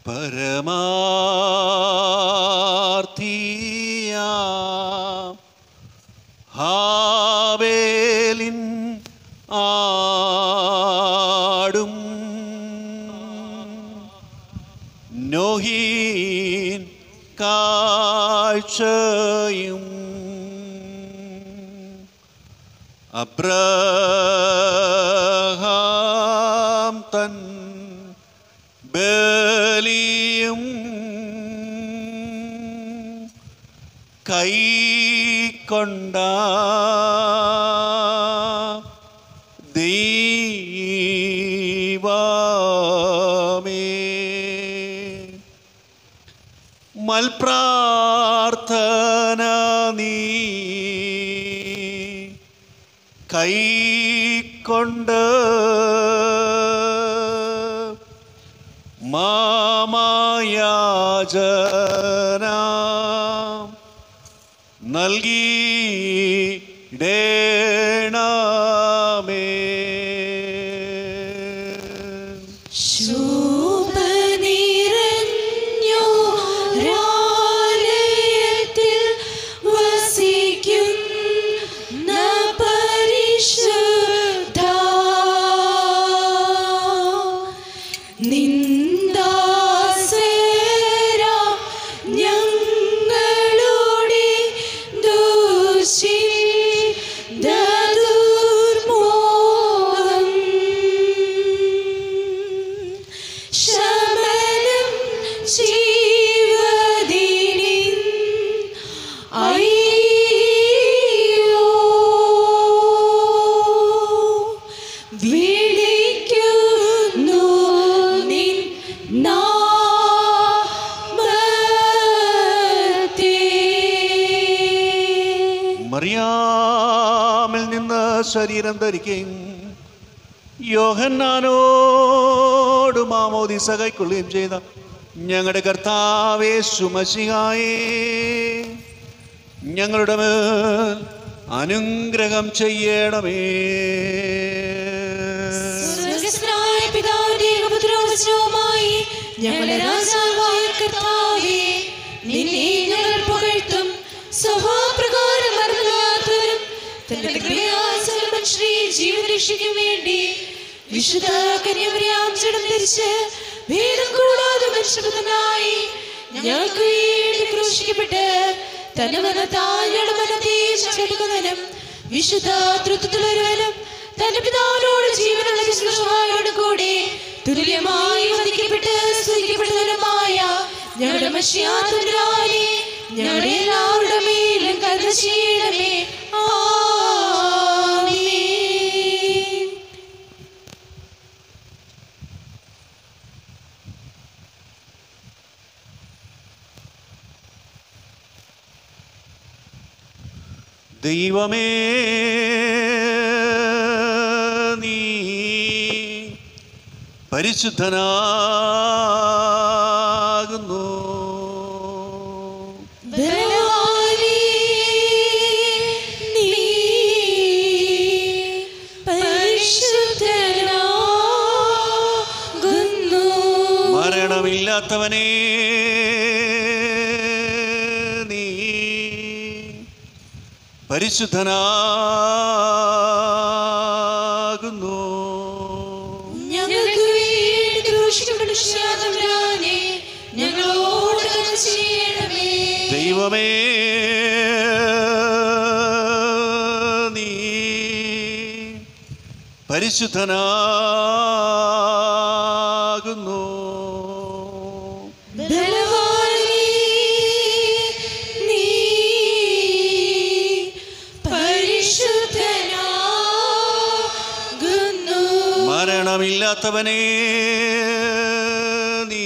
പരമാർത്ഥിയ ഹാവേലിൻ ആടും നോഹീൻ കാഴ്ചയും അബ്രഹാം തൻ ബലിയും കൈക്കൊണ്ട ദൈവമേ മൽപ്രാർത്ഥന നീ കൈക്കൊണ്ട് മാമായാചന നൽകിടേണമേ ശോഭനിറഞ്ഞോരാലയത്തിൽ വസിക്കുന്ന പരിശുദ്ധ നിന്ദാസേര ഞങ്ങളുടെ ദുർമോഹം ശമനം ജീവദിനിൻ അയ്യോ വിളിക്കുന്നു നിൻ നാമത്തെ മറിയാമിൽ നിന്ന് ശരീരം ധരിക്കുകയും യോഹന്നാനോട് മാമോദിസ കൈക്കൊള്ളുകയും ചെയ്ത ഞങ്ങളുടെ കർത്താവേ സുമശിഹായേ ഞങ്ങളുടെ മേൽ അനുഗ്രഹം ചെയ്യണമേ സ്വർഗ്ഗസ്ഥനായ പിതാവിന്റെ ഏകപുത്രവചനവുമായി ഞങ്ങളുടെ രാജാവായ കർത്താവേ നിന്നെ ഞങ്ങൾ പുകഴ്ത്തും സ്വഭാവപ്രകാരം മരണമില്ലാത്തവരും തന്റെ കൃപയാൽ സകല മനുഷ്യരെയും ജീവൻ രക്ഷിക്കും വേണ്ടി വിശുദ്ധ കന്യാമറിയാം ജഡം ധരിച്ച് ഭേദം കൂടാതെ മനുഷ്യപുത്രനായി ഞങ്ങൾക്ക് വേണ്ടി ക്രൂശിക്കപ്പെട്ട് തന്നെ മനത്താൽ ഞങ്ങളുടെ മനത്തെ ചടുക്കുന്നതിനും വിശുദ്ധ തൃത്വത്തിലൊരുവനും തന്റെ പിതാവിനോട് ജീവനുള്ള വിശ്വാസമായോട് കൂടി തുല്യമായി വധിക്കപ്പെട്ട് സ്തുതിക്കപ്പെട്ടവരുമായ ഞങ്ങളുടെ മഷിയാതുരാനെ ഞങ്ങളുടെ എല്ലാവരുടെ മേലും കരുത ചെയ്യണമേ ആമേൻ ദൈവമേ നീ പരിശുദ്ധനാകുന്നു ബലവാനേ, നീ പരിശുദ്ധനാകുന്നു. മരണമില്ലാത്തവനെ നീ പരിശുദ്ധനാകുന്നു ഞങ്ങൾക്ക് വേണ്ടി ക്രൂശിക്കപ്പെട്ട തമ്പുരാനെ, ഞങ്ങളോട് കരുണ ചെയ്യണമേ ദൈവമേ നീ പരിശുദ്ധനാകുന്നു ബലവാനേ, നീ പരിശുദ്ധനാകുന്നു. മരണമില്ലാത്തവനെ നീ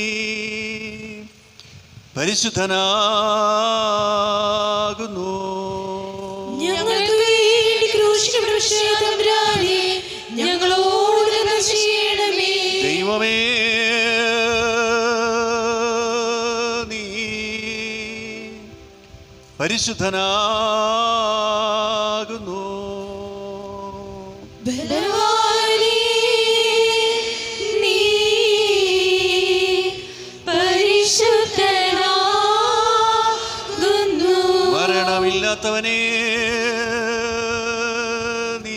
പരിശുദ്ധനാകുന്നു ഞങ്ങൾക്ക് വേണ്ടി ക്രൂശിക്കപ്പെട്ട തമ്പുരാനെ, ഞങ്ങളോട് കരുണ ചെയ്യണമേ ദൈവമേ നീ പരിശുദ്ധനാകുന്നു ബലവാനേ, നീ ഇല്ലാത്തവനെ നീ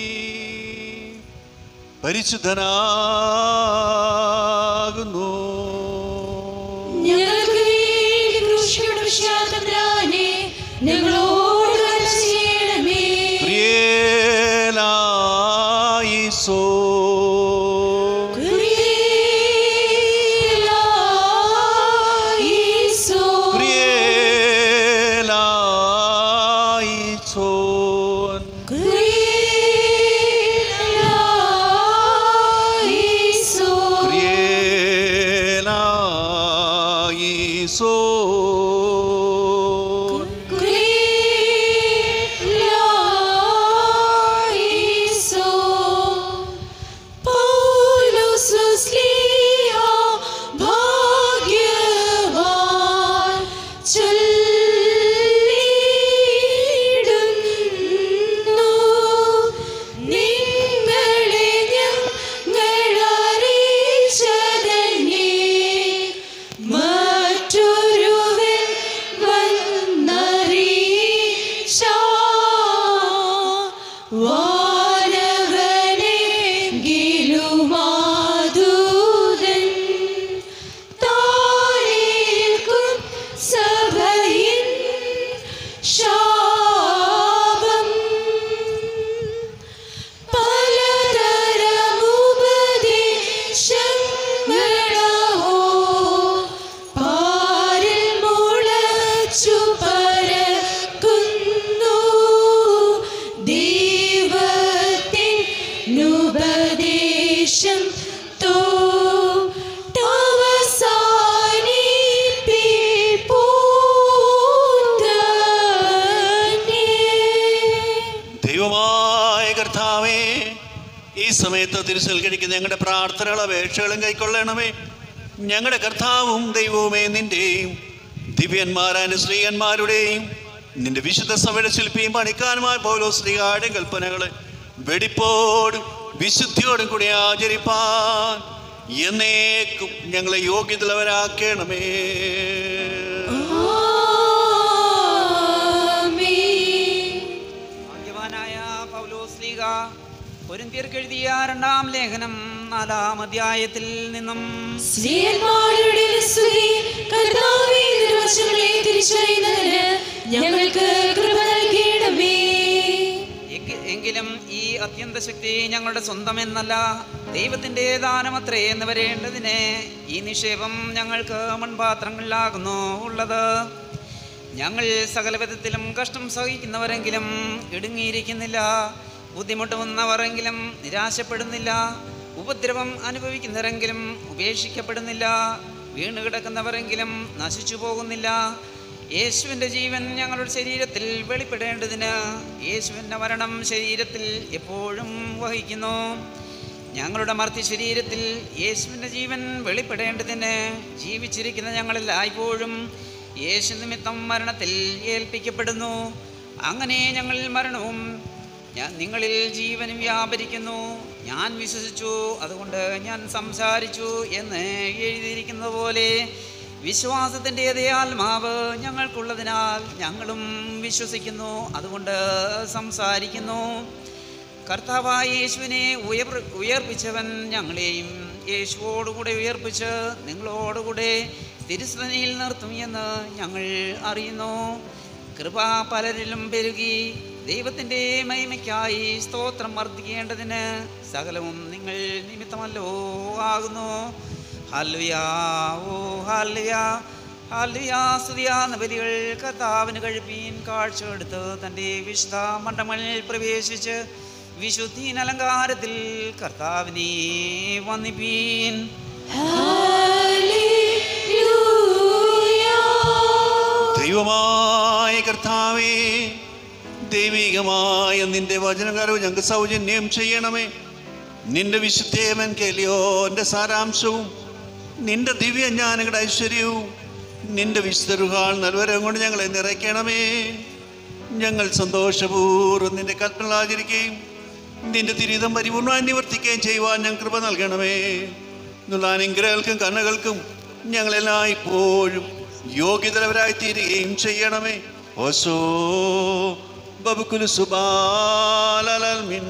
പരിശുദ്ധനാകുന്നു ഞങ്ങൾക്ക് വേണ്ടി ക്രൂശിക്കപ്പെട്ട വിശ്വാസതമ്പുരാനെ, ഞങ്ങളോട് കരുണ ചെയ്യണമേ. പ്രിയേലായിസോ കുരിയേലായിസോ. പ്രിയേലായിസോൻ കുരിയേലായിസോ. പ്രിയേലായിസോൻ കുരിയേലായിസോ. പൗലോസ് ശ്ലീഹ ഭാഗ്യവാൻ ചൊല്ലിടുന്നു. നിങ്ങളെ ഞങ്ങളറിയിച്ചതന്നെ മറ്റൊരുവൻ വന്നറിയിച്ച വാനവനെങ്കിലുമാതൂതൻ താഴേൽക്കും സഭയിൻ ശാപം പലതരമുപദേശങ്ങളോ പാരിൽ മുളച്ചു പരക്കുന്നു ദൈവത്തിൻ ഉപദേശം തോട്ടവസാനിപ്പിപ്പൂതന്നെ. ദൈവമായ കർത്താവേ ഈ സമയത്ത് തിരുസൽക്കരിക്കുന്ന ഞങ്ങളുടെ പ്രാർത്ഥനകളും അപേക്ഷകളും കൈക്കൊള്ളണമേ ഞങ്ങളുടെ കർത്താവും ദൈവവുമേ നിന്റെയും ദിവ്യന്മാരായ സ്ത്രീയന്മാരുടെയും നിന്റെ വിശുദ്ധ സഭയുടെ ശില്പിയും പണിക്കാനുമായ പോലോ ശ്രീകാടും കൽപ്പനകളെ വെടിപ്പോടും വിശുദ്ധിയോടും കൂടി ആചരിപ്പാൻ എന്നേക്കും ഞങ്ങളെ യോഗ്യതയുള്ളവരാക്കണമേ ആമേൻ. ഭാഗ്യവാനായ പൗലോസ് ലീഗ കൊരിന്ത്യർക്ക് എഴുതിയ രണ്ടാം ലേഖനം നാലാം അധ്യായത്തിൽ നിന്നും സ്ത്രീയന്മാരുടെ സ്തുതി കർത്താവേ നിർവചനങ്ങളെ തിരിച്ചറിയുന്നതിന് ഞങ്ങൾക്ക് കൃപ നൽകണമേ എങ്കി- എങ്കിലും ഈ അത്യന്ത ശക്തി ഞങ്ങളുടെ സ്വന്തം എന്നല്ല ദൈവത്തിന്റെ ദാനമത്രേ എന്ന് വരേണ്ടതിന് ഈ നിക്ഷേപം ഞങ്ങൾക്ക് മൺപാത്രങ്ങളിലാകുന്നു ഉള്ളത് ഞങ്ങൾ സകല വിധത്തിലും കഷ്ടം സഹിക്കുന്നവരെങ്കിലും ഇടുങ്ങിയിരിക്കുന്നില്ല ബുദ്ധിമുട്ടുന്നവരെങ്കിലും നിരാശപ്പെടുന്നില്ല ഉപദ്രവം അനുഭവിക്കുന്നവരെങ്കിലും ഉപേക്ഷിക്കപ്പെടുന്നില്ല വീണ് കിടക്കുന്നവരെങ്കിലും നശിച്ചു പോകുന്നില്ല യേശുവിൻ്റെ ജീവൻ ഞങ്ങളുടെ ശരീരത്തിൽ വെളിപ്പെടേണ്ടതിന് യേശുവിൻ്റെ മരണം ശരീരത്തിൽ എപ്പോഴും വഹിക്കുന്നു ഞങ്ങളുടെ മർത്തി ശരീരത്തിൽ യേശുവിൻ്റെ ജീവൻ വെളിപ്പെടേണ്ടതിന് ജീവിച്ചിരിക്കുന്ന ഞങ്ങളെല്ലായ്പ്പോഴും യേശു നിമിത്തം മരണത്തിൽ ഏൽപ്പിക്കപ്പെടുന്നു അങ്ങനെ ഞങ്ങൾ മരണവും ഞാൻ നിങ്ങളിൽ ജീവനും വ്യാപരിക്കുന്നു ഞാൻ വിശ്വസിച്ചു അതുകൊണ്ട് ഞാൻ സംസാരിച്ചു എന്ന് എഴുതിയിരിക്കുന്നത് പോലെ വിശ്വാസത്തിൻ്റെ അതേ ആത്മാവ് ഞങ്ങൾക്കുള്ളതിനാൽ ഞങ്ങളും വിശ്വസിക്കുന്നു അതുകൊണ്ട് സംസാരിക്കുന്നു കർത്താവായ യേശുവിനെ ഉയർ ഉയർപ്പിച്ചവൻ ഞങ്ങളെയും യേശുവോടുകൂടെ ഉയർപ്പിച്ച് നിങ്ങളോടുകൂടെ തിരുസനയിൽ നിർത്തും എന്ന് ഞങ്ങൾ അറിയുന്നു കൃപ പലരിലും പെരുകി ദൈവത്തിൻ്റെ മഹിമയ്ക്കായി സ്തോത്രം വർദ്ധിക്കേണ്ടതിന് സകലവും നിങ്ങൾ നിമിത്തമല്ലോ ആകുന്നു ഹല്ലുയാ ഓ ഹല്ലുയാ ഹല്ലുയാ സ്തുതിയാന്ന ബലികൾ കർത്താവിന് കഴിപ്പീൻ കാഴ്ചയെടുത്ത് തൻ്റെ വിശുദ്ധ മണ്ഡപങ്ങളിൽ പ്രവേശിച്ച് വിശുദ്ധീൻ അലങ്കാരത്തിൽ കർത്താവിനെ വന്നിപ്പീൻ ഹല്ലേലൂയ ദൈവമായ കർത്താവേ ദൈവികമായ നിന്റെ വചനകാരവും ഞങ്ങൾക്ക് സൗജന്യം ചെയ്യണമേ നിന്റെ വിശുദ്ധേവൻ കേലിയോന്റെ സാരാംശവും നിന്റെ ദിവ്യജ്ഞാനങ്ങളുടെ ഐശ്വര്യവും നിന്റെ വിശുദ്ധരുഹാൾ നൽവരം കൊണ്ട് ഞങ്ങളെ നിറയ്ക്കണമേ ഞങ്ങൾ സന്തോഷപൂർവ്വം നിന്റെ കൽപ്പന ആചരിക്കുകയും നിന്റെ തിരിതം പരിപൂർണ്ണമായി നിവർത്തിക്കുകയും ചെയ്യുവാൻ ഞാൻ കൃപ നൽകണമേ എന്നുള്ള അനുഗ്രഹങ്ങൾക്കും കണ്ണുകൾക്കും ഞങ്ങളെല്ലാം ഇപ്പോഴും യോഗ്യതരവരായി തീരുകയും ചെയ്യണമേ ഓശോ ബബുക്കുലു സുബാലൽ മിൻ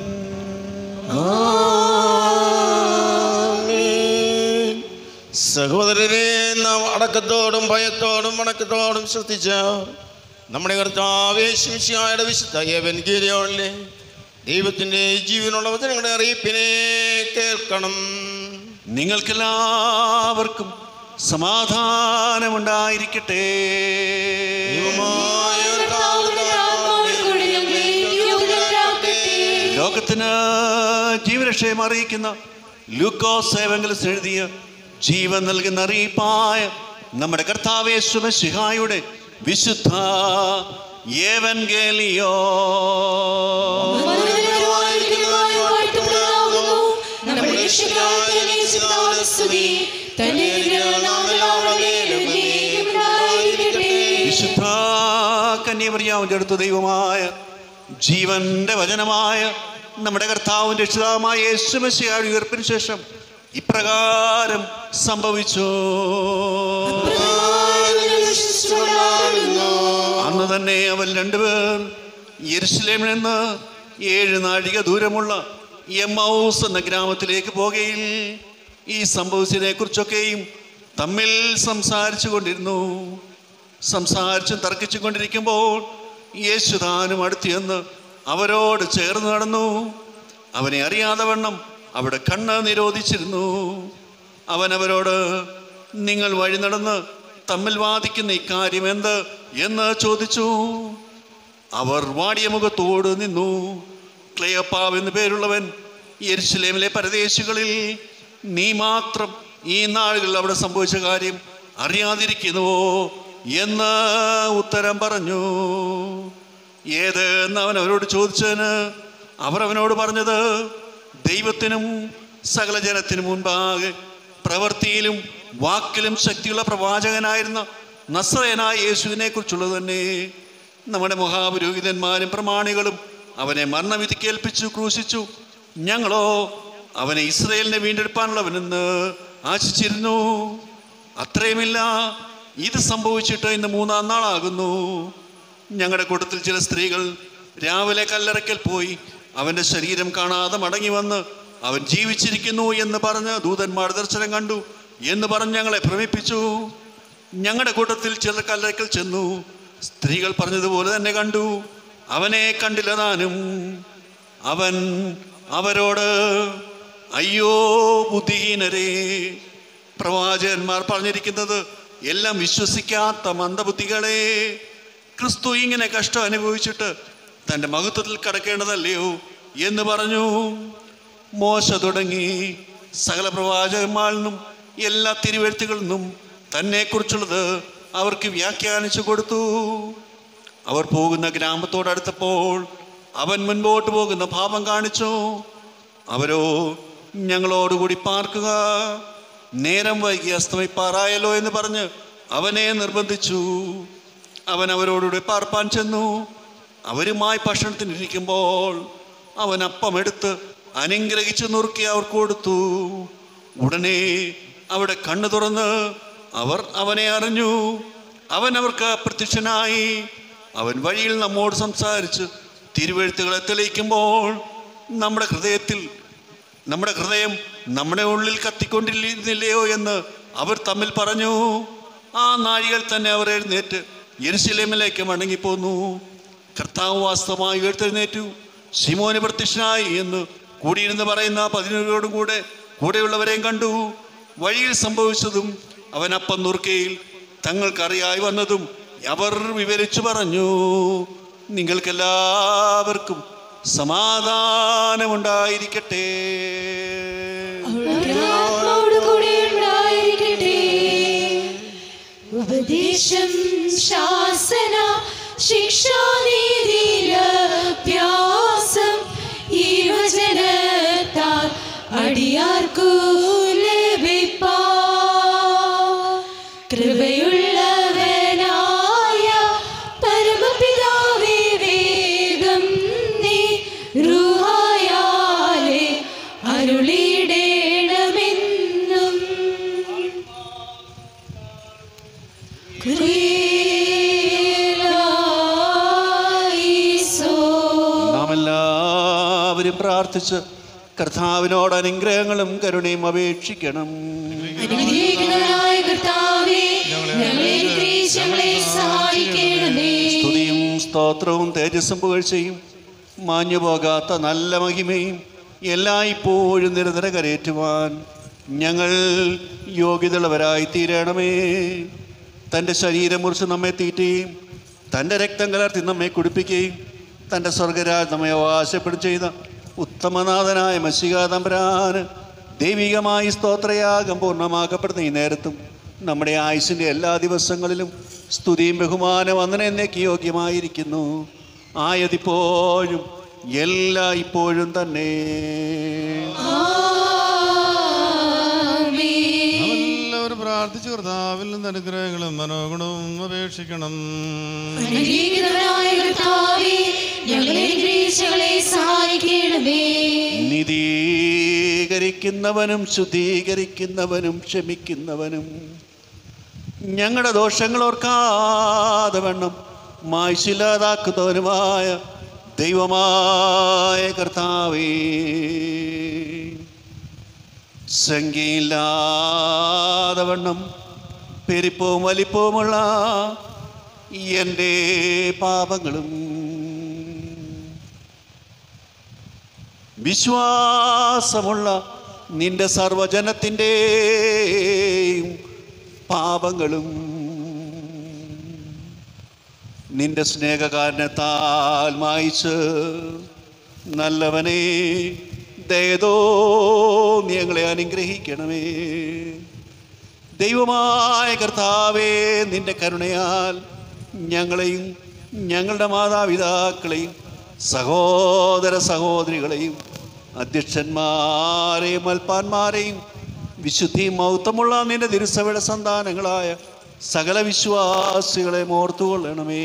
ആമേൻ. സഹോദരരെ നാം അടക്കത്തോടും ഭയത്തോടും വണക്കത്തോടും ശ്രദ്ധിച്ച നമ്മുടെ കർത്താവേശിയുടെ വിശുദ്ധ ഏവൻഗീരിയോളിലെ ദൈവത്തിൻ്റെ ജീവനുള്ള വചനങ്ങളുടെ അറിയിപ്പിനെ കേൾക്കണം നിങ്ങൾക്കെല്ലാവർക്കും സമാധാനമുണ്ടായിരിക്കട്ടെ ദൈവമായ കർത്താവിന്റെ ആത്മാവിനോട് ഞങ്ങളെ യോഗ്യരാക്കട്ടെ. ലോകത്തിന് ജീവരക്ഷയം അറിയിക്കുന്ന ലൂക്കോസ് സേവങ്കലസ് എഴുതിയ ജീവൻ നൽകുന്ന അറിയിപ്പായ നമ്മുടെ കർത്താവേശ്വമസിഹായുടെ വിശുദ്ധ ഏവൻഗേലിയോ വന്ദനീയമായിരിക്കുന്നതുമായ വാഴ്ത്തപ്പെടുന്നതാകുന്നു. നമ്മുടെ രക്ഷകനായ യേശുക്രിസ്തുവിന്റെ സ്തുതി. തന്റെ നാമത്തിലുള്ള മേലും എന്നേക്കും ഉണ്ടായിരിക്കട്ടെ. വിശുദ്ധ കന്യമറിയാവിൻ്റെ അടുത്ത ദൈവമായ ജീവന്റെ വചനമായ നമ്മുടെ കർത്താവിൻ്റെ രക്ഷിതാവുമായ യേശുമസിഹായുടെ ഉയർപ്പിന് ശേഷം ഇപ്രകാരം സംഭവിച്ചു ഞങ്ങൾ വിശ്വസിച്ചുകൊണ്ടാടുന്നു. അന്ന് തന്നെ അവൻ രണ്ടുപേർ യെരുശലേമിൽ നിന്ന് ഏഴ് നാഴിക ദൂരമുള്ള എമ്മൗസ് എന്ന ഗ്രാമത്തിലേക്ക് പോകുകയിൽ ഈ സംഭവിച്ചതിനെ കുറിച്ചൊക്കെയും തമ്മിൽ സംസാരിച്ചു കൊണ്ടിരുന്നു സംസാരിച്ചും തർക്കിച്ചും കൊണ്ടിരിക്കുമ്പോൾ യേശുദാനും അടുത്തിയെന്ന് അവരോട് ചേർന്ന് നടന്നു അവനെ അറിയാതെ വണ്ണം അവിടെ കണ്ണ് നിരോധിച്ചിരുന്നു അവൻ അവരോട് നിങ്ങൾ വഴി നടന്ന് തമ്മിൽ വാദിക്കുന്ന ഇക്കാര്യം എന്ത് എന്ന് ചോദിച്ചു അവർ വാടിയ മുഖത്തോട് നിന്നു ക്ലെയപ്പാവ് എന്നു പേരുള്ളവൻ യെരുശലേമിലെ പരദേശികളിൽ നീ മാത്രം ഈ നാളുകളിൽ അവിടെ സംഭവിച്ച കാര്യം അറിയാതിരിക്കുന്നുവോ എന്ന് ഉത്തരം പറഞ്ഞു ഏത് എന്ന് അവൻ അവരോട് ചോദിച്ചതിന് അവർ അവനോട് പറഞ്ഞത് ദൈവത്തിനും സകല ജനത്തിനും മുൻപാകെ പ്രവൃത്തിയിലും വാക്കിലും ശക്തിയുള്ള പ്രവാചകനായിരുന്ന നസ്രയനായ യേശുവിനെ കുറിച്ചുള്ളത് തന്നെ നമ്മുടെ മഹാപുരോഹിതന്മാരും പ്രമാണികളും അവനെ മരണവിധിക്ക് ഏൽപ്പിച്ചു ക്രൂശിച്ചു ഞങ്ങളോ അവനെ ഇസ്രയേലിനെ വീണ്ടെടുപ്പാനുള്ളവനെന്ന് ആശിച്ചിരുന്നു അത്രയുമില്ല ഇത് സംഭവിച്ചിട്ട് ഇന്ന് മൂന്നാം നാളാകുന്നു ഞങ്ങളുടെ കൂട്ടത്തിൽ ചില സ്ത്രീകൾ രാവിലെ കല്ലറയ്ക്കൽ പോയി അവന്റെ ശരീരം കാണാതെ മടങ്ങി വന്ന് അവൻ ജീവിച്ചിരിക്കുന്നു എന്ന് പറഞ്ഞ് ദൂതന്മാർ ദർശനം കണ്ടു എന്ന് പറഞ്ഞ് ഞങ്ങളെ ഭ്രമിപ്പിച്ചു ഞങ്ങളുടെ കൂട്ടത്തിൽ ചിലർ കല്ലറയ്ക്കൽ ചെന്നു സ്ത്രീകൾ പറഞ്ഞതുപോലെ തന്നെ കണ്ടു അവനെ കണ്ടില്ല താനും അവൻ അവരോട് അയ്യോ ബുദ്ധിഹീനരേ പ്രവാചകന്മാർ പറഞ്ഞിരിക്കുന്നത് എല്ലാം വിശ്വസിക്കാത്ത മന്ദബുദ്ധികളെ ക്രിസ്തു ഇങ്ങനെ കഷ്ടം അനുഭവിച്ചിട്ട് തൻ്റെ മഹത്വത്തിൽ കടക്കേണ്ടതല്ലയോ എന്ന് പറഞ്ഞു മോശ തുടങ്ങി സകല പ്രവാചകന്മാരിൽ നിന്നും എല്ലാ തിരുവെഴുത്തുകളിൽ നിന്നും തന്നെക്കുറിച്ചുള്ളത് അവർക്ക് വ്യാഖ്യാനിച്ചു കൊടുത്തു അവർ പോകുന്ന ഗ്രാമത്തോടടുത്തപ്പോൾ അവൻ മുൻപോട്ട് പോകുന്ന ഭാവം കാണിച്ചു അവരോ ഞങ്ങളോടുകൂടി പാർക്കുക നേരം വൈകി അസ്തമിപ്പാറായല്ലോ എന്ന് പറഞ്ഞ് അവനെ നിർബന്ധിച്ചു അവൻ അവരോടുകൂടി പാർപ്പാൻ ചെന്നു അവരുമായി ഭക്ഷണത്തിനിരിക്കുമ്പോൾ അവൻ അപ്പമെടുത്ത് അനുഗ്രഹിച്ചു നുറുക്കി അവർക്ക് കൊടുത്തു ഉടനെ അവിടെ കണ്ണു തുറന്ന് അവർ അവനെ അറിഞ്ഞു അവൻ അവർക്ക് പ്രത്യക്ഷനായി അവൻ വഴിയിൽ നമ്മോട് സംസാരിച്ച് തിരുവെഴുത്തുകളെ തെളിയിക്കുമ്പോൾ നമ്മുടെ ഹൃദയത്തിൽ നമ്മുടെ ഹൃദയം നമ്മുടെ ഉള്ളിൽ കത്തിക്കൊണ്ടിരുന്നില്ലയോ എന്ന് അവർ തമ്മിൽ പറഞ്ഞു ആ നാഴികൾ തന്നെ അവർ എഴുന്നേറ്റ് യെരുശലേമിലേക്ക് മടങ്ങിപ്പോന്നു കർത്താവ് വാസ്തവമായി ഉയർത്തെഴുന്നേറ്റു ശിമോന് പ്രത്യക്ഷനായി എന്ന് കൂടിയിരുന്ന് പറയുന്ന പതിനേഴോടും കൂടെ കൂടെയുള്ളവരെയും കണ്ടു വഴിയിൽ സംഭവിച്ചതും അവൻ അപ്പം നുറുക്കയിൽ തങ്ങൾക്കറിയായി വന്നതും അവർ വിവരിച്ചു പറഞ്ഞു നിങ്ങൾക്കെല്ലാവർക്കും സമാധാനമുണ്ടായിരിക്കട്ടെ അവളുടെ ആത്മാവോടുകൂടെ ഉണ്ടായിരിക്കട്ടെ. ഉപദേശം ശാസന ശിക്ഷാനീതിരഭ്യാസം ഈ വചനത്താൽ അടിയാർക്കു ലഭിപ്പാ കൃപയുള്ളവനായ പരമപിതാവേ വേഗം നീ റുഹായാലെ അരുളിയിടേണമെന്നും ക്രിയലാ പ്രാർത്ഥിച്ച് കർത്താവിനോട് അനുഗ്രഹങ്ങളും കരുണയും അപേക്ഷിക്കണം അനുഗ്രഹിക്കുന്നവനായ കർത്താവേ ഞങ്ങളെ അനുഗ്രഹിച്ച് ഞങ്ങളെ സഹായിക്കണമേ സ്തുതിയും സ്തോത്രവും തേജസ്സും പുകഴ്ചയും മാഞ്ഞു പോകാത്ത നല്ല മഹിമയും എല്ലായ്പ്പോഴും നിരന്തരം കരയേറ്റുവാൻ ഞങ്ങൾ യോഗ്യതയുള്ളവരായി തീരണമേ തൻ്റെ ശരീരം മുറിച്ച് നമ്മെ തീറ്റുകയും തൻ്റെ രക്തം കലർത്തി നമ്മെ കുടിപ്പിക്കുകയും തൻ്റെ സ്വർഗരാജ് നമ്മെ അവകാശപ്പെടും ചെയ്ത ഉത്തമനാഥനായ മഷികാ തമ്പരാന് ദൈവികമായി സ്തോത്രയാഗം പൂർണ്ണമാക്കപ്പെടുന്ന ഈ നേരത്തും നമ്മുടെ ആയുസിൻ്റെ എല്ലാ ദിവസങ്ങളിലും സ്തുതിയും ബഹുമാനം അങ്ങനെ എന്നേക്ക് യോഗ്യമായിരിക്കുന്നു ആയതിപ്പോഴും എല്ലാ ഇപ്പോഴും തന്നെ ആമേൻ എല്ലാവരും പ്രാർത്ഥിച്ചു കർത്താവിൽ നിന്ന് അനുഗ്രഹങ്ങളും മനോഗുണവും അപേക്ഷിക്കണം അനുഗ്രഹിക്കുന്നവനായ കർത്താവേ ഞങ്ങളെ അനുഗ്രഹിച്ച് ഞങ്ങളെ സഹായിക്കണമേ നിതീകരിക്കുന്നവനും ശുദ്ധീകരിക്കുന്നവനും ക്ഷമിക്കുന്നവനും ഞങ്ങളുടെ ദോഷങ്ങൾ ഓർക്കാതെ വണ്ണം മായ്ശില്ലാതാക്കുന്നവനുമായ ദൈവമായ കർത്താവേ സംഖ്യയില്ലാതെ വണ്ണം പെരിപ്പവും വലിപ്പവുമുള്ള എൻ്റെ പാപങ്ങളും വിശ്വാസമുള്ള നിന്റെ സർവജനത്തിൻ്റെയും പാപങ്ങളും നിന്റെ സ്നേഹകാരണത്താൽ മായിച്ച് നല്ലവനെ ദയതോ നീ ഞങ്ങളെ അനുഗ്രഹിക്കണമേ ദൈവമായ കർത്താവേ നിന്റെ കരുണയാൽ ഞങ്ങളെയും ഞങ്ങളുടെ മാതാപിതാക്കളെയും സഹോദര സഹോദരികളെയും അധ്യക്ഷന്മാരെയും അൽപ്പാന്മാരെയും വിശുദ്ധിയും മൗത്തമുള്ള നിന്റെ തിരുസഭയുടെ സന്താനങ്ങളായ സകല വിശ്വാസികളെ ഓർത്തുകൊള്ളണമേ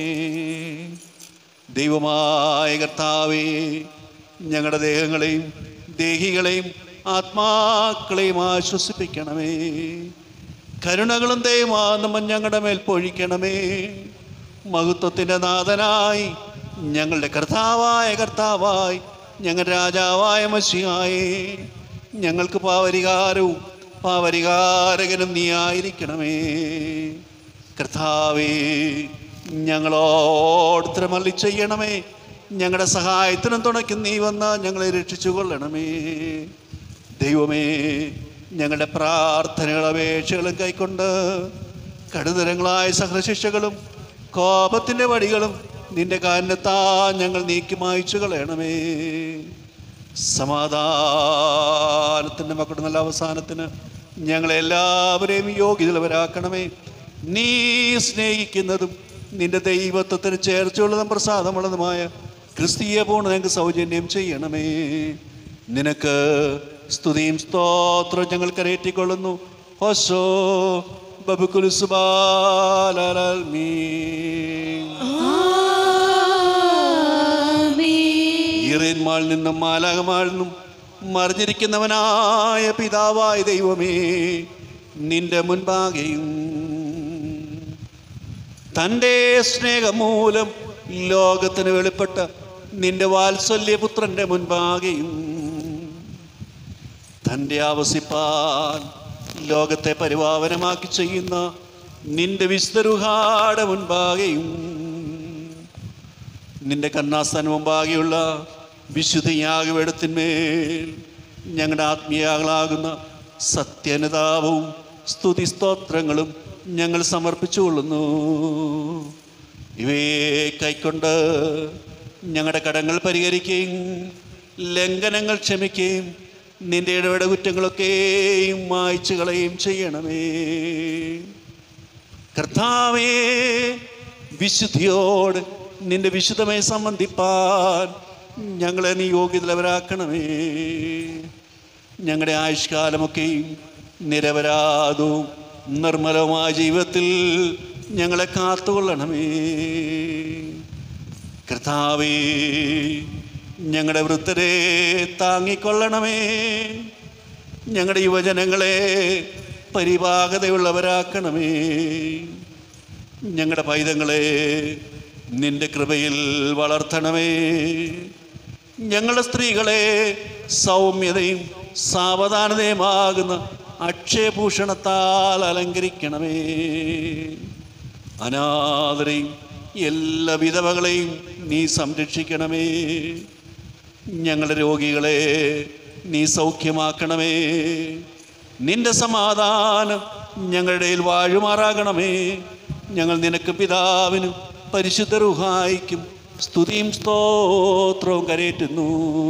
ദൈവമായ കർത്താവേ ഞങ്ങളുടെ ദേഹങ്ങളെയും ദേഹികളെയും ആത്മാക്കളെയും ആശ്വസിപ്പിക്കണമേ കരുണകളും ദൈവമാനമ ഞങ്ങളുടെ മേൽ പൊഴിക്കണമേ മഹത്വത്തിൻ്റെ നാഥനായി ഞങ്ങളുടെ കർത്താവായ കർത്താവായി ഞങ്ങളുടെ രാജാവായ മഷിയായേ ഞങ്ങൾക്ക് പാവരികാരവും പാവരികാരകനും നീ ആയിരിക്കണമേ കർത്താവേ ഞങ്ങളോട് മല്ലി ചെയ്യണമേ ഞങ്ങളുടെ സഹായത്തിനും തുണയ്ക്കും നീ വന്ന് ഞങ്ങളെ രക്ഷിച്ചു കൊള്ളണമേ ദൈവമേ ഞങ്ങളുടെ പ്രാർത്ഥനകളും അപേക്ഷകളും കൈക്കൊണ്ട് കടുതരങ്ങളായ സഹശിക്ഷകളും കോപത്തിൻ്റെ വടികളും നിന്റെ കാരണത്താ ഞങ്ങൾ നീക്കി മായ്ച്ചു കളയണമേ സമാധാനത്തിൻ്റെ മക്കളുടെ നല്ല അവസാനത്തിന് ഞങ്ങളെല്ലാവരെയും യോഗ്യതയുള്ളവരാക്കണമേ നീ സ്നേഹിക്കുന്നതും നിന്റെ ദൈവത്വത്തിന് ചേർച്ചയുള്ളതും പ്രസാദമുള്ളതുമായ ക്രിസ്തീയ പൂർണ്ണ ഞങ്ങൾക്ക് സൗജന്യം ചെയ്യണമേ നിനക്ക് സ്തുതിയും സ്തോത്രവും ഞങ്ങൾ കരയേറ്റിക്കൊള്ളുന്നു ഹോശോ ബബുക്കുലുസുബാലീ ആമേൻ ഈറേന്മാളിൽ നിന്നും മാലാകമാളിൽ നിന്നും മറിഞ്ഞിരിക്കുന്നവനായ പിതാവായ ദൈവമേ നിന്റെ മുൻപാകെയും തൻ്റെ സ്നേഹം മൂലം ലോകത്തിന് വെളിപ്പെട്ട നിന്റെ വാത്സല്യപുത്രൻ്റെ മുൻപാകെയും തൻ്റെ ആവസിപ്പാൻ ലോകത്തെ പരിപാവനമാക്കി ചെയ്യുന്ന നിന്റെ വിസ്തരുഹാട മുൻപാകെയും നിന്റെ കണ്ണാസ്ഥാനം മുമ്പാകെയുള്ള വിശുദ്ധയാഗവേടത്തിന്മേൽ ഞങ്ങളുടെ ആത്മീയാകളാകുന്ന സത്യനുതാപവും സ്തുതി സ്തോത്രങ്ങളും ഞങ്ങൾ സമർപ്പിച്ചുകൊള്ളുന്നു ഇവയെ കൈക്കൊണ്ട് ഞങ്ങളുടെ കടങ്ങൾ പരിഹരിക്കുകയും ലംഘനങ്ങൾ ക്ഷമിക്കുകയും നിന്റെ ഇടപെട കുറ്റങ്ങളൊക്കെയും മായ്ച്ചു കളയുകയും ചെയ്യണമേ കർത്താവേ വിശുദ്ധിയോട് നിന്റെ വിശുദ്ധമായി സംബന്ധിപ്പാൻ ഞങ്ങളെ നീ യോഗ്യതലവരാക്കണമേ ഞങ്ങളുടെ ആയുഷ്കാലമൊക്കെയും നിരപരാധവും നിർമ്മലവുമായ ജീവിതത്തിൽ ഞങ്ങളെ കാത്തുകൊള്ളണമേ കർത്താവേ ഞങ്ങളുടെ വൃത്തരെ താങ്ങിക്കൊള്ളണമേ ഞങ്ങളുടെ യുവജനങ്ങളെ പരിപാകതയുള്ളവരാക്കണമേ ഞങ്ങളുടെ പൈതങ്ങളെ നിന്റെ കൃപയിൽ വളർത്തണമേ ഞങ്ങളുടെ സ്ത്രീകളെ സൗമ്യതയും സാവധാനതയുമാകുന്ന അക്ഷയഭൂഷണത്താൽ അലങ്കരിക്കണമേ അനാഥരെയും എല്ലാ വിധവകളെയും നീ സംരക്ഷിക്കണമേ ഞങ്ങളുടെ രോഗികളെ നീ സൗഖ്യമാക്കണമേ നിന്റെ സമാധാനം ഞങ്ങളുടെ ഇടയിൽ വാഴുമാറാകണമേ ഞങ്ങൾ നിനക്ക് പിതാവിനും പരിശുദ്ധ റുഹായിക്കും സ്തുതിയും സ്തോത്രവും കരയേറ്റുന്നു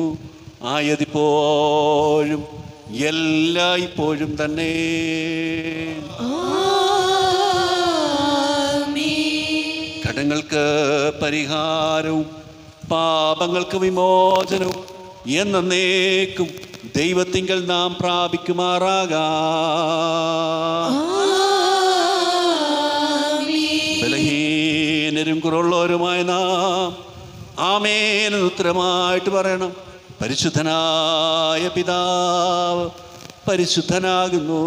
ആയതിപ്പോഴും എല്ലാ ഇപ്പോഴും തന്നെ ആമേൻ കടങ്ങൾക്ക് പരിഹാരവും പാപങ്ങൾക്ക് വിമോചനവും എന്നേക്കും ദൈവത്തിങ്കൽ നാം പ്രാപിക്കുമാറാകാം ആമേൻ ബലഹീനരും കുറവുള്ളവരുമായ നാം ആമേന് ഉത്തരമായിട്ട് പറയണം പരിശുദ്ധനായ പിതാവ് പരിശുദ്ധനാകുന്നു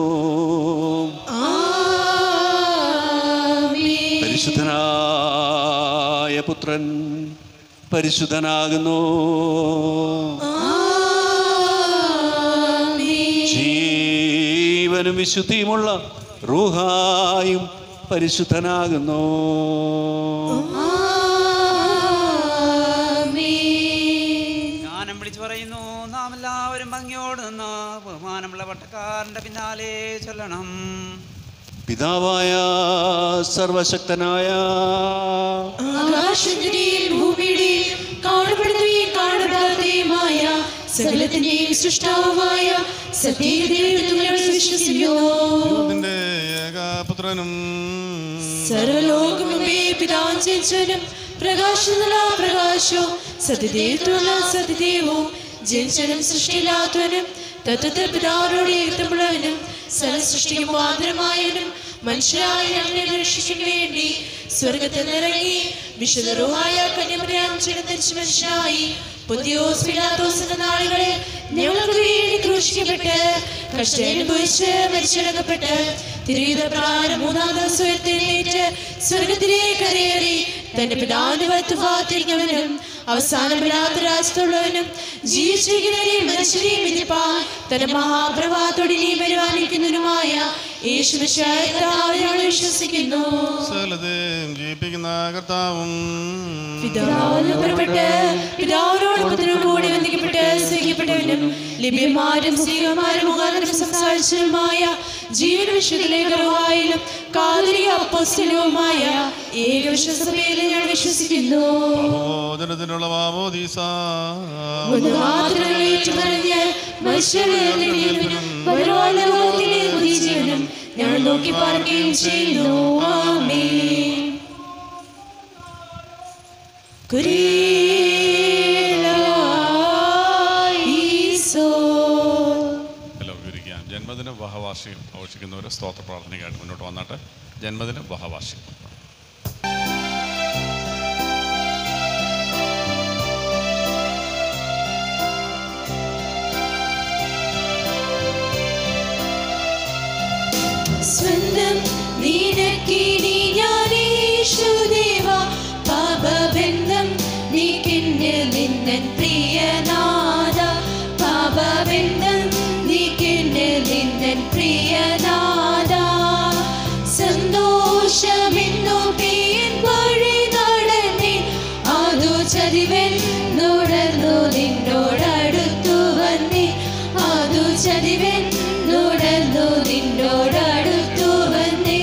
ആമേൻ പരിശുദ്ധനായ പുത്രൻ പരിശുദ്ധനാകുന്നു ആമേൻ ജീവനും വിശുദ്ധിയുമുള്ള റൂഹായും പരിശുദ്ധനാകുന്നു ആമേൻ ജ്ഞാനം വിളിച്ചു പറയുന്നു നാം എല്ലാവരും ഭംഗിയോട് നിന്ന് ബഹുമാനമുള്ള പട്ടക്കാരന്റെ പിന്നാലെ ചൊല്ലണം പിതാവായ സർവശക്തനായ ആകാശത്തിന്റെയും ഭൂമിയുടെയും കാണപ്പെടുന്നവയും കാണപ്പെടാത്തതുമായ സകലത്തിന്റെയും സൃഷ്ടാവുമായ സത്യദൈവത്തിൽ വിശ്വസിക്കുന്നു നിന്റെ ഏകപുത്രനും സർവലോകമുമേ പിതാവ് ജനിച്ചവനും പ്രകാശമുള്ള പ്രകാശവും സത്യദേവത്തുള്ള സത്യദേവവും ജനിച്ചവനും സൃഷ്ടിയില്ലാത്തവനും തത്വത്തിൽ പിതാവിനോട് ഏകത്വമുള്ളവനും സൃഷ്ടിക്ക് മാതൃമായവനും മനുഷ്യരായ ഞങ്ങളെ രക്ഷിക്കാൻ വേണ്ടി സ്വർഗത്തിൽ നിറങ്ങി വിശുദ്ധറുമായ കന്യമറിയാൻ ധരിച്ച മനുഷ്യനായി പുതിയോസ് പിലാത്തോസിന്റെ നാളുകളിൽ ഞങ്ങൾക്ക് വേണ്ടി ക്രൂശിക്കപ്പെട്ട് കഷ്ടം അനുഭവിച്ച് മരിച്ചടക്കപ്പെട്ട് തിരുവിധ പ്രാരം മൂന്നാം ദിവസം ഉയർത്തെഴുന്നേറ്റ് സ്വർഗത്തിലേക്ക് കരയേറി തന്റെ പിതാവിന്റെ വത്തുഭാഗത്തിരിക്കുന്നവനും അവസാനമില്ലാത്ത രാജ്യത്തുള്ളവനും ജീവിച്ചിരിക്കുന്നവരെയും മനുഷ്യരെയും വിധിപ്പാൻ തന്റെ മഹാപ്രഭാതോടെ നീ പരിപാലിക്കുന്നതിനുമായ യേശുവിശായ വിശ്വസിക്കുന്നു സകലതയും ജീവിപ്പിക്കുന്ന കർത്താവും പിതാവിന് പുറപ്പെട്ട് പിതാവിനോട് പുത്രനും കൂടി ബന്ധിക്കപ്പെട്ട് സ്വീകരിക്കപ്പെട്ടവനും ലഭ്യന്മാരും സ്ത്രീകന്മാരും മുഖാന്തരം സംസാരിച്ചതുമായ ജീവന വിശുദ്ധലേഖനമായാലും കാതലിക അപ്പോസ്തലവുമായ ഏകവിശ്വസഭയിൽ ഞാൻ വിശ്വസിക്കുന്നു ഭോജനത്തിനുള്ള വാമോദീസ ഒന്ന് മാത്രം ഏറ്റുപറഞ്ഞ് മനുഷ്യനും വരുവാനുള്ള ലോകത്തിലെ പുതിയ ജീവനും ഞങ്ങൾ നോക്കി പാർക്കുകയും ചെയ്യുന്നു ആമേൻ കുരിയിലായിസോ. എല്ലാവർക്കും ഇരിക്കാം ജന്മദിന വഹവാർഷികം ആഘോഷിക്കുന്നവർ സ്തോത്ര പ്രാർത്ഥനയ്ക്കായിട്ട് മുന്നോട്ട് വന്നാട്ട് ജന്മദിന വഹവാർഷികം സ്വന്തം നിനക്കിനി ഞാൻ യേശുദേവ പാപബന്ധം നീക്കിന് നിന്നൻ പ്രിയനാഥ പാപബന്ധം നീക്കിന് നിന്നൻ പ്രിയനാഥ സന്തോഷമെന്നു പേൻ വഴി നടന്നേ അതു ചതിവൻ നുടർന്നു നിന്നോടടുത്തു വന്നേ അതു ചതിവൻ നുടർന്നു നിന്നോടടുത്തു വന്നേ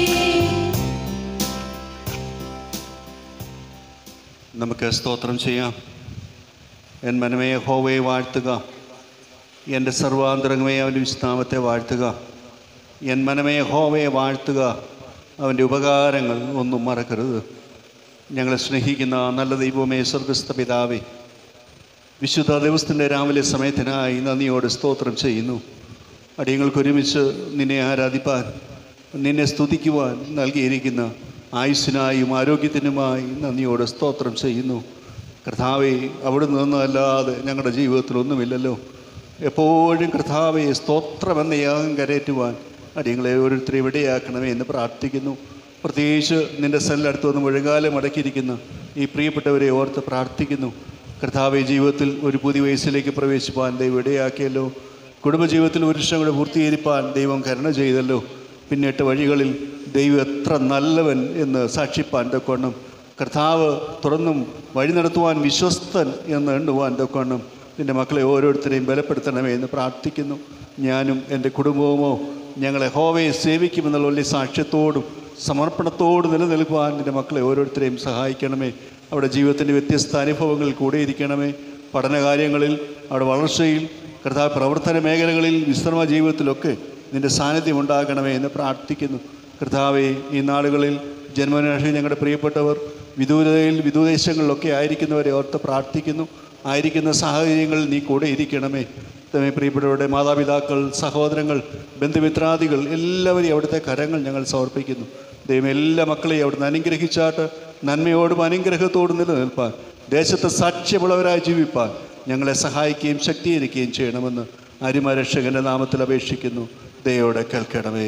നമുക്ക് സ്തോത്രം ചെയ്യാം എൻ മനമേ ഹോവയെ വാഴ്ത്തുക എൻ്റെ സർവാന്തരംഗമേ അവൻ്റെ വിശ്നാമത്തെ വാഴ്ത്തുക എൻ മനമേ ഹോവയെ വാഴ്ത്തുക അവൻ്റെ ഉപകാരങ്ങൾ ഒന്നും മറക്കരുത് ഞങ്ങളെ സ്നേഹിക്കുന്ന നല്ല ദൈവമേ സ്വർഗസ്ഥ പിതാവേ വിശുദ്ധ ദിവസത്തിൻ്റെ രാവിലെ സമയത്തിനായി നന്ദിയോട് സ്തോത്രം ചെയ്യുന്നു അടിയങ്ങൾക്ക് ഒരുമിച്ച് നിന്നെ ആരാധിപ്പാൻ നിന്നെ സ്തുതിക്കുവാൻ നൽകിയിരിക്കുന്ന ആയുസ്സിനായും ആരോഗ്യത്തിനുമായി നന്ദിയോട് സ്തോത്രം ചെയ്യുന്നു കർത്താവെ അവിടെ നിന്നല്ലാതെ ഞങ്ങളുടെ ജീവിതത്തിൽ ഒന്നുമില്ലല്ലോ എപ്പോഴും കർത്താവെ സ്തോത്രമെന്ന യാഗം കരയറ്റുവാൻ അടിയങ്ങളെ ഓരോരുത്തരെ ഇവിടെയാക്കണമേ എന്ന് പ്രാർത്ഥിക്കുന്നു പ്രത്യേകിച്ച് നിൻ്റെ സെല്ലടുത്ത് വന്ന് മുഴങ്കാലം അടക്കിയിരിക്കുന്ന ഈ പ്രിയപ്പെട്ടവരെ ഓർത്ത് പ്രാർത്ഥിക്കുന്നു കർത്താവ് ജീവിതത്തിൽ ഒരു പുതിയ വയസ്സിലേക്ക് പ്രവേശിപ്പാൻ ദൈവം ഇടയാക്കിയല്ലോ കുടുംബജീവിതത്തിൽ ഒരു വർഷം കൂടെ പൂർത്തീകരിപ്പാൻ ദൈവം കരുണ ചെയ്തല്ലോ പിന്നിട്ട വഴികളിൽ ദൈവം എത്ര നല്ലവൻ എന്ന് സാക്ഷിപ്പാൻ തൊക്കണം കർത്താവ് തുറന്നും വഴി നടത്തുവാൻ വിശ്വസ്തൻ എന്ന് എണ്ണുവാൻ തൊക്കണം നിൻ്റെ മക്കളെ ഓരോരുത്തരെയും ബലപ്പെടുത്തണമേ എന്ന് പ്രാർത്ഥിക്കുന്നു ഞാനും എൻ്റെ കുടുംബവുമോ ഞങ്ങളെ ഹോവയെ സേവിക്കുമെന്നുള്ള വലിയ സാക്ഷ്യത്തോടും സമർപ്പണത്തോട് നിലനിൽക്കുവാൻ നിൻ്റെ മക്കളെ ഓരോരുത്തരെയും സഹായിക്കണമേ അവിടെ ജീവിതത്തിൻ്റെ വ്യത്യസ്ത അനുഭവങ്ങൾ കൂടെ ഇരിക്കണമേ പഠനകാര്യങ്ങളിൽ അവിടെ വളർച്ചയിൽ കർത്താവ് പ്രവർത്തന മേഖലകളിൽ വിശ്രമ ജീവിതത്തിലൊക്കെ നിൻ്റെ സാന്നിധ്യം ഉണ്ടാകണമേ എന്ന് പ്രാർത്ഥിക്കുന്നു കർത്താവെ ഈ നാളുകളിൽ ജന്മനാശം ഞങ്ങളുടെ പ്രിയപ്പെട്ടവർ വിദൂരതയിൽ വിദൂദേശങ്ങളിലൊക്കെ ആയിരിക്കുന്നവരെ ഓർത്ത് പ്രാർത്ഥിക്കുന്നു ആയിരിക്കുന്ന സാഹചര്യങ്ങളിൽ നീ കൂടെ ഇരിക്കണമേ തന്നെ പ്രിയപ്പെട്ടവരുടെ മാതാപിതാക്കൾ സഹോദരങ്ങൾ ബന്ധുമിത്രാദികൾ എല്ലാവരെയും അവിടുത്തെ കരങ്ങൾ ഞങ്ങൾ സമർപ്പിക്കുന്നു ദൈവം എല്ലാ മക്കളെയും അവിടുന്ന് അനുഗ്രഹിച്ചാട്ട് നന്മയോടും അനുഗ്രഹത്തോടും നിലനിൽപ്പാൻ ദേശത്ത് സാക്ഷ്യമുള്ളവരായി ജീവിപ്പാൻ ഞങ്ങളെ സഹായിക്കുകയും ശക്തീകരിക്കുകയും ചെയ്യണമെന്ന് അരിമരക്ഷകന്റെ നാമത്തിൽ അപേക്ഷിക്കുന്നു ദയോടെ കേൾക്കണമേ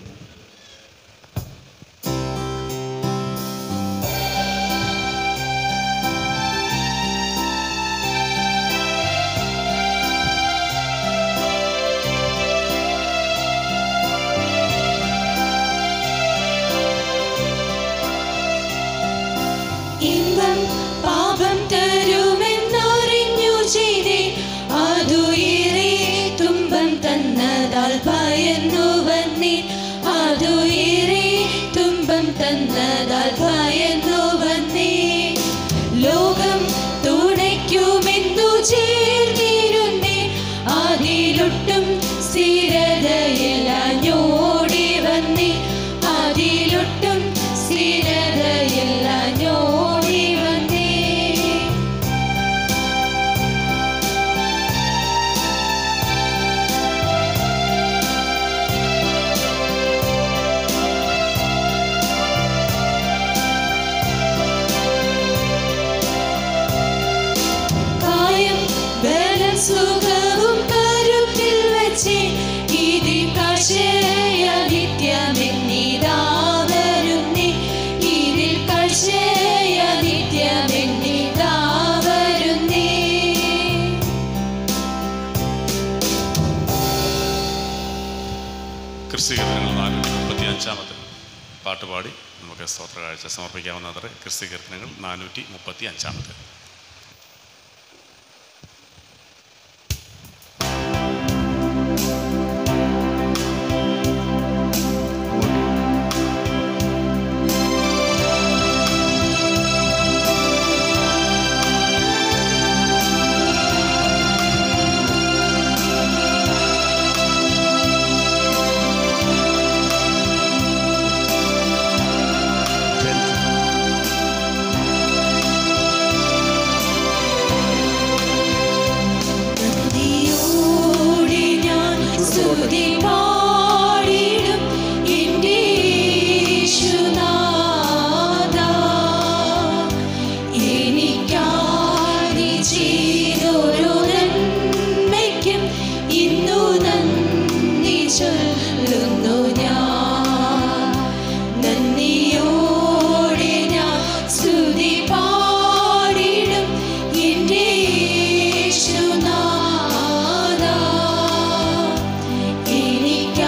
ഇമ്പം പാപം തരുമെന്നറിഞ്ഞു ചെയ്തേ അതു ഏറെ തുമ്പം തന്നതാൽ ഭയന്നു വന്നേ അതു ഏറെ തുമ്പം തന്നതാൽ ഭയന്നു വന്നേ ലോകം തുണയ്ക്കുമെന്നു ചേർന്നിരുന്നേ അതിലൊട്ടും സ്ഥിരതയില്ല ഞോടി വന്നേ അതിലൊട്ടും സ്ഥിരതയില്ല ഞോടി വന്നേ കായം ബലം സുഖവും കരുത്തിൽ വെച്ച് ഇതിൽ കാഴ്ചയ നിത്യമെന്നിതാ വരുന്നേ ഇതിൽ കാഴ്ചയ നിത്യമെന്നിതാ വരുന്നേ ക്രിസ്തീകരണങ്ങൾ നാനൂറ്റി മുപ്പത്തി അഞ്ചാമത്തെ പാട്ടുപാടി നമുക്ക് സ്തോത്ര കാഴ്ച സമർപ്പിക്കാവുന്നത്ര ക്രിസ്തീകരണങ്ങൾ നാനൂറ്റി മുപ്പത്തി അഞ്ചാമത്തെ നന്ദിയോടെ ഞാൻ സ്തുതി പാടിടും എൻ്റെ യേശുനാഥാ. എനിക്കായി നീ ചെയ്തൊരു നന്മയ്ക്കും ഇന്നു നന്ദി ചൊല്ലുന്നു ഞാൻ നന്ദിയോടെ ഞാൻ സ്തുതി പാടിടും എൻ്റെ യേശുനാഥാ. എനിക്കായി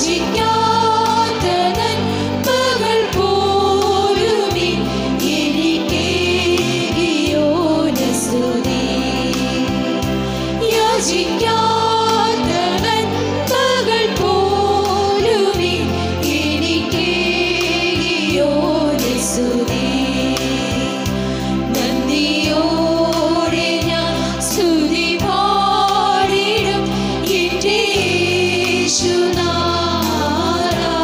യാചിക്കാത്ത നന്മകൾ പോലുമേ എനിക്കേകിയോന് സ്തുതി. യാചിക്കാത്ത നന്മകൾ പോലുമേ എനിക്കേകിയോന് സ്തുതി. നന്ദിയോടെ ഞാൻ സ്തുതി പാടിടും എൻ്റെ യേശുനാഥാ.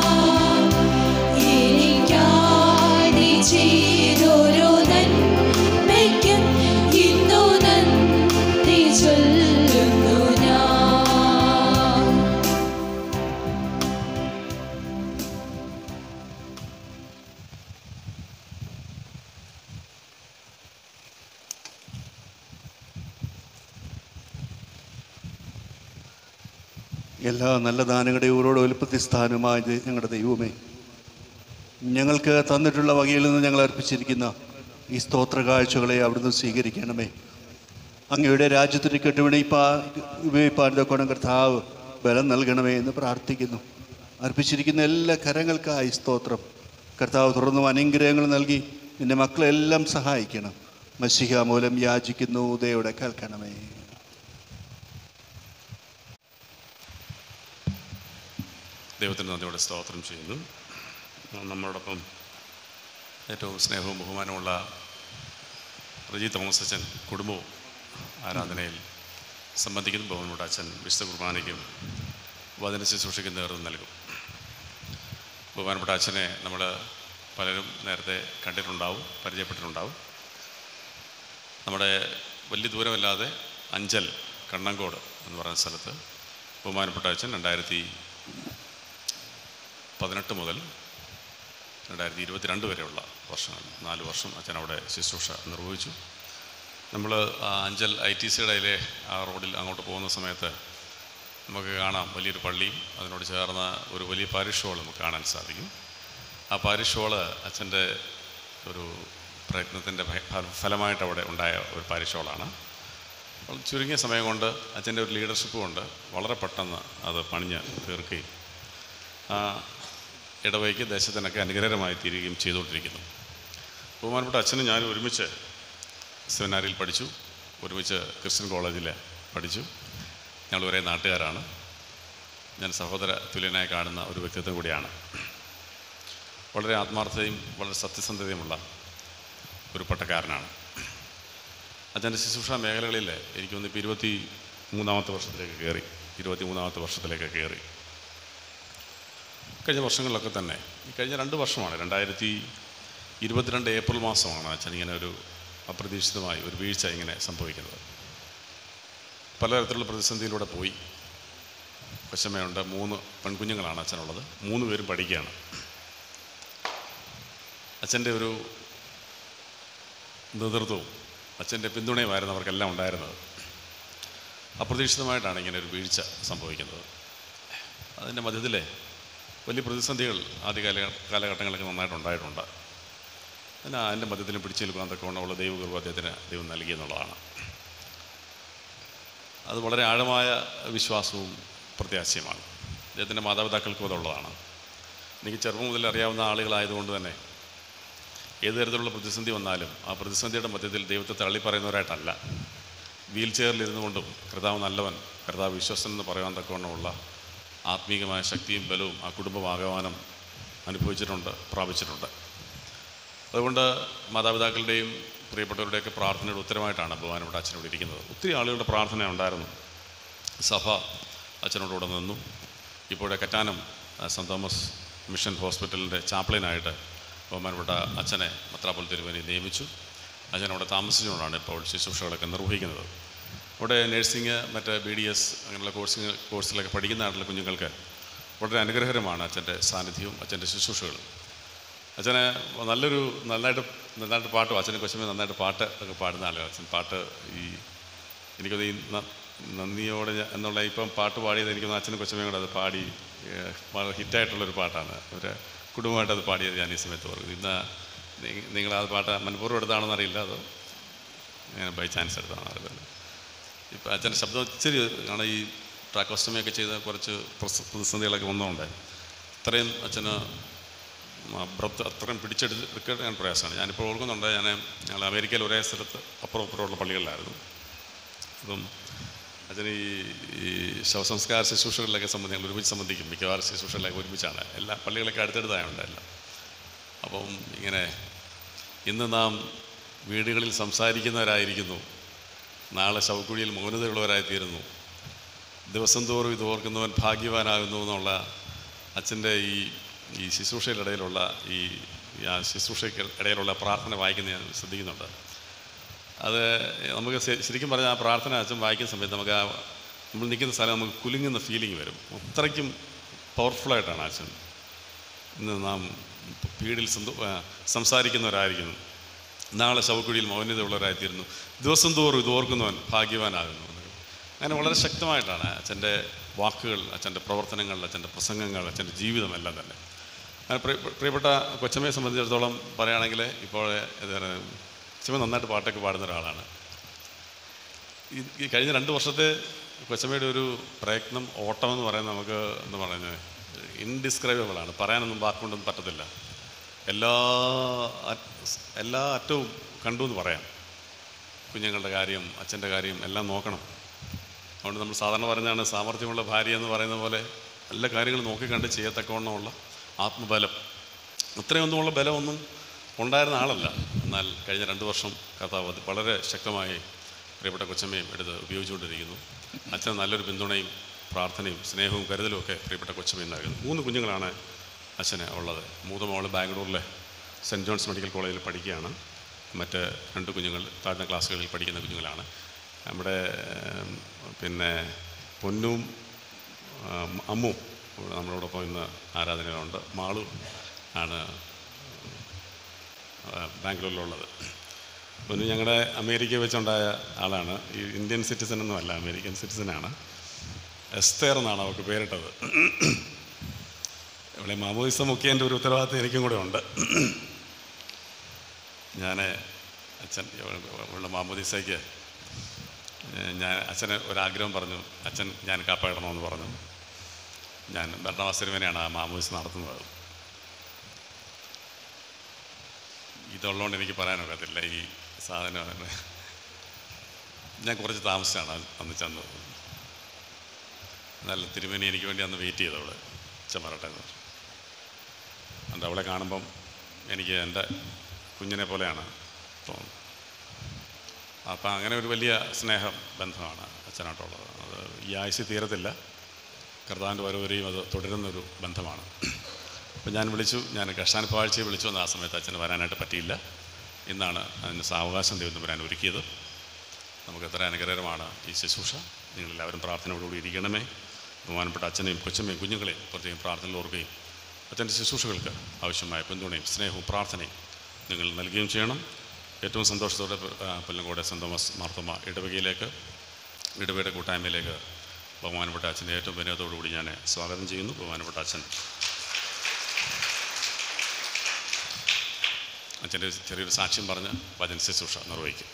എനിക്കായി നീ ചെയ്തൊരു നന്മയ്ക്കും ഇന്നു നന്ദി ചൊല്ലുന്നു ഞാൻ എല്ലാ നല്ല ദാനങ്ങളുടെയും ഊരോട് ഉൽപ്പത്തി സ്ഥാനമായ ദൈ- ഞങ്ങളുടെ ദൈവമേ ഞങ്ങൾക്ക് തന്നിട്ടുള്ള വകയിൽ നിന്ന് ഞങ്ങൾ അർപ്പിച്ചിരിക്കുന്ന ഈ സ്തോത്ര കാഴ്ചകളെ അവിടുന്ന് സ്വീകരിക്കണമേ അങ്ങയുടെ രാജ്യത്തിന് കെട്ടുവിണിപ്പാ ഉപയോഗിപ്പാൻ കൊണം കർത്താവ് ബലം നൽകണമേ എന്ന് പ്രാർത്ഥിക്കുന്നു അർപ്പിച്ചിരിക്കുന്ന എല്ലാ കരങ്ങൾക്കായി സ്തോത്രം കർത്താവ് തുറന്നും അനുഗ്രഹങ്ങൾ നൽകി നിന്റെ മക്കളെല്ലാം സഹായിക്കണം മഷിഹ മൂലം യാചിക്കുന്നു ഉദയോടെ കേൾക്കണമേ ദൈവത്തിന് നന്ദിയോടെ സ്തോത്രം ചെയ്യുന്നു നമ്മളോടൊപ്പം ഏറ്റവും സ്നേഹവും ബഹുമാനമുള്ള റജി തോമസ് അച്ഛൻ കുടുംബവും ആരാധനയിൽ സംബന്ധിക്കുന്നു ബഹുമാനപ്പെട്ട അച്ഛൻ വിശുദ്ധ കുർബാനയ്ക്കും വചന ശുശ്രൂഷയ്ക്കും നേതൃത്വം നൽകും ബഹുമാനപ്പെട്ട അച്ഛനെ നമ്മൾ പലരും നേരത്തെ കണ്ടിട്ടുണ്ടാവും പരിചയപ്പെട്ടിട്ടുണ്ടാവും നമ്മുടെ വലിയ ദൂരമല്ലാതെ അഞ്ചൽ കണ്ണങ്കോട് എന്ന് പറയുന്ന സ്ഥലത്ത് ബഹുമാനപ്പെട്ട അച്ഛൻ രണ്ടായിരത്തി പതിനെട്ട് മുതൽ രണ്ടായിരത്തി ഇരുപത്തിരണ്ട് വരെയുള്ള വർഷങ്ങൾ നാല് വർഷം അച്ഛൻ അവിടെ ശുശ്രൂഷ നിർവഹിച്ചു നമ്മൾ ആ അഞ്ചൽ ഐ ടി സിയുടെ ആ റോഡിൽ അങ്ങോട്ട് പോകുന്ന സമയത്ത് നമുക്ക് കാണാം വലിയൊരു പള്ളിയും അതിനോട് ചേർന്ന ഒരു വലിയ പാരിഷ് ഹോൾ നമുക്ക് കാണാൻ സാധിക്കും ആ പാരിഷ് ഹോള് അച്ഛൻ്റെ ഒരു പ്രയത്നത്തിൻ്റെ ഫലമായിട്ട് അവിടെ ഉണ്ടായ ഒരു പാരിഷ് ഹോളാണ് അപ്പോൾ ചുരുങ്ങിയ സമയം കൊണ്ട് അച്ഛൻ്റെ ഒരു ലീഡർഷിപ്പ് കൊണ്ട് വളരെ പെട്ടെന്ന് അത് പണിഞ്ഞ് തീർക്കുകയും ആ ഇടവയ്ക്ക് ദേശത്തിനൊക്കെ അനുഗ്രഹമായി തീരുകയും ചെയ്തുകൊണ്ടിരിക്കുന്നു ബഹുമാനപ്പെട്ട അച്ഛനും ഞാനും ഒരുമിച്ച് സെമിനാരിയിൽ പഠിച്ചു ഒരുമിച്ച് ക്രിസ്ത്യൻ കോളേജിൽ പഠിച്ചു ഞങ്ങൾ ഒരേ നാട്ടുകാരാണ് ഞാൻ സഹോദര തുല്യനായി കാണുന്ന ഒരു വ്യക്തിത്വം കൂടിയാണ് വളരെ ആത്മാർത്ഥതയും വളരെ സത്യസന്ധതയുമുള്ള ഒരു പട്ടക്കാരനാണ് അച്ഛൻ്റെ ശുശ്രൂഷ മേഖലകളിൽ എനിക്കൊന്ന് ഇപ്പോൾ ഇരുപത്തി മൂന്നാമത്തെ വർഷത്തിലേക്ക് കയറി ഇരുപത്തി മൂന്നാമത്തെ വർഷത്തിലേക്ക് കയറി കഴിഞ്ഞ വർഷങ്ങളിലൊക്കെ തന്നെ ഈ കഴിഞ്ഞ രണ്ട് വർഷമാണ് രണ്ടായിരത്തി ഇരുപത്തിരണ്ട് ഏപ്രിൽ മാസമാണ് അച്ഛൻ ഇങ്ങനെ ഒരു അപ്രതീക്ഷിതമായി ഒരു വീഴ്ച ഇങ്ങനെ സംഭവിക്കുന്നത് പലതരത്തിലുള്ള പ്രതിസന്ധിയിലൂടെ പോയി കൊച്ചമ്മയുണ്ട് മൂന്ന് പെൺകുഞ്ഞുങ്ങളാണ് അച്ഛനുള്ളത് മൂന്ന് പേരും പഠിക്കുകയാണ് അച്ഛൻ്റെ ഒരു നേതൃത്വവും അച്ഛൻ്റെ പിന്തുണയുമായിരുന്നു അവർക്കെല്ലാം ഉണ്ടായിരുന്നത് അപ്രതീക്ഷിതമായിട്ടാണ് ഇങ്ങനെ ഒരു വീഴ്ച സംഭവിക്കുന്നത് അതിൻ്റെ മധ്യത്തിലെ വലിയ പ്രതിസന്ധികൾ ആദ്യ കാല കാലഘട്ടങ്ങളൊക്കെ നന്നായിട്ട് ഉണ്ടായിട്ടുണ്ട് അതിന് അതിൻ്റെ മധ്യത്തിലും പിടിച്ചു നിൽക്കാൻ തക്കവണ്ണമുള്ള ദൈവകൃപ അദ്ദേഹത്തിന് ദൈവം നൽകി എന്നുള്ളതാണ് അത് വളരെ ആഴമായ വിശ്വാസവും പ്രത്യാശയുമാണ് അദ്ദേഹത്തിൻ്റെ മാതാപിതാക്കൾക്കും അതുള്ളതാണ് എനിക്ക് ചെറുപ്പം മുതൽ അറിയാവുന്ന ആളുകളായതുകൊണ്ട് തന്നെ ഏത് തരത്തിലുള്ള പ്രതിസന്ധി വന്നാലും ആ പ്രതിസന്ധിയുടെ മധ്യത്തിൽ ദൈവത്തെ തള്ളിപ്പറയുന്നവരായിട്ടല്ല വീൽ ചെയറിലിരുന്നു കൊണ്ടും കർത്താവ് നല്ലവൻ കർത്താവ് വിശ്വസൻ എന്ന് പറയാൻ തക്കവണ്ണമുള്ള ആത്മീകമായ ശക്തിയും ബലവും ആ കുടുംബമാകമാനം അനുഭവിച്ചിട്ടുണ്ട് പ്രാപിച്ചിട്ടുണ്ട് അതുകൊണ്ട് മാതാപിതാക്കളുടെയും പ്രിയപ്പെട്ടവരുടെയൊക്കെ പ്രാർത്ഥനയുടെ ഉത്തരമായിട്ടാണ് ബഹുമാനപ്പെട്ട അച്ഛനോട് ഇരിക്കുന്നത് ഒത്തിരി ആളുകളുടെ പ്രാർത്ഥന ഉണ്ടായിരുന്നു സഭ അച്ഛനോടുകൂടെ നിന്നു ഇപ്പോഴെ കറ്റാനം ആ, സെൻറ് തോമസ് മിഷൻ ഹോസ്പിറ്റലിൻ്റെ ചാപ്ലിനായിട്ട് ബഹുമാനപ്പെട്ട അച്ഛനെ മത്രാപുൽ തിരുവനി നിയമിച്ചു അച്ഛൻ അവിടെ താമസിച്ചുകൊണ്ടാണ് ഇപ്പോൾ ശുശ്രൂഷകളൊക്കെ നിർവഹിക്കുന്നത് അവിടെ നഴ്സിംഗ് മറ്റ് ബി ഡി എസ് അങ്ങനെയുള്ള കോഴ്സിങ് കോഴ്സിലൊക്കെ പഠിക്കുന്ന നാട്ടിലെ കുഞ്ഞുങ്ങൾക്ക് വളരെ അനുഗ്രഹകരമാണ് അച്ഛൻ്റെ സാന്നിധ്യവും അച്ഛൻ്റെ ശുശ്രൂഷകളും അച്ഛനെ നല്ലൊരു നന്നായിട്ട് നന്നായിട്ട് പാട്ടും അച്ഛനെ കൊച്ചമ്മ നന്നായിട്ട് പാട്ട് ഒക്കെ പാടുന്ന ആളുകൾ അച്ഛൻ പാട്ട് ഈ എനിക്കത് ഈ ന- നന്ദിയോടെ ഞാൻ- എന്നുള്ള ഇപ്പം പാട്ട് പാടിയത് എനിക്ക് തോന്നുന്നു അച്ഛനും കൊച്ചമ്മയും കൂടെ അത് പാടി ഏഹ്, വളരെ ഹിറ്റായിട്ടുള്ളൊരു പാട്ടാണ് ഒരു കുടുംബമായിട്ട് അത് പാടിയത് ഞാൻ ഈ സമയത്ത് ഓർക്കുന്നു ഇന്ന് നി- നിങ്ങൾ ആ പാട്ട് മനഃപൂർവ്വം എടുത്താണെന്ന് അറിയില്ല അതോ ഞാൻ ബൈ ചാൻസ് എടുത്താണെന്ന് അറിയില്ല ഇപ്പം അച്ഛൻ്റെ ശബ്ദം ഇച്ചിരി ആണ് ഈ ട്രാക്കോസ്റ്റമയൊക്കെ ചെയ്ത കുറച്ച് പ്രസ- പ്രതിസന്ധികളൊക്കെ വന്നതുകൊണ്ട് ഇത്രയും അച്ഛന് ബ്രത്ത് അത്രയും പിടിച്ചെടുക്കാൻ പ്രയാസമാണ് ഞാനിപ്പോൾ ഓർക്കുന്നുണ്ട് ഞാൻ ഞങ്ങൾ അമേരിക്കയിൽ ഒരേ സ്ഥലത്ത് അപ്പുറം അപ്പുറമുള്ള പള്ളികളിലായിരുന്നു അപ്പം അതിന് ഈ ഈ ശവസംസ്കാര ശുശ്രൂഷകളിലൊക്കെ സംബന്ധിച്ച് ഞങ്ങൾ ഒരുമിച്ച് സംബന്ധിക്കും മിക്കവാറും ശുശ്രൂഷകളിലൊക്കെ ഒരുമിച്ചാണ് എല്ലാ പള്ളികളൊക്കെ അടുത്തടുത്തായുണ്ട് എല്ലാം അപ്പം ഇങ്ങനെ ഇന്ന് നാം വീടുകളിൽ സംസാരിക്കുന്നവരായിരിക്കുന്നു നാളെ ശവക്കുഴിയിൽ മൗനതയുള്ളവരായിത്തീരുന്നു ദിവസം തോറും ഇത് ഓർക്കുന്നവൻ ഭാഗ്യവാനാകുന്നു എന്നുള്ള അച്ഛൻ്റെ ഈ ഈ ശുശ്രൂഷയുടെ ഇടയിലുള്ള ഈ ഈ ആ ശുശ്രൂഷയ്ക്ക് ഇടയിലുള്ള പ്രാർത്ഥന വായിക്കുന്ന ഞാൻ ശ്രദ്ധിക്കുന്നുണ്ട് അത് നമുക്ക് ശ- ശരിക്കും പറഞ്ഞാൽ ആ പ്രാർത്ഥന അച്ഛൻ വായിക്കുന്ന സമയത്ത് നമുക്ക് ആ നമ്മൾ നിൽക്കുന്ന സ്ഥലം നമുക്ക് കുലുങ്ങുന്ന ഫീലിംഗ് വരും അത്രയ്ക്കും പവർഫുള്ളായിട്ടാണ് അച്ഛൻ ഇന്ന് നാം വീടിൽ സന്തോ ആ, സംസാരിക്കുന്നവരായിരിക്കുന്നു നാളെ ശവക്കുഴിയിൽ മൗന്യതയുള്ളവരായിത്തീരുന്നു ദിവസം തോറും ഇത് ഓർക്കുന്നവൻ ഭാഗ്യവാനാകുന്നു എന്നൊക്കെ. അങ്ങനെ വളരെ ശക്തമായിട്ടാണ് അച്ഛൻ്റെ വാക്കുകൾ അച്ഛൻ്റെ പ്രവർത്തനങ്ങൾ അച്ഛൻ്റെ പ്രസംഗങ്ങൾ അച്ഛൻ്റെ ജീവിതം എല്ലാം തന്നെ അങ്ങനെ പ്രിയ- പ്രിയപ്പെട്ട കൊച്ചമ്മയെ സംബന്ധിച്ചിടത്തോളം പറയുകയാണെങ്കിൽ ഇപ്പോൾ എന്താണ് കൊച്ചമ്മ നന്നായിട്ട് പാട്ടൊക്കെ പാടുന്ന ഒരാളാണ് ഈ ഈ കഴിഞ്ഞ രണ്ട് വർഷത്തെ കൊച്ചമ്മയുടെ ഒരു പ്രയത്നം ഓട്ടം എന്ന് പറയുന്നത് നമുക്ക് എന്താ പറയുന്നത് ഇൻഡിസ്ക്രൈബിൾ ആണ് പറയാനൊന്നും വാക്കുകൊണ്ടൊന്നും പറ്റത്തില്ല എല്ലാ അറ്റ്- എല്ലാ അറ്റവും കണ്ടു എന്ന് പറയാം കുഞ്ഞുങ്ങളുടെ കാര്യം അച്ഛൻ്റെ കാര്യം എല്ലാം നോക്കണം അതുകൊണ്ട് നമ്മൾ സാധാരണ പറഞ്ഞാണ് സാമർഥ്യമുള്ള ഭാര്യ എന്ന് പറയുന്ന പോലെ എല്ലാ കാര്യങ്ങളും നോക്കിക്കണ്ട് ചെയ്യത്തക്കവണ്ണമുള്ള ആത്മബലം ഇത്രയൊന്നുമുള്ള ബലമൊന്നും ഉണ്ടായിരുന്ന ആളല്ല എന്നാൽ കഴിഞ്ഞ രണ്ട് വർഷം കർത്താവ് അത് വളരെ ശക്തമായി പ്രിയപ്പെട്ട കൊച്ചമ്മയും എടുത്ത് ഉപയോഗിച്ചുകൊണ്ടിരിക്കുന്നു അച്ഛന് നല്ലൊരു പിന്തുണയും പ്രാർത്ഥനയും സ്നേഹവും കരുതലും ഒക്കെ പ്രിയപ്പെട്ട കൊച്ചമ്മയും നൽകുന്നു മൂന്ന് കുഞ്ഞുങ്ങളാണ് അച്ഛന് ഉള്ളത് മൂത്ത മോള് ബാംഗ്ലൂരിലെ സെൻറ്റ് ജോൺസ് മെഡിക്കൽ കോളേജിൽ പഠിക്കുകയാണ് മറ്റ് രണ്ട് കുഞ്ഞുങ്ങൾ താഴ്ന്ന ക്ലാസ്സുകളിൽ പഠിക്കുന്ന കുഞ്ഞുങ്ങളാണ് നമ്മുടെ ഏം, പിന്നെ പൊന്നും ആം, അമ്മു ഇവിടെ നമ്മളോടൊപ്പം ഇന്ന് ആരാധനയിലുണ്ട് മാളു ആണ് ആ, ബാംഗ്ലൂരിലുള്ളത് പൊന്നു ഞങ്ങളുടെ അമേരിക്ക വെച്ചുണ്ടായ ആളാണ് ഈ ഇന്ത്യൻ സിറ്റിസൺ ഒന്നുമല്ല അമേരിക്കൻ സിറ്റിസനാണ് എസ്തേർ എന്നാണ് അവർക്ക് പേരിട്ടത് ഇവിടെ മാമോദിസ മുഖ്യൻ്റെ ഒരു ഉത്തരവാദിത്തം എനിക്കും കൂടെ ഉണ്ട് ഞാൻ അച്ഛൻ ഉള്ള മാമോദിസയ്ക്ക് ഏഹ് ഞാൻ അച്ഛന് ഒരാഗ്രഹം പറഞ്ഞു അച്ഛൻ ഞാൻ കാപ്പ ഇടണമെന്ന് പറഞ്ഞു ഞാൻ ഭരണവാസരുവനെയാണ് ആ മാമോദിസ നടത്തുന്നത് ഇതുള്ളതുകൊണ്ട് എനിക്ക് പറയാനൊക്കത്തില്ല ഈ സാധനം ഞാൻ കുറച്ച് താമസിച്ചാണ് അത് അന്ന് ചെന്നത് എന്നാൽ തിരുമേനി എനിക്ക് വേണ്ടി അന്ന് വെയിറ്റ് ചെയ്തു അവിടെ അച്ഛൻ പറയട്ടെ എന്ന് പറഞ്ഞു അതുകൊണ്ട് അവളെ കാണുമ്പം എനിക്ക് എൻ്റെ കുഞ്ഞിനെ പോലെയാണ് തോന്നുന്നത് അപ്പം അങ്ങനെ ഒരു വലിയ സ്നേഹം ബന്ധമാണ് അച്ഛനായിട്ടുള്ളത് അത് ഈ ആയുസ് തീരത്തില്ല കർത്താവിൻ്റെ വരവരെയും അത് തുടരുന്നൊരു ബന്ധമാണ് അപ്പം ഞാൻ വിളിച്ചു ഞാൻ കഷ്ടാനുപാഴ്ചയെ വിളിച്ചു വന്ന ആ സമയത്ത് അച്ഛന് വരാനായിട്ട് പറ്റിയില്ല ഇന്നാണ് അതിന് സാവകാശം ദൈവം വരാൻ ഒരുക്കിയത് നമുക്ക് എത്ര അനുഗ്രഹമാണ് ഈ ശുശ്രൂഷ നിങ്ങളെല്ലാവരും പ്രാർത്ഥനയോടുകൂടി ഇരിക്കണമേ ബഹുമാനപ്പെട്ട അച്ഛനെയും കൊച്ചമ്മയും കുഞ്ഞുങ്ങളെയും പ്രത്യേകം പ്രാർത്ഥനയിൽ ഓർക്കുകയും അച്ഛൻ്റെ ശുശ്രൂഷകൾക്ക് ആവശ്യമായ പിന്തുണയും സ്നേഹവും പ്രാർത്ഥനയും നിങ്ങൾ നൽകുകയും ചെയ്യണം ഏറ്റവും സന്തോഷത്തോടെ ആ, പുല്ലങ്കോട് സെൻറ് തോമസ് മാർത്തമ്മ ഇടവകയിലേക്ക് ഇടവയുടെ കൂട്ടായ്മയിലേക്ക് ബഹുമാനപ്പെട്ട അച്ഛൻ്റെ ഏറ്റവും വിനയത്തോടുകൂടി ഞാൻ സ്വാഗതം ചെയ്യുന്നു ബഹുമാനപ്പെട്ട അച്ഛൻ അച്ഛൻ്റെ ചെറിയൊരു സാക്ഷ്യം പറഞ്ഞ് വചന ശുശ്രൂഷ നിർവഹിക്കും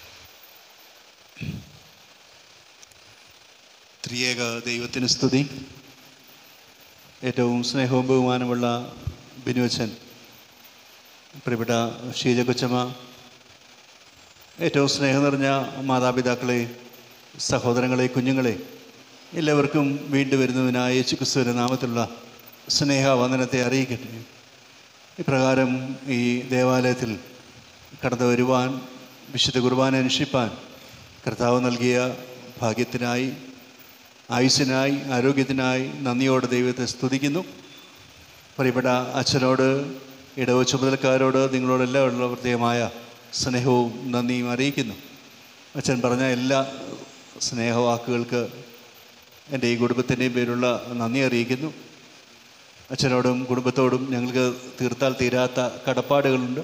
ത്രിയേക ദൈവത്തിന് സ്തുതി ഏറ്റവും സ്നേഹവും ബഹുമാനമുള്ള ബിനുവച്ചൻ പ്രിയപ്പെട്ട ഷീജ കൊച്ചമ്മ ഏറ്റവും സ്നേഹം നിറഞ്ഞ മാതാപിതാക്കളെ സഹോദരങ്ങളെ കുഞ്ഞുങ്ങളെ എല്ലാവർക്കും വീണ്ടും വരുന്നതിനായ യേശുക്രിസ്തുവിൻ്റെ നാമത്തിലുള്ള സ്നേഹവന്ദനത്തെ അറിയിക്കട്ടെ ഇപ്രകാരം ഈ ദേവാലയത്തിൽ കടന്നു വരുവാൻ വിശുദ്ധ കുർബാന അനുഷ്ഠിപ്പാൻ കർത്താവ് നൽകിയ ഭാഗ്യത്തിനായി ആയുസ്സിനായി ആരോഗ്യത്തിനായി നന്ദിയോടെ ദൈവത്തെ സ്തുതിക്കുന്നു പ്രിയപ്പെട്ട അച്ഛനോട് ഇടവ ചുമതലക്കാരോട് നിങ്ങളോടെല്ലാം ഉള്ള പ്രത്യേകമായ സ്നേഹവും നന്ദിയും അറിയിക്കുന്നു അച്ഛൻ പറഞ്ഞ എല്ലാ സ്നേഹവാക്കുകൾക്ക് എൻ്റെ ഈ കുടുംബത്തിൻ്റെയും പേരുള്ള നന്ദി അറിയിക്കുന്നു അച്ഛനോടും കുടുംബത്തോടും ഞങ്ങൾക്ക് തീർത്താൽ തീരാത്ത കടപ്പാടുകളുണ്ട്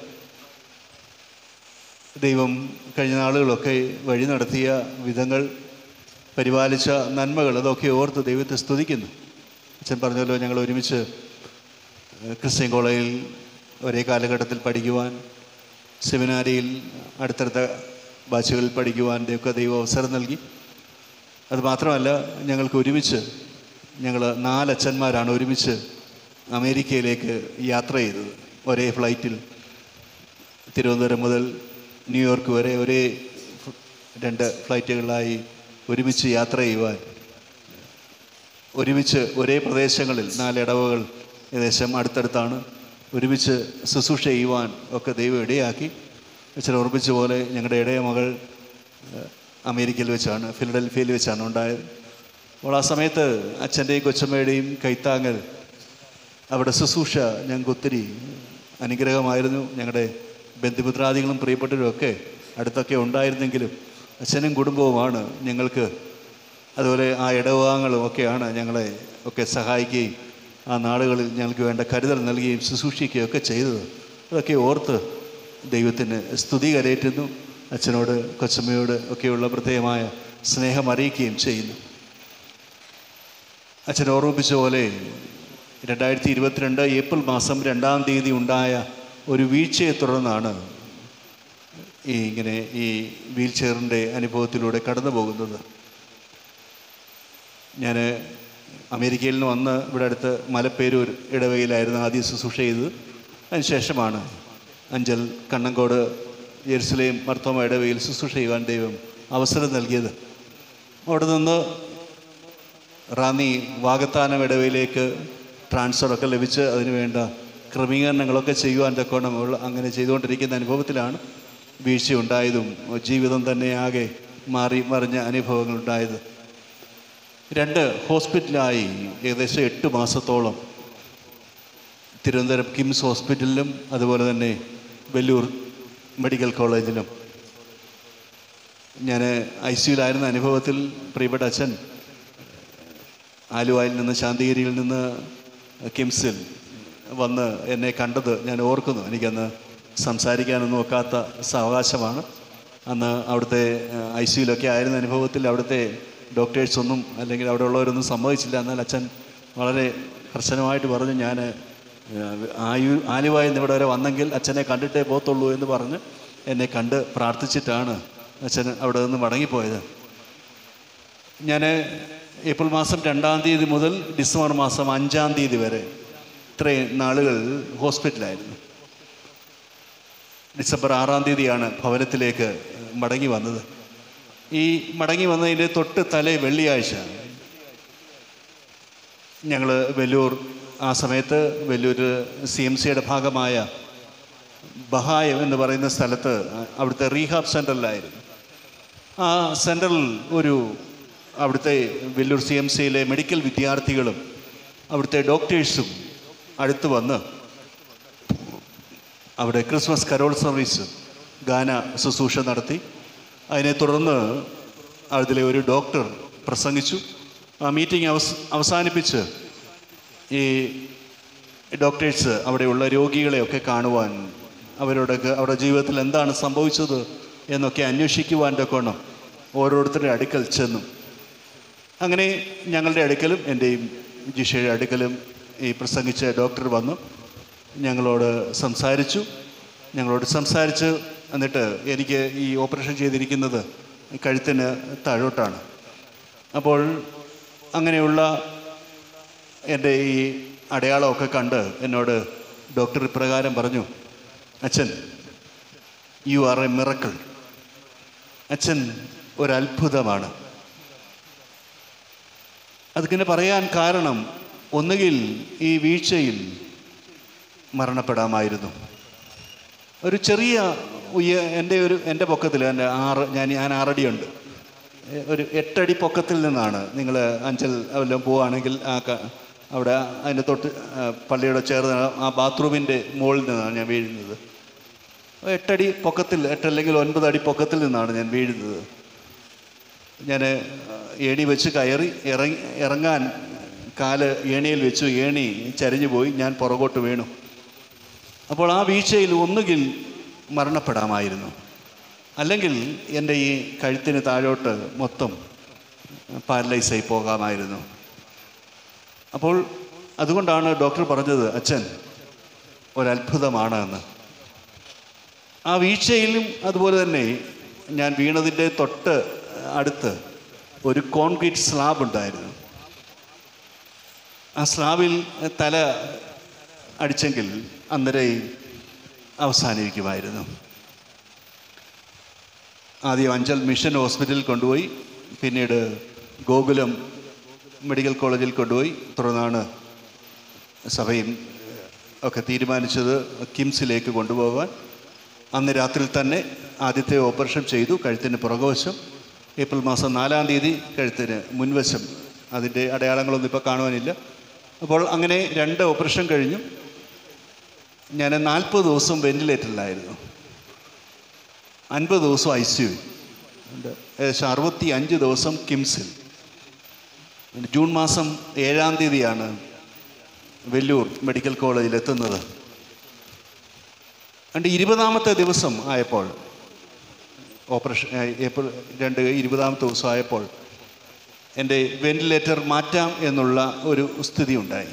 ദൈവം കഴിഞ്ഞ നാളുകളൊക്കെ വഴി നടത്തിയ വിധങ്ങൾ പരിപാലിച്ച നന്മകൾ അതൊക്കെ ഓർത്ത് ദൈവത്തെ സ്തുതിക്കുന്നു അച്ഛൻ പറഞ്ഞല്ലോ ഞങ്ങൾ ഒരുമിച്ച് ഏഹ്, ക്രിസ്ത്യൻ കോളേജിൽ ഒരേ കാലഘട്ടത്തിൽ പഠിക്കുവാൻ സെമിനാരിയിൽ അടുത്തടുത്ത ബാച്ചുകളിൽ പഠിക്കുവാൻ ഒക്കെ ദൈവം അവസരം നൽകി അത് മാത്രമല്ല ഞങ്ങൾക്ക് ഒരുമിച്ച് ഞങ്ങൾ നാലച്ഛന്മാരാണ് ഒരുമിച്ച് അമേരിക്കയിലേക്ക് യാത്ര ചെയ്തത് ഒരേ ഫ്ലൈറ്റിൽ തിരുവനന്തപുരം മുതൽ ന്യൂയോർക്ക് വരെ ഒരേ ഫ്- രണ്ട് ഫ്ലൈറ്റുകളിലായി ഒരുമിച്ച് യാത്ര ചെയ്യുവാൻ ഒരുമിച്ച് ഒരേ പ്രദേശങ്ങളിൽ നാലിടവകൾ ഏകദേശം അടുത്തടുത്താണ് ഒരുമിച്ച് ശുശ്രൂഷ ചെയ്യുവാൻ ഒക്കെ ദൈവം ഇടയാക്കി അച്ഛൻ ഓർമ്മിച്ച പോലെ ഞങ്ങളുടെ ഇടയ മകൾ ഏഹ്, അമേരിക്കയിൽ വെച്ചാണ് ഫിലഡൽഫിയയിൽ വെച്ചാണ് ഉണ്ടായത് അപ്പോൾ ആ സമയത്ത് അച്ഛൻ്റെയും കൊച്ചമ്മയുടെയും കൈത്താങ്ങൽ അവിടെ ശുശ്രൂഷ ഞങ്ങൾക്ക് ഒത്തിരി അനുഗ്രഹമായിരുന്നു ഞങ്ങളുടെ ബന്ധുമിത്രാദികളും പ്രിയപ്പെട്ടവരും ഒക്കെ അടുത്തൊക്കെ ഉണ്ടായിരുന്നെങ്കിലും അച്ഛനും കുടുംബവുമാണ് ഞങ്ങൾക്ക് അതുപോലെ ആ ഇടവകങ്ങളും ഒക്കെയാണ് ഞങ്ങളെ ഒക്കെ സഹായിക്കുകയും ആ നാടുകളിൽ ഞങ്ങൾക്ക് വേണ്ട കരുതൽ നൽകുകയും ശുശ്രൂഷിക്കുകയും ഒക്കെ ചെയ്തത് അതൊക്കെ ഓർത്ത് ദൈവത്തിന് സ്തുതി കരയേറ്റുന്നു അച്ഛനോട് കൊച്ചമ്മയോട് ഒക്കെയുള്ള പ്രത്യേകമായ സ്നേഹം അറിയിക്കുകയും ചെയ്യുന്നു അച്ഛൻ ഓർമ്മിപ്പിച്ച പോലെ രണ്ടായിരത്തി ഇരുപത്തിരണ്ട് ഏപ്രിൽ മാസം രണ്ടാം തീയതി ഉണ്ടായ ഒരു വീഴ്ചയെ തുടർന്നാണ് ഈ ഇങ്ങനെ ഈ വീൽ ചെയറിൻ്റെ അനുഭവത്തിലൂടെ കടന്നു പോകുന്നത് ഞാൻ അമേരിക്കയിൽ നിന്ന് വന്ന് ഇവിടെ അടുത്ത് മലപ്പേരൂർ ഇടവകയിലായിരുന്നു ആദ്യം ശുശ്രൂഷ ചെയ്തത് അതിനുശേഷമാണ് അഞ്ചൽ കണ്ണങ്കോട് ജെറുസലേം മർത്തോമ ഇടവകയിൽ ശുശ്രൂഷ ചെയ്യുവാൻ ദൈവം അവസരം നൽകിയത് അവിടെ നിന്ന് റാന്നി വാഗത്താനം ഇടവയിലേക്ക് ട്രാൻസ്ഫറൊക്കെ ലഭിച്ച് അതിന് വേണ്ട ക്രമീകരണങ്ങളൊക്കെ ചെയ്യുവാൻ തക്കോണം ഉള്ള അങ്ങനെ ചെയ്തുകൊണ്ടിരിക്കുന്ന അനുഭവത്തിലാണ് വീഴ്ച ഉണ്ടായതും ജീവിതം തന്നെ ആകെ മാറി മറിഞ്ഞ അനുഭവങ്ങൾ ഉണ്ടായത് രണ്ട് ഹോസ്പിറ്റലായി ഏകദേശം എട്ട് മാസത്തോളം തിരുവനന്തപുരം കിംസ് ഹോസ്പിറ്റലിലും അതുപോലെ തന്നെ വെല്ലൂർ മെഡിക്കൽ കോളേജിലും ഞാൻ ഐ സിയുലായിരുന്ന അനുഭവത്തിൽ പ്രിയപ്പെട്ട അച്ഛൻ ആലുവായിൽ നിന്ന് ശാന്തിഗിരിയിൽ നിന്ന് കിംസിൽ വന്ന് എന്നെ കണ്ടത് ഞാൻ ഓർക്കുന്നു എനിക്കന്ന് സംസാരിക്കാനൊന്നും ഒക്കാത്ത സാവകാശമാണ് അന്ന് അവിടുത്തെ ഐ സിയിലൊക്കെ ആയിരുന്ന അനുഭവത്തിൽ അവിടുത്തെ ഡോക്ടേഴ്സൊന്നും അല്ലെങ്കിൽ അവിടെ ഉള്ളവരൊന്നും സമ്മതിച്ചില്ല എന്നാൽ അച്ഛൻ വളരെ കർശനമായിട്ട് പറഞ്ഞു ഞാൻ ആയു ആലുവായിൽ നിന്ന് ഇവിടെ വരെ വന്നെങ്കിൽ അച്ഛനെ കണ്ടിട്ടേ പോത്തുള്ളൂ എന്ന് പറഞ്ഞ് എന്നെ കണ്ട് പ്രാർത്ഥിച്ചിട്ടാണ് അച്ഛൻ അവിടെ നിന്ന് മടങ്ങിപ്പോയത് ഞാൻ ഏപ്രിൽ മാസം രണ്ടാം തീയതി മുതൽ ഡിസംബർ മാസം അഞ്ചാം തീയതി വരെ ഇത്രയും നാളുകൾ ഹോസ്പിറ്റലായിരുന്നു ഡിസംബർ ആറാം തീയതിയാണ് ഭവനത്തിലേക്ക് മടങ്ങി വന്നത് ഈ മടങ്ങി വന്നതിൻ്റെ തൊട്ട് തലേ വെള്ളിയാഴ്ച ഞങ്ങൾ വെല്ലൂർ ആ സമയത്ത് വെല്ലൂർ സി എം സിയുടെ ഭാഗമായ ബഹായം എന്ന് പറയുന്ന സ്ഥലത്ത് അവിടുത്തെ റീഹാബ് സെൻറ്ററിലായിരുന്നു ആ സെൻറ്ററിൽ ഒരു അവിടുത്തെ വെല്ലൂർ സി എം സിയിലെ മെഡിക്കൽ വിദ്യാർത്ഥികളും അവിടുത്തെ ഡോക്ടേഴ്സും അടുത്ത് വന്ന് അവിടെ ക്രിസ്മസ് കരോൾ സർവീസ് ഗാന ശുശ്രൂഷ നടത്തി അതിനെ തുടർന്ന് അതിലെ ഒരു ഡോക്ടർ പ്രസംഗിച്ചു ആ മീറ്റിംഗ് അവസ് അവസാനിപ്പിച്ച് ഈ ഡോക്ടേഴ്സ് അവിടെയുള്ള രോഗികളെയൊക്കെ കാണുവാൻ അവരോടൊക്കെ അവരുടെ ജീവിതത്തിൽ എന്താണ് സംഭവിച്ചത് എന്നൊക്കെ അന്വേഷിക്കുവാൻ തക്കോണം ഓരോരുത്തരുടെ അടുക്കൽ ചെന്നു അങ്ങനെ ഞങ്ങളുടെ അടുക്കലും എൻ്റെയും ജിഷയുടെ അടുക്കലും ഈ പ്രസംഗിച്ച ഡോക്ടർ വന്നു ഞങ്ങളോട് സംസാരിച്ചു ഞങ്ങളോട് സംസാരിച്ച് എന്നിട്ട് എനിക്ക് ഈ ഓപ്പറേഷൻ ചെയ്തിരിക്കുന്നത് കഴുത്തിന് താഴോട്ടാണ് അപ്പോൾ അങ്ങനെയുള്ള എൻ്റെ ഈ അടയാളമൊക്കെ കണ്ട് എന്നോട് ഡോക്ടർ ഇപ്രകാരം പറഞ്ഞു അച്ഛൻ യു ആർ എ മിറക്കിൾ അച്ഛൻ ഒരത്ഭുതമാണ് അതിങ്ങനെ പറയാൻ കാരണം ഒന്നുകിൽ ഈ വീഴ്ചയിൽ മരണപ്പെടാമായിരുന്നു ഒരു ചെറിയ ഉയ എൻ്റെ ഒരു എൻ്റെ പൊക്കത്തിൽ എൻ്റെ ആറ് ഞാൻ ഞാൻ ആറടിയുണ്ട് എ- ഒരു എട്ടടി പൊക്കത്തിൽ നിന്നാണ് നിങ്ങൾ അഞ്ചൽ വല്ലതും പോവുകയാണെങ്കിൽ ആ ക- അവിടെ അതിൻ്റെ തൊട്ട് ആ, പള്ളിയുടെ ചേർന്ന് ആ ബാത്റൂമിൻ്റെ മുകളിൽ നിന്നാണ് ഞാൻ വീഴുന്നത് എട്ടടി പൊക്കത്തിൽ എട്ടല്ലെങ്കിൽ ഒൻപത് അടി പൊക്കത്തിൽ നിന്നാണ് ഞാൻ വീഴുന്നത് ഞാൻ ഏണി വെച്ച് കയറി ഇറങ്ങി ഇറങ്ങാൻ കാല് ഏണിയിൽ വെച്ചു ഏണി ചരിഞ്ഞു പോയി ഞാൻ പുറകോട്ട് വീണു അപ്പോൾ ആ വീഴ്ചയിൽ ഒന്നുകിൽ മരണപ്പെടാമായിരുന്നു അല്ലെങ്കിൽ എൻ്റെ ഈ കഴുത്തിന് താഴോട്ട് മൊത്തം പാരലൈസായി പോകാമായിരുന്നു അപ്പോൾ അതുകൊണ്ടാണ് ഡോക്ടർ പറഞ്ഞത് അച്ഛൻ ഒരത്ഭുതമാണ് എന്ന് ആ വീഴ്ചയിലും അതുപോലെ തന്നെ ഞാൻ വീണതിൻ്റെ തൊട്ട് അടുത്ത് ഒരു കോൺക്രീറ്റ് സ്ലാബ് ഉണ്ടായിരുന്നു ആ സ്ലാബിൽ തല അടിച്ചെങ്കിൽ അന്നേരം അവസാനിക്കുമായിരുന്നു ആദ്യം അഞ്ചൽ മിഷൻ ഹോസ്പിറ്റലിൽ കൊണ്ടുപോയി പിന്നീട് ഗോകുലം മെഡിക്കൽ കോളേജിൽ കൊണ്ടുപോയി തുടർന്നാണ് സഭയും ഏഹ്, ഒക്കെ തീരുമാനിച്ചത് കിംസിലേക്ക് കൊണ്ടുപോകാൻ അന്ന് രാത്രിയിൽ തന്നെ ആദ്യത്തെ ഓപ്പറേഷൻ ചെയ്തു കഴുത്തിന് പുറകുവശം ഏപ്രിൽ മാസം നാലാം തീയതി കഴുത്തിന് മുൻവശം അതിൻ്റെ അടയാളങ്ങളൊന്നും ഇപ്പോൾ കാണുവാനില്ല അപ്പോൾ അങ്ങനെ രണ്ട് ഓപ്പറേഷൻ കഴിഞ്ഞു ഞാൻ നാൽപ്പത് ദിവസം വെന്റിലേറ്ററിലായിരുന്നു അൻപത് ദിവസം ഐ സി യു ഏകദേശം അറുപത്തി അഞ്ച് ദിവസം കിംസിൽ ജൂൺ മാസം ഏഴാം തീയതിയാണ് വെല്ലൂർ മെഡിക്കൽ കോളേജിൽ എത്തുന്നത് രണ്ട് ഇരുപതാമത്തെ ദിവസം ആയപ്പോൾ ഓപ്പറേഷൻ ഏ, ഏപ്രിൽ രണ്ട് ഇരുപതാമത്തെ ദിവസം ആയപ്പോൾ എൻ്റെ വെന്റിലേറ്റർ മാറ്റാം എന്നുള്ള ഒരു സ്ഥിതി ഉണ്ടായി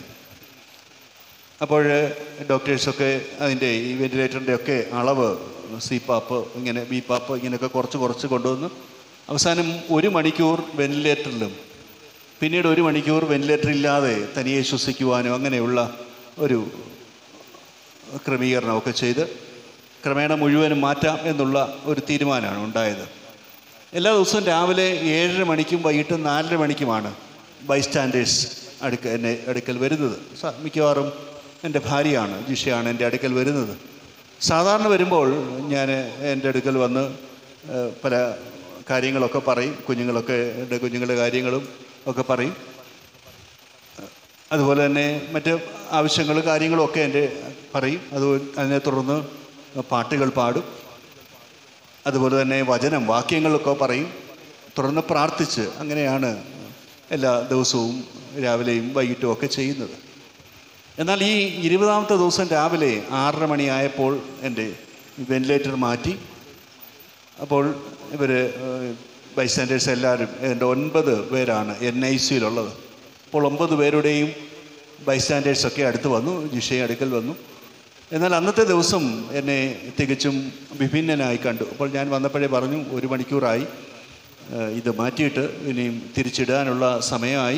അപ്പോൾ ഡോക്ടേഴ്സൊക്കെ അതിൻ്റെ ഈ വെന്റിലേറ്ററിൻ്റെ ഒക്കെ അളവ് സി പാപ്പ് ഇങ്ങനെ ബി പാപ്പ് ഇങ്ങനെയൊക്കെ കുറച്ച് കുറച്ച് കൊണ്ടുവന്ന് അവസാനം ഒരു മണിക്കൂർ വെന്റിലേറ്ററിലും പിന്നീട് ഒരു മണിക്കൂർ വെന്റിലേറ്റർ ഇല്ലാതെ തനിയെ ശ്വസിക്കുവാനും അങ്ങനെയുള്ള ഒരു ക്രമീകരണമൊക്കെ ചെയ്ത് ക്രമേണ മുഴുവനും മാറ്റാം എന്നുള്ള ഒരു തീരുമാനമാണ് ഉണ്ടായത് എല്ലാ ദിവസവും രാവിലെ ഏഴര മണിക്കും വൈകിട്ട് നാലര മണിക്കുമാണ് ബൈസ്റ്റാൻഡേഴ്സ് അടുക്ക എന്നെ അടുക്കൽ വരുന്നത് സ- മിക്കവാറും എൻ്റെ ഭാര്യയാണ് ജിഷയാണ് എൻ്റെ അടുക്കൽ വരുന്നത് സാധാരണ വരുമ്പോൾ ഞാൻ എൻ്റെ അടുക്കൽ വന്ന് ഏഹ്, പല കാര്യങ്ങളൊക്കെ പറയും കുഞ്ഞുങ്ങളൊക്കെ എൻ്റെ കുഞ്ഞുങ്ങളുടെ കാര്യങ്ങളും ഒക്കെ പറയും അതുപോലെ തന്നെ മറ്റ് ആവശ്യങ്ങൾ കാര്യങ്ങളും ഒക്കെ എൻ്റെ പറയും അത് അതിനെ തുടർന്ന് പാട്ടുകൾ പാടും അതുപോലെ തന്നെ വചനം വാക്യങ്ങളൊക്കെ പറയും തുടർന്ന് പ്രാർത്ഥിച്ച് അങ്ങനെയാണ് എല്ലാ ദിവസവും രാവിലെയും വൈകിട്ടും ഒക്കെ ചെയ്യുന്നത് എന്നാൽ ഈ ഇരുപതാമത്തെ ദിവസം രാവിലെ ആറര മണിയായപ്പോൾ എൻ്റെ വെന്റിലേറ്റർ മാറ്റി അപ്പോൾ ഇവർ ബൈസ്റ്റാൻഡേഴ്സ് എല്ലാവരും എൻ്റെ ഒൻപത് പേരാണ് എൻ ഐ സിയിലുള്ളത് അപ്പോൾ ഒമ്പത് പേരുടെയും ബൈസ്റ്റാൻഡേഴ്സൊക്കെ അടുത്ത് വന്നു ജിഷയെ അടുക്കൽ വന്നു എന്നാൽ അന്നത്തെ ദിവസം എന്നെ തികച്ചും വിഭിന്നനായി കണ്ടു അപ്പോൾ ഞാൻ വന്നപ്പോഴേ പറഞ്ഞു ഒരു മണിക്കൂറായി ഏഹ് ഇത് മാറ്റിയിട്ട് ഇനിയും തിരിച്ചിടാനുള്ള സമയമായി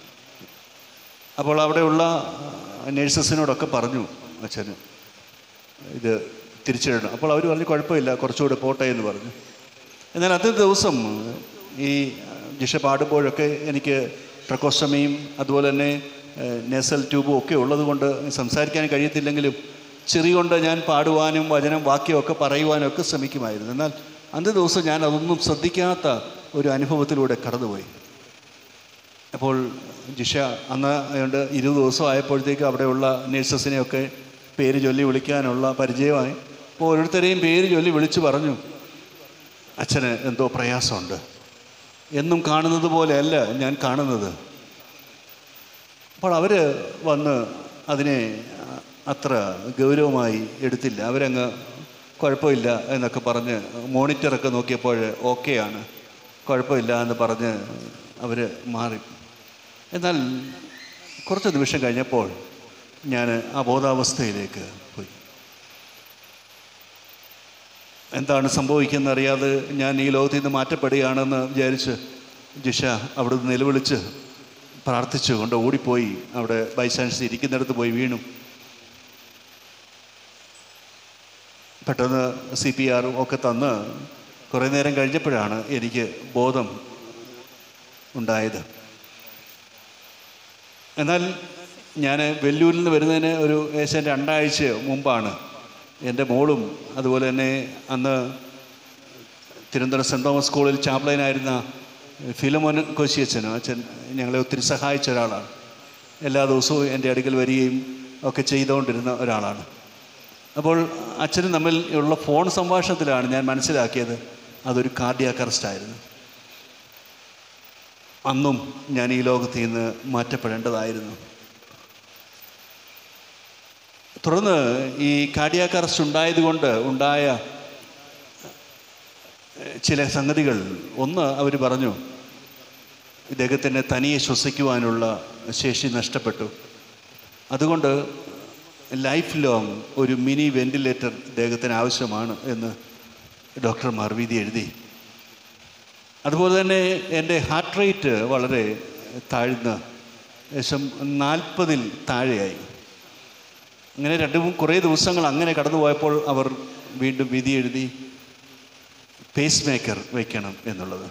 അപ്പോൾ അവിടെയുള്ള നേഴ്സസിനോടൊക്കെ പറഞ്ഞു അച്ഛന് ഇത് തിരിച്ചിടണം അപ്പോൾ അവർ പറഞ്ഞു കുഴപ്പമില്ല കുറച്ചുകൂടെ പോട്ടെ എന്ന് പറഞ്ഞു എന്നാൽ അതേ ദിവസം ഈ ജിഷ പാടുമ്പോഴൊക്കെ എനിക്ക് ട്രക്കോസ്റ്റമിയും അതുപോലെ തന്നെ നെസൽ ട്യൂബും ഒക്കെ ഉള്ളതുകൊണ്ട് സംസാരിക്കാൻ കഴിയത്തില്ലെങ്കിലും ചെറി കൊണ്ട് ഞാൻ പാടുവാനും വചനം വാക്യമൊക്കെ പറയുവാനും ഒക്കെ ശ്രമിക്കുമായിരുന്നു എന്നാൽ അന്നേ ദിവസം ഞാൻ അതൊന്നും ശ്രദ്ധിക്കാത്ത ഒരു അനുഭവത്തിലൂടെ കടന്നുപോയി അപ്പോൾ ജിഷ അന്ന് അതുകൊണ്ട് ഇരുപത് ദിവസം ആയപ്പോഴത്തേക്ക് അവിടെയുള്ള നേഴ്സസിനെയൊക്കെ പേര് ചൊല്ലി വിളിക്കാനുള്ള പരിചയമായി അപ്പോൾ ഓരോരുത്തരെയും പേര് ചൊല്ലി വിളിച്ചു പറഞ്ഞു അച്ഛന് എന്തോ പ്രയാസമുണ്ട് എന്നും കാണുന്നത് പോലെയല്ല ഞാൻ കാണുന്നത് അപ്പോൾ അവർ വന്ന് അതിനെ അത്ര ഗൗരവമായി എടുത്തില്ല അവരങ്ങ് കുഴപ്പമില്ല എന്നൊക്കെ പറഞ്ഞ് മോണിറ്ററൊക്കെ നോക്കിയപ്പോൾ ഓക്കെയാണ് കുഴപ്പമില്ല എന്ന് പറഞ്ഞ് അവർ മാറി എന്നാൽ കുറച്ച് നിമിഷം കഴിഞ്ഞപ്പോൾ ഞാൻ അബോധാവസ്ഥയിലേക്ക് പോയി എന്താണ് സംഭവിക്കുന്നത് അറിയാതെ ഞാൻ ഈ ലോകത്തിൽ നിന്ന് മാറ്റപ്പെടുകയാണെന്ന് വിചാരിച്ച് ജിഷ അവിടുന്ന് നിലവിളിച്ച് പ്രാർത്ഥിച്ചു കൊണ്ട് ഓടിപ്പോയി അവിടെ ബൈചാൻസ് ഇരിക്കുന്നിടത്ത് പോയി വീണു പെട്ടെന്ന് സി പി ആറും ഒക്കെ തന്ന് കുറേ നേരം കഴിഞ്ഞപ്പോഴാണ് എനിക്ക് ബോധം ഉണ്ടായത് എന്നാൽ ഞാൻ വെല്ലൂരിൽ നിന്ന് വരുന്നതിന് ഒരു ഏകദേശം രണ്ടാഴ്ച മുമ്പാണ് എൻ്റെ മോളും അതുപോലെ തന്നെ അന്ന് തിരുവനന്തപുരം സെൻറ് തോമസ് സ്കൂളിൽ ചാപ്ലൈനായിരുന്ന ഫിലമോൻ കോശിയച്ഛനും അച്ഛൻ ഞങ്ങളെ ഒത്തിരി സഹായിച്ച ഒരാളാണ് എല്ലാ ദിവസവും എൻ്റെ അടുക്കൽ വരികയും ഒക്കെ ചെയ്തുകൊണ്ടിരുന്ന ഒരാളാണ് അപ്പോൾ അച്ഛനും തമ്മിൽ ഉള്ള ഫോൺ സംഭാഷണത്തിലാണ് ഞാൻ മനസ്സിലാക്കിയത് അതൊരു കാർഡിയാക് അറസ്റ്റ് ആയിരുന്നു അന്നും ഞാൻ ഈ ലോകത്തിൽ നിന്ന് മാറ്റപ്പെടേണ്ടതായിരുന്നു തുടർന്ന് ഈ കാർഡിയാക് അറസ്റ്റ് ഉണ്ടായതുകൊണ്ട് ഉണ്ടായ ഏഹ്, ചില സംഗതികൾ ഒന്ന് അവർ പറഞ്ഞു ഇദ്ദേഹത്തിന് തനിയെ ശ്വസിക്കുവാനുള്ള ശേഷി നഷ്ടപ്പെട്ടു അതുകൊണ്ട് ലൈഫ് ലോങ് ഒരു മിനി വെന്റിലേറ്റർ ഇദ്ദേഹത്തിന് ആവശ്യമാണ് എന്ന് ഡോക്ടർമാർ വിധി എഴുതി അതുപോലെ തന്നെ എൻ്റെ ഹാർട്ട് റേറ്റ് വളരെ താഴ്ന്ന് ഏകദേശം നാൽപ്പതിൽ താഴെയായി അങ്ങനെ രണ്ട് മൂന്ന് കുറേ ദിവസങ്ങൾ അങ്ങനെ കടന്നു പോയപ്പോൾ അവർ വീണ്ടും വിധി എഴുതി പേസ് മേക്കർ വയ്ക്കണം എന്നുള്ളത്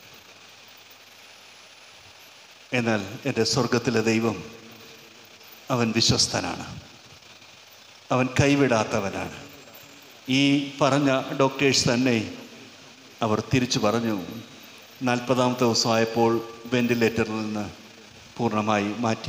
എന്നാൽ എൻ്റെ സ്വർഗത്തിലെ ദൈവം അവൻ വിശ്വസ്തനാണ് അവൻ കൈവിടാത്തവനാണ് ഈ പറഞ്ഞ ഡോക്ടേഴ്സ് തന്നെ അവർ തിരിച്ചു പറഞ്ഞു നാൽപ്പതാമത്തെ ദിവസമായപ്പോൾ വെന്റിലേറ്ററിൽ നിന്ന് പൂർണ്ണമായി മാറ്റി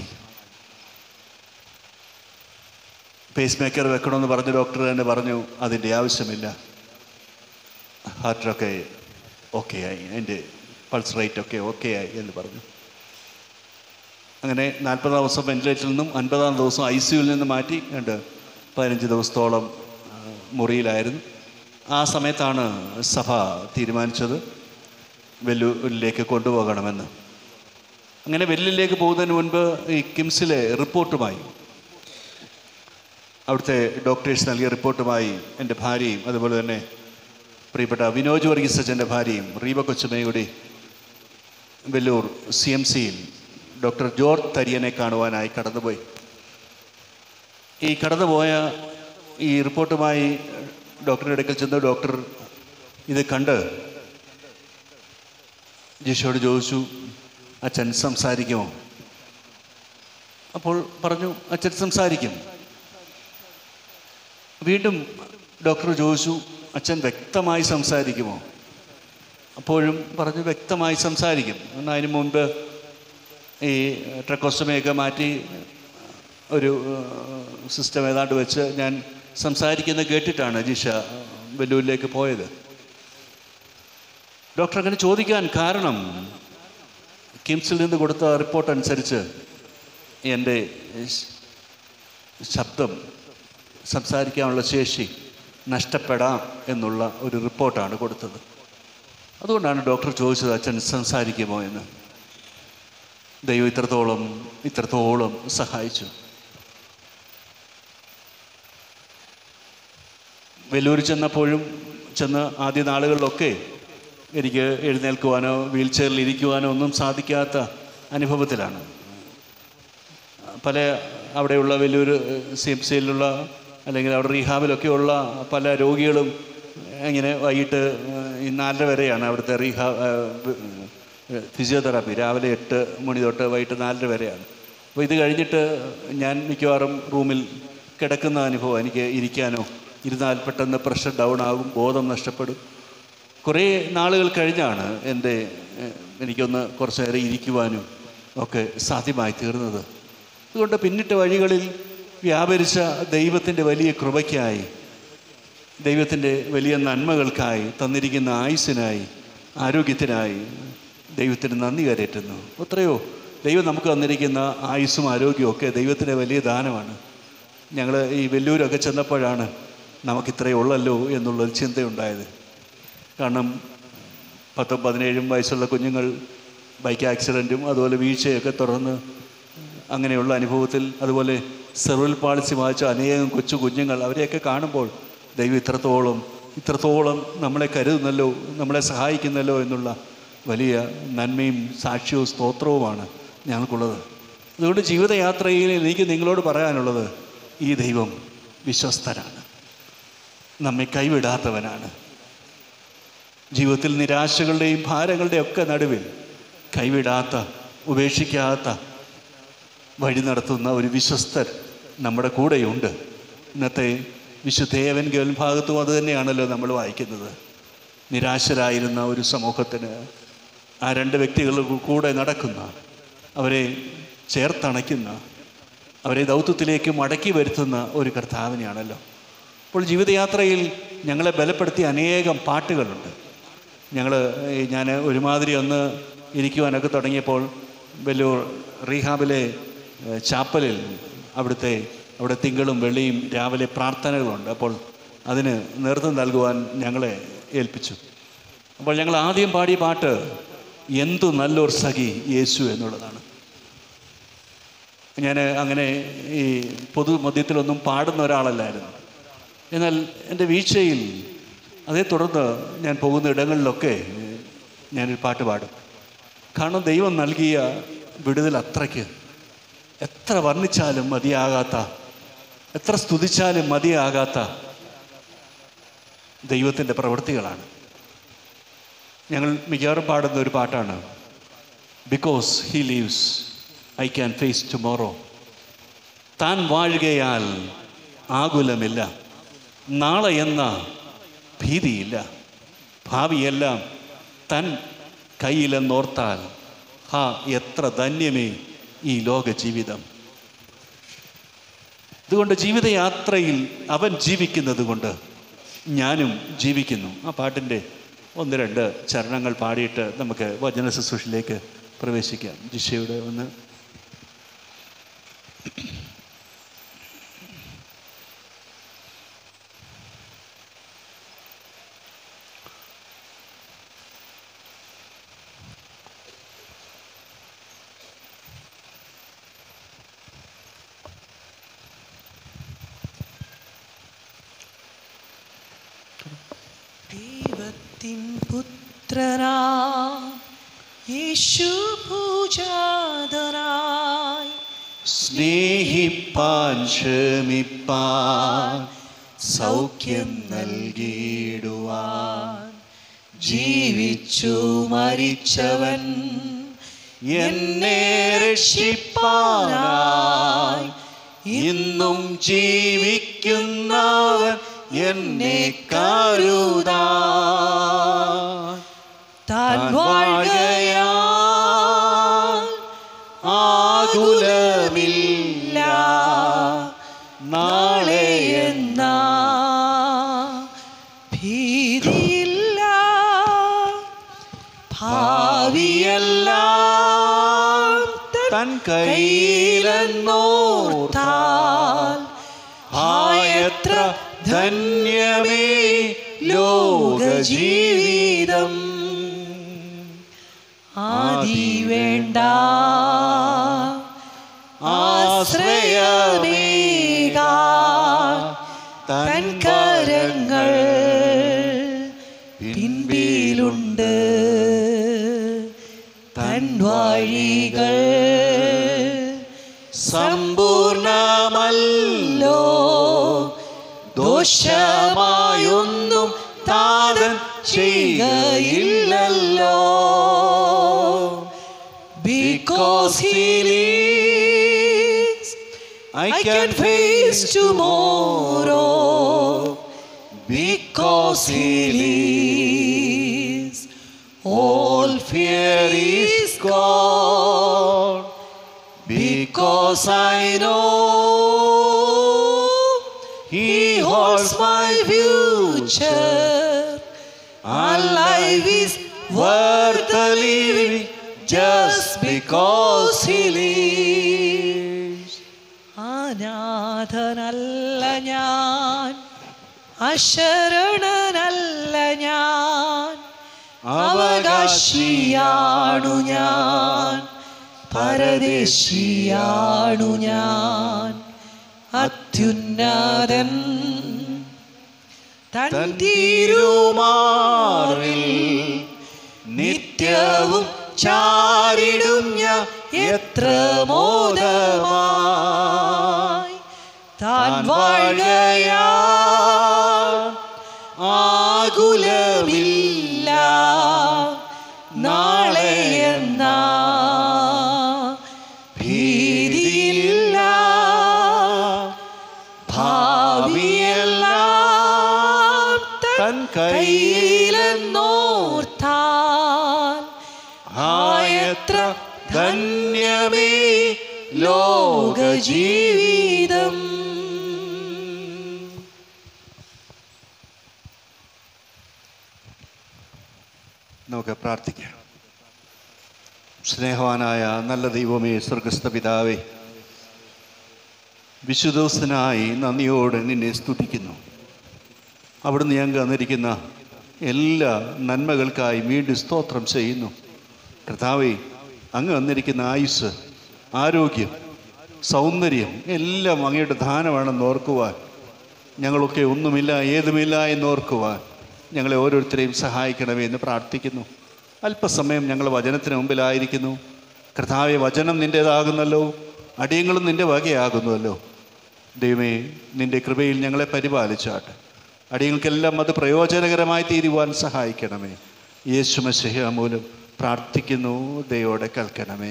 പേസ് മേക്കർ വെക്കണമെന്ന് പറഞ്ഞ ഡോക്ടർ തന്നെ പറഞ്ഞു അതിൻ്റെ ആവശ്യമില്ല ഹാർട്ടൊക്കെ ഓക്കെ ആയി അതിൻ്റെ പൾസ് റേറ്റ് ഒക്കെ ഓക്കെ ആയി എന്ന് പറഞ്ഞു അങ്ങനെ നാൽപ്പതാം ദിവസം വെന്റിലേറ്ററിൽ നിന്നും അൻപതാം ദിവസം ഐ സിയുവിൽ നിന്ന് മാറ്റി രണ്ട് പതിനഞ്ച് ദിവസത്തോളം ആ, മുറിയിലായിരുന്നു ആ സമയത്താണ് സഭ തീരുമാനിച്ചത് വെല്ലൂരിലേക്ക് കൊണ്ടുപോകണമെന്ന് അങ്ങനെ വെല്ലിലേക്ക് പോകുന്നതിന് മുൻപ് ഈ കിംസിലെ റിപ്പോർട്ടുമായി അവിടുത്തെ ഡോക്ടേഴ്സ് നൽകിയ റിപ്പോർട്ടുമായി എൻ്റെ ഭാര്യയും അതുപോലെ തന്നെ പ്രിയപ്പെട്ട വിനോജ് വർഗീസ് അച്ഛൻ്റെ ഭാര്യയും റീബ കൊച്ചുമയുടെ വെല്ലൂർ സി എം സിയിൽ ഡോക്ടർ ജോർജ് തരിയനെ കാണുവാനായി കടന്നുപോയി ഈ കടന്നുപോയ ഈ റിപ്പോർട്ടുമായി ഡോക്ടറുടെ അടുക്കൽ ചെന്ന് ഡോക്ടർ ഇത് കണ്ട് ജിഷോട് ചോദിച്ചു അച്ഛൻ സംസാരിക്കുമോ അപ്പോൾ പറഞ്ഞു അച്ഛൻ സംസാരിക്കും വീണ്ടും ഡോക്ടർ ചോദിച്ചു അച്ഛൻ വ്യക്തമായി സംസാരിക്കുമോ അപ്പോഴും പറഞ്ഞു വ്യക്തമായി സംസാരിക്കും എന്നാൽ അതിന് മുൻപ് ഈ ട്രക്കോസ്റ്റമയൊക്കെ മാറ്റി ഒരു സിസ്റ്റം ഏതാണ്ട് വെച്ച് ഞാൻ സംസാരിക്കുന്നത് കേട്ടിട്ടാണ് ജിഷ വെല്ലൂരിലേക്ക് പോയത് ഡോക്ടർ അങ്ങനെ ചോദിക്കാൻ കാരണം കിംസിൽ നിന്ന് കൊടുത്ത റിപ്പോർട്ട് അനുസരിച്ച് എൻ്റെ ശ- ശബ്ദം സംസാരിക്കാനുള്ള ശേഷി നഷ്ടപ്പെടാം എന്നുള്ള ഒരു റിപ്പോർട്ടാണ് കൊടുത്തത് അതുകൊണ്ടാണ് ഡോക്ടർ ചോദിച്ചത് അച്ഛൻ സംസാരിക്കുമോ എന്ന് ദൈവം ഇത്രത്തോളം ഇത്രത്തോളം സഹായിച്ചു വെല്ലൂർ ചെന്നപ്പോഴും ചെന്ന് ആദ്യ നാളുകളിലൊക്കെ എനിക്ക് എഴുന്നേൽക്കുവാനോ വീൽ ചെയറിൽ ഇരിക്കുവാനോ ഒന്നും സാധിക്കാത്ത അനുഭവത്തിലാണ് പല അവിടെയുള്ള വലിയൊരു സി എം സിയിലുള്ള അല്ലെങ്കിൽ അവിടെ റീഹാബിലൊക്കെ ഉള്ള പല രോഗികളും ഇങ്ങനെ വൈകിട്ട് ഈ നാലര വരെയാണ് അവിടുത്തെ റീഹാ ഫിസിയോതെറാപ്പി രാവിലെ എട്ട് മണി തൊട്ട് വൈകിട്ട് നാലര വരെയാണ് അപ്പോൾ ഇത് കഴിഞ്ഞിട്ട് ഞാൻ മിക്കവാറും റൂമിൽ കിടക്കുന്ന അനുഭവം എനിക്ക് ഇരിക്കാനോ ഇരുന്നാൽ പെട്ടെന്ന് പ്രഷർ ഡൗൺ ആകും ബോധം നഷ്ടപ്പെടും കുറേ നാളുകൾ കഴിഞ്ഞാണ് എൻ്റെ ഏഹ്, എനിക്കൊന്ന് കുറച്ച് നേരം ഇരിക്കുവാനും ഒക്കെ സാധ്യമായി തീർന്നത് അതുകൊണ്ട് പിന്നിട്ട വഴികളിൽ വ്യാപരിച്ച ദൈവത്തിൻ്റെ വലിയ കൃപയ്ക്കായി ദൈവത്തിൻ്റെ വലിയ നന്മകൾക്കായി തന്നിരിക്കുന്ന ആയുസ്സിനായി ആരോഗ്യത്തിനായി ദൈവത്തിന് നന്ദി കരയറ്റുന്നു എത്രയോ ദൈവം നമുക്ക് തന്നിരിക്കുന്ന ആയുസ്സും ആരോഗ്യവും ഒക്കെ ദൈവത്തിൻ്റെ വലിയ ദാനമാണ് ഞങ്ങൾ ഈ വെല്ലൂരൊക്കെ ചെന്നപ്പോഴാണ് നമുക്കിത്രയേ ഉള്ളല്ലോ എന്നുള്ളൊരു ചിന്തയുണ്ടായത് കാരണം പത്തും പതിനേഴും വയസ്സുള്ള കുഞ്ഞുങ്ങൾ ബൈക്ക് ആക്സിഡൻറ്റും അതുപോലെ വീഴ്ചയൊക്കെ തുടർന്ന് അങ്ങനെയുള്ള അനുഭവത്തിൽ അതുപോലെ സെർവൽ പാളിസി വായിച്ച അനേകം കൊച്ചു കുഞ്ഞുങ്ങൾ അവരെയൊക്കെ കാണുമ്പോൾ ദൈവം ഇത്രത്തോളം ഇത്രത്തോളം നമ്മളെ കരുതുന്നല്ലോ നമ്മളെ സഹായിക്കുന്നല്ലോ എന്നുള്ള വലിയ നന്മയും സാക്ഷ്യവും സ്തോത്രവുമാണ് ഞങ്ങൾക്കുള്ളത് അതുകൊണ്ട് ജീവിതയാത്രയിൽ എനിക്ക് നിങ്ങളോട് പറയാനുള്ളത് ഈ ദൈവം വിശ്വസ്തനാണ് നമ്മെ കൈവിടാത്തവനാണ് ജീവിതത്തിൽ നിരാശകളുടെയും ഭാരങ്ങളുടെയും ഒക്കെ നടുവിൽ കൈവിടാത്ത ഉപേക്ഷിക്കാത്ത വഴി നടത്തുന്ന ഒരു വിശ്വസ്തർ നമ്മുടെ കൂടെയുണ്ട് ഇന്നത്തെ വിശുദ്ധേവൻ ഭാഗത്തും അത് തന്നെയാണല്ലോ നമ്മൾ വായിക്കുന്നത് നിരാശരായിരുന്ന ഒരു സമൂഹത്തിന് ആ രണ്ട് വ്യക്തികൾ കൂടെ നടക്കുന്ന അവരെ ചേർത്തണയ്ക്കുന്ന അവരെ ദൗത്യത്തിലേക്ക് മടക്കി വരുത്തുന്ന ഒരു കർത്താവിനെയാണല്ലോ അപ്പോൾ ജീവിതയാത്രയിൽ ഞങ്ങളെ ബലപ്പെടുത്തിയ അനേകം പാട്ടുകളുണ്ട് ഞങ്ങൾ ഞാൻ ഒരുമാതിരി ഒന്ന് ഇരിക്കുവാനൊക്കെ തുടങ്ങിയപ്പോൾ വെല്ലൂർ റീഹാബിലെ ഏഹ്, ചാപ്പലിൽ അവിടുത്തെ അവിടെ തിങ്കളും വെള്ളിയും രാവിലെ പ്രാർത്ഥനകളുണ്ട് അപ്പോൾ അതിന് നേതൃത്വം നൽകുവാൻ ഞങ്ങളെ ഏൽപ്പിച്ചു അപ്പോൾ ഞങ്ങൾ ആദ്യം പാടിയ പാട്ട് എന്തു നല്ലൊരു സഖി യേശു എന്നുള്ളതാണ് ഞാൻ അങ്ങനെ ഈ പൊതുമധ്യത്തിലൊന്നും പാടുന്ന ഒരാളല്ലായിരുന്നു എന്നാൽ എൻ്റെ വീഴ്ചയിൽ അതേ തുടർന്ന് ഞാൻ പോകുന്ന ഇടങ്ങളിലൊക്കെ ഞാനൊരു പാട്ട് പാടും കാരണം ദൈവം നൽകിയ വിടുതൽ അത്രയ്ക്ക് എത്ര വർണ്ണിച്ചാലും മതിയാകാത്ത എത്ര സ്തുതിച്ചാലും മതിയാകാത്ത ദൈവത്തിൻ്റെ പ്രവൃത്തികളാണ് ഞങ്ങൾ മിക്കവാറും പാടുന്ന ഒരു പാട്ടാണ് because he lives I can face tomorrow താൻ വാഴുകയാൽ ആകുലമില്ല നാളെ എന്ന ഭീതിയില്ല ഭാവിയെല്ലാം തൻ കയ്യിലെന്നോർത്താൽ ഹാ എത്ര ധന്യമേ ഈ ലോക ജീവിതം അതുകൊണ്ട് ജീവിതയാത്രയിൽ അവൻ ജീവിക്കുന്നത് കൊണ്ട് ഞാനും ജീവിക്കുന്നു ആ പാട്ടിൻ്റെ ഒന്ന് രണ്ട് ചരണങ്ങൾ പാടിയിട്ട് നമുക്ക് വചന ശുശ്രൂഷയിലേക്ക് പ്രവേശിക്കാം ജിഷയുടെ ഒന്ന് ദൈവത്തിൻ പുത്രനാ യേശു പൂജാതനായി സ്നേഹിപ്പാൻ ക്ഷമിപ്പാൻ സൗഖ്യം നൽകിയിടുവാൻ ജീവിച്ചു മരിച്ചവൻ എന്നെ രക്ഷിപ്പാനായി ഇന്നും ജീവിക്കുന്നവൻ എന്നെ കരുതാ താൻ വാഴുകയാ ആകുലമില്ല നാളെ എന്ന ഭീതിയില്ല ഭാവിയെല്ലാം തൻ കയ്യിലെന്നോർത്താൽ ആയത്ര ധന്യമേ ലോകജീവിതം ആദി വേണ്ട ആശ്രയമേക തൻ കരങ്ങൾ പിൻപിലുണ്ട് തൻ വഴികൾ സമ്പൂർണമല്ലോ ദോഷമായൊന്നും താതൻ ചെയ്യുകയില്ലല്ലോ Because he lives, I I can face tomorrow. Because he lives, all fear is gone. Because I know he holds my future. Our life is worth the living just because he lives. അനാഥനല്ല ഞാൻ അശരണനല്ല ഞാൻ അവകാശിയാണു ഞാൻ പരദേശിയാണു ഞാൻ അത്യുന്നതൻ തൻ തിരുമാറിൽ നിത്യവും ചാരിടും ഞാൻ എത്ര മോദമായി താൻ വാഴുകയാ ആകുലമില്ല നാളെ എന്ന ഭീതിയില്ല ഭാവിയെല്ലാം തൻ കയ്യിലെന്നോർത്താൽ ആയത്ര ധന്യമേ ലോകജീവിതം നമുക്ക് പ്രാർത്ഥിക്കാം സ്നേഹവാനായ നല്ല ദൈവമേ സ്വർഗസ്ഥ പിതാവേ വിശുദ്ധോസ്തനായി നന്ദിയോടെ നിന്നെ സ്തുതിക്കുന്നു അവിടുന്ന് ഞങ്ങൾക്ക് തന്നിരിക്കുന്ന എല്ലാ നന്മകൾക്കായി വീണ്ടും സ്തോത്രം ചെയ്യുന്നു കർത്താവേ അങ്ങ് തന്നിരിക്കുന്ന ആയുസ് ആരോഗ്യം സൗന്ദര്യം എല്ലാം അങ്ങയുടെ ദാനമാണെന്ന് ഓർക്കുവാൻ ഞങ്ങളൊക്കെ ഒന്നുമില്ല ഏതുമില്ല എന്ന് ഓർക്കുവാൻ ഞങ്ങളെ ഓരോരുത്തരെയും സഹായിക്കണമേ എന്ന് പ്രാർത്ഥിക്കുന്നു അല്പസമയം ഞങ്ങൾ വചനത്തിന് മുമ്പിലായിരിക്കുന്നു കർത്താവെ വചനം നിൻ്റേതാകുന്നല്ലോ അടിയങ്ങളും നിൻ്റെ വകയാകുന്നുവല്ലോ ദൈവമേ നിൻ്റെ കൃപയിൽ ഞങ്ങളെ പരിപാലിച്ചാട്ടെ അടിയങ്ങൾക്കെല്ലാം അത് പ്രയോജനകരമായി തീരുവാൻ സഹായിക്കണമേ യേശുമശിഹ മൂലം പ്രാർത്ഥിക്കുന്നു ദയോടെ കേൾക്കണമേ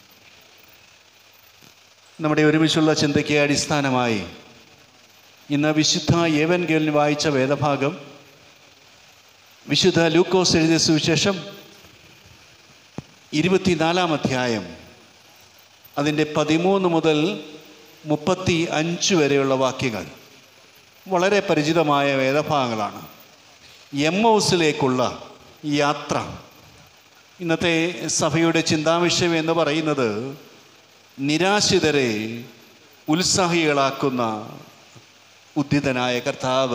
നമ്മുടെ ഒരുമിച്ചുള്ള ചിന്തയ്ക്ക് അടിസ്ഥാനമായി ഇന്ന് വിശുദ്ധ ഏവൻ ഗേലിന് വായിച്ച വേദഭാഗം വിശുദ്ധ ലൂക്കോസ് എഴുതിയ സുവിശേഷം ഇരുപത്തിനാലാം അധ്യായം അതിൻ്റെ പതിമൂന്ന് മുതൽ മുപ്പത്തി അഞ്ച് വരെയുള്ള വാക്യങ്ങൾ വളരെ പരിചിതമായ വേദഭാഗങ്ങളാണ് എം ഹൗസിലേക്കുള്ള യാത്ര ഇന്നത്തെ സഭയുടെ ചിന്താവിഷയം എന്ന് പറയുന്നത് നിരാശിതരെ ഉത്സാഹികളാക്കുന്ന ഉദ്ധിതനായ കർത്താവ്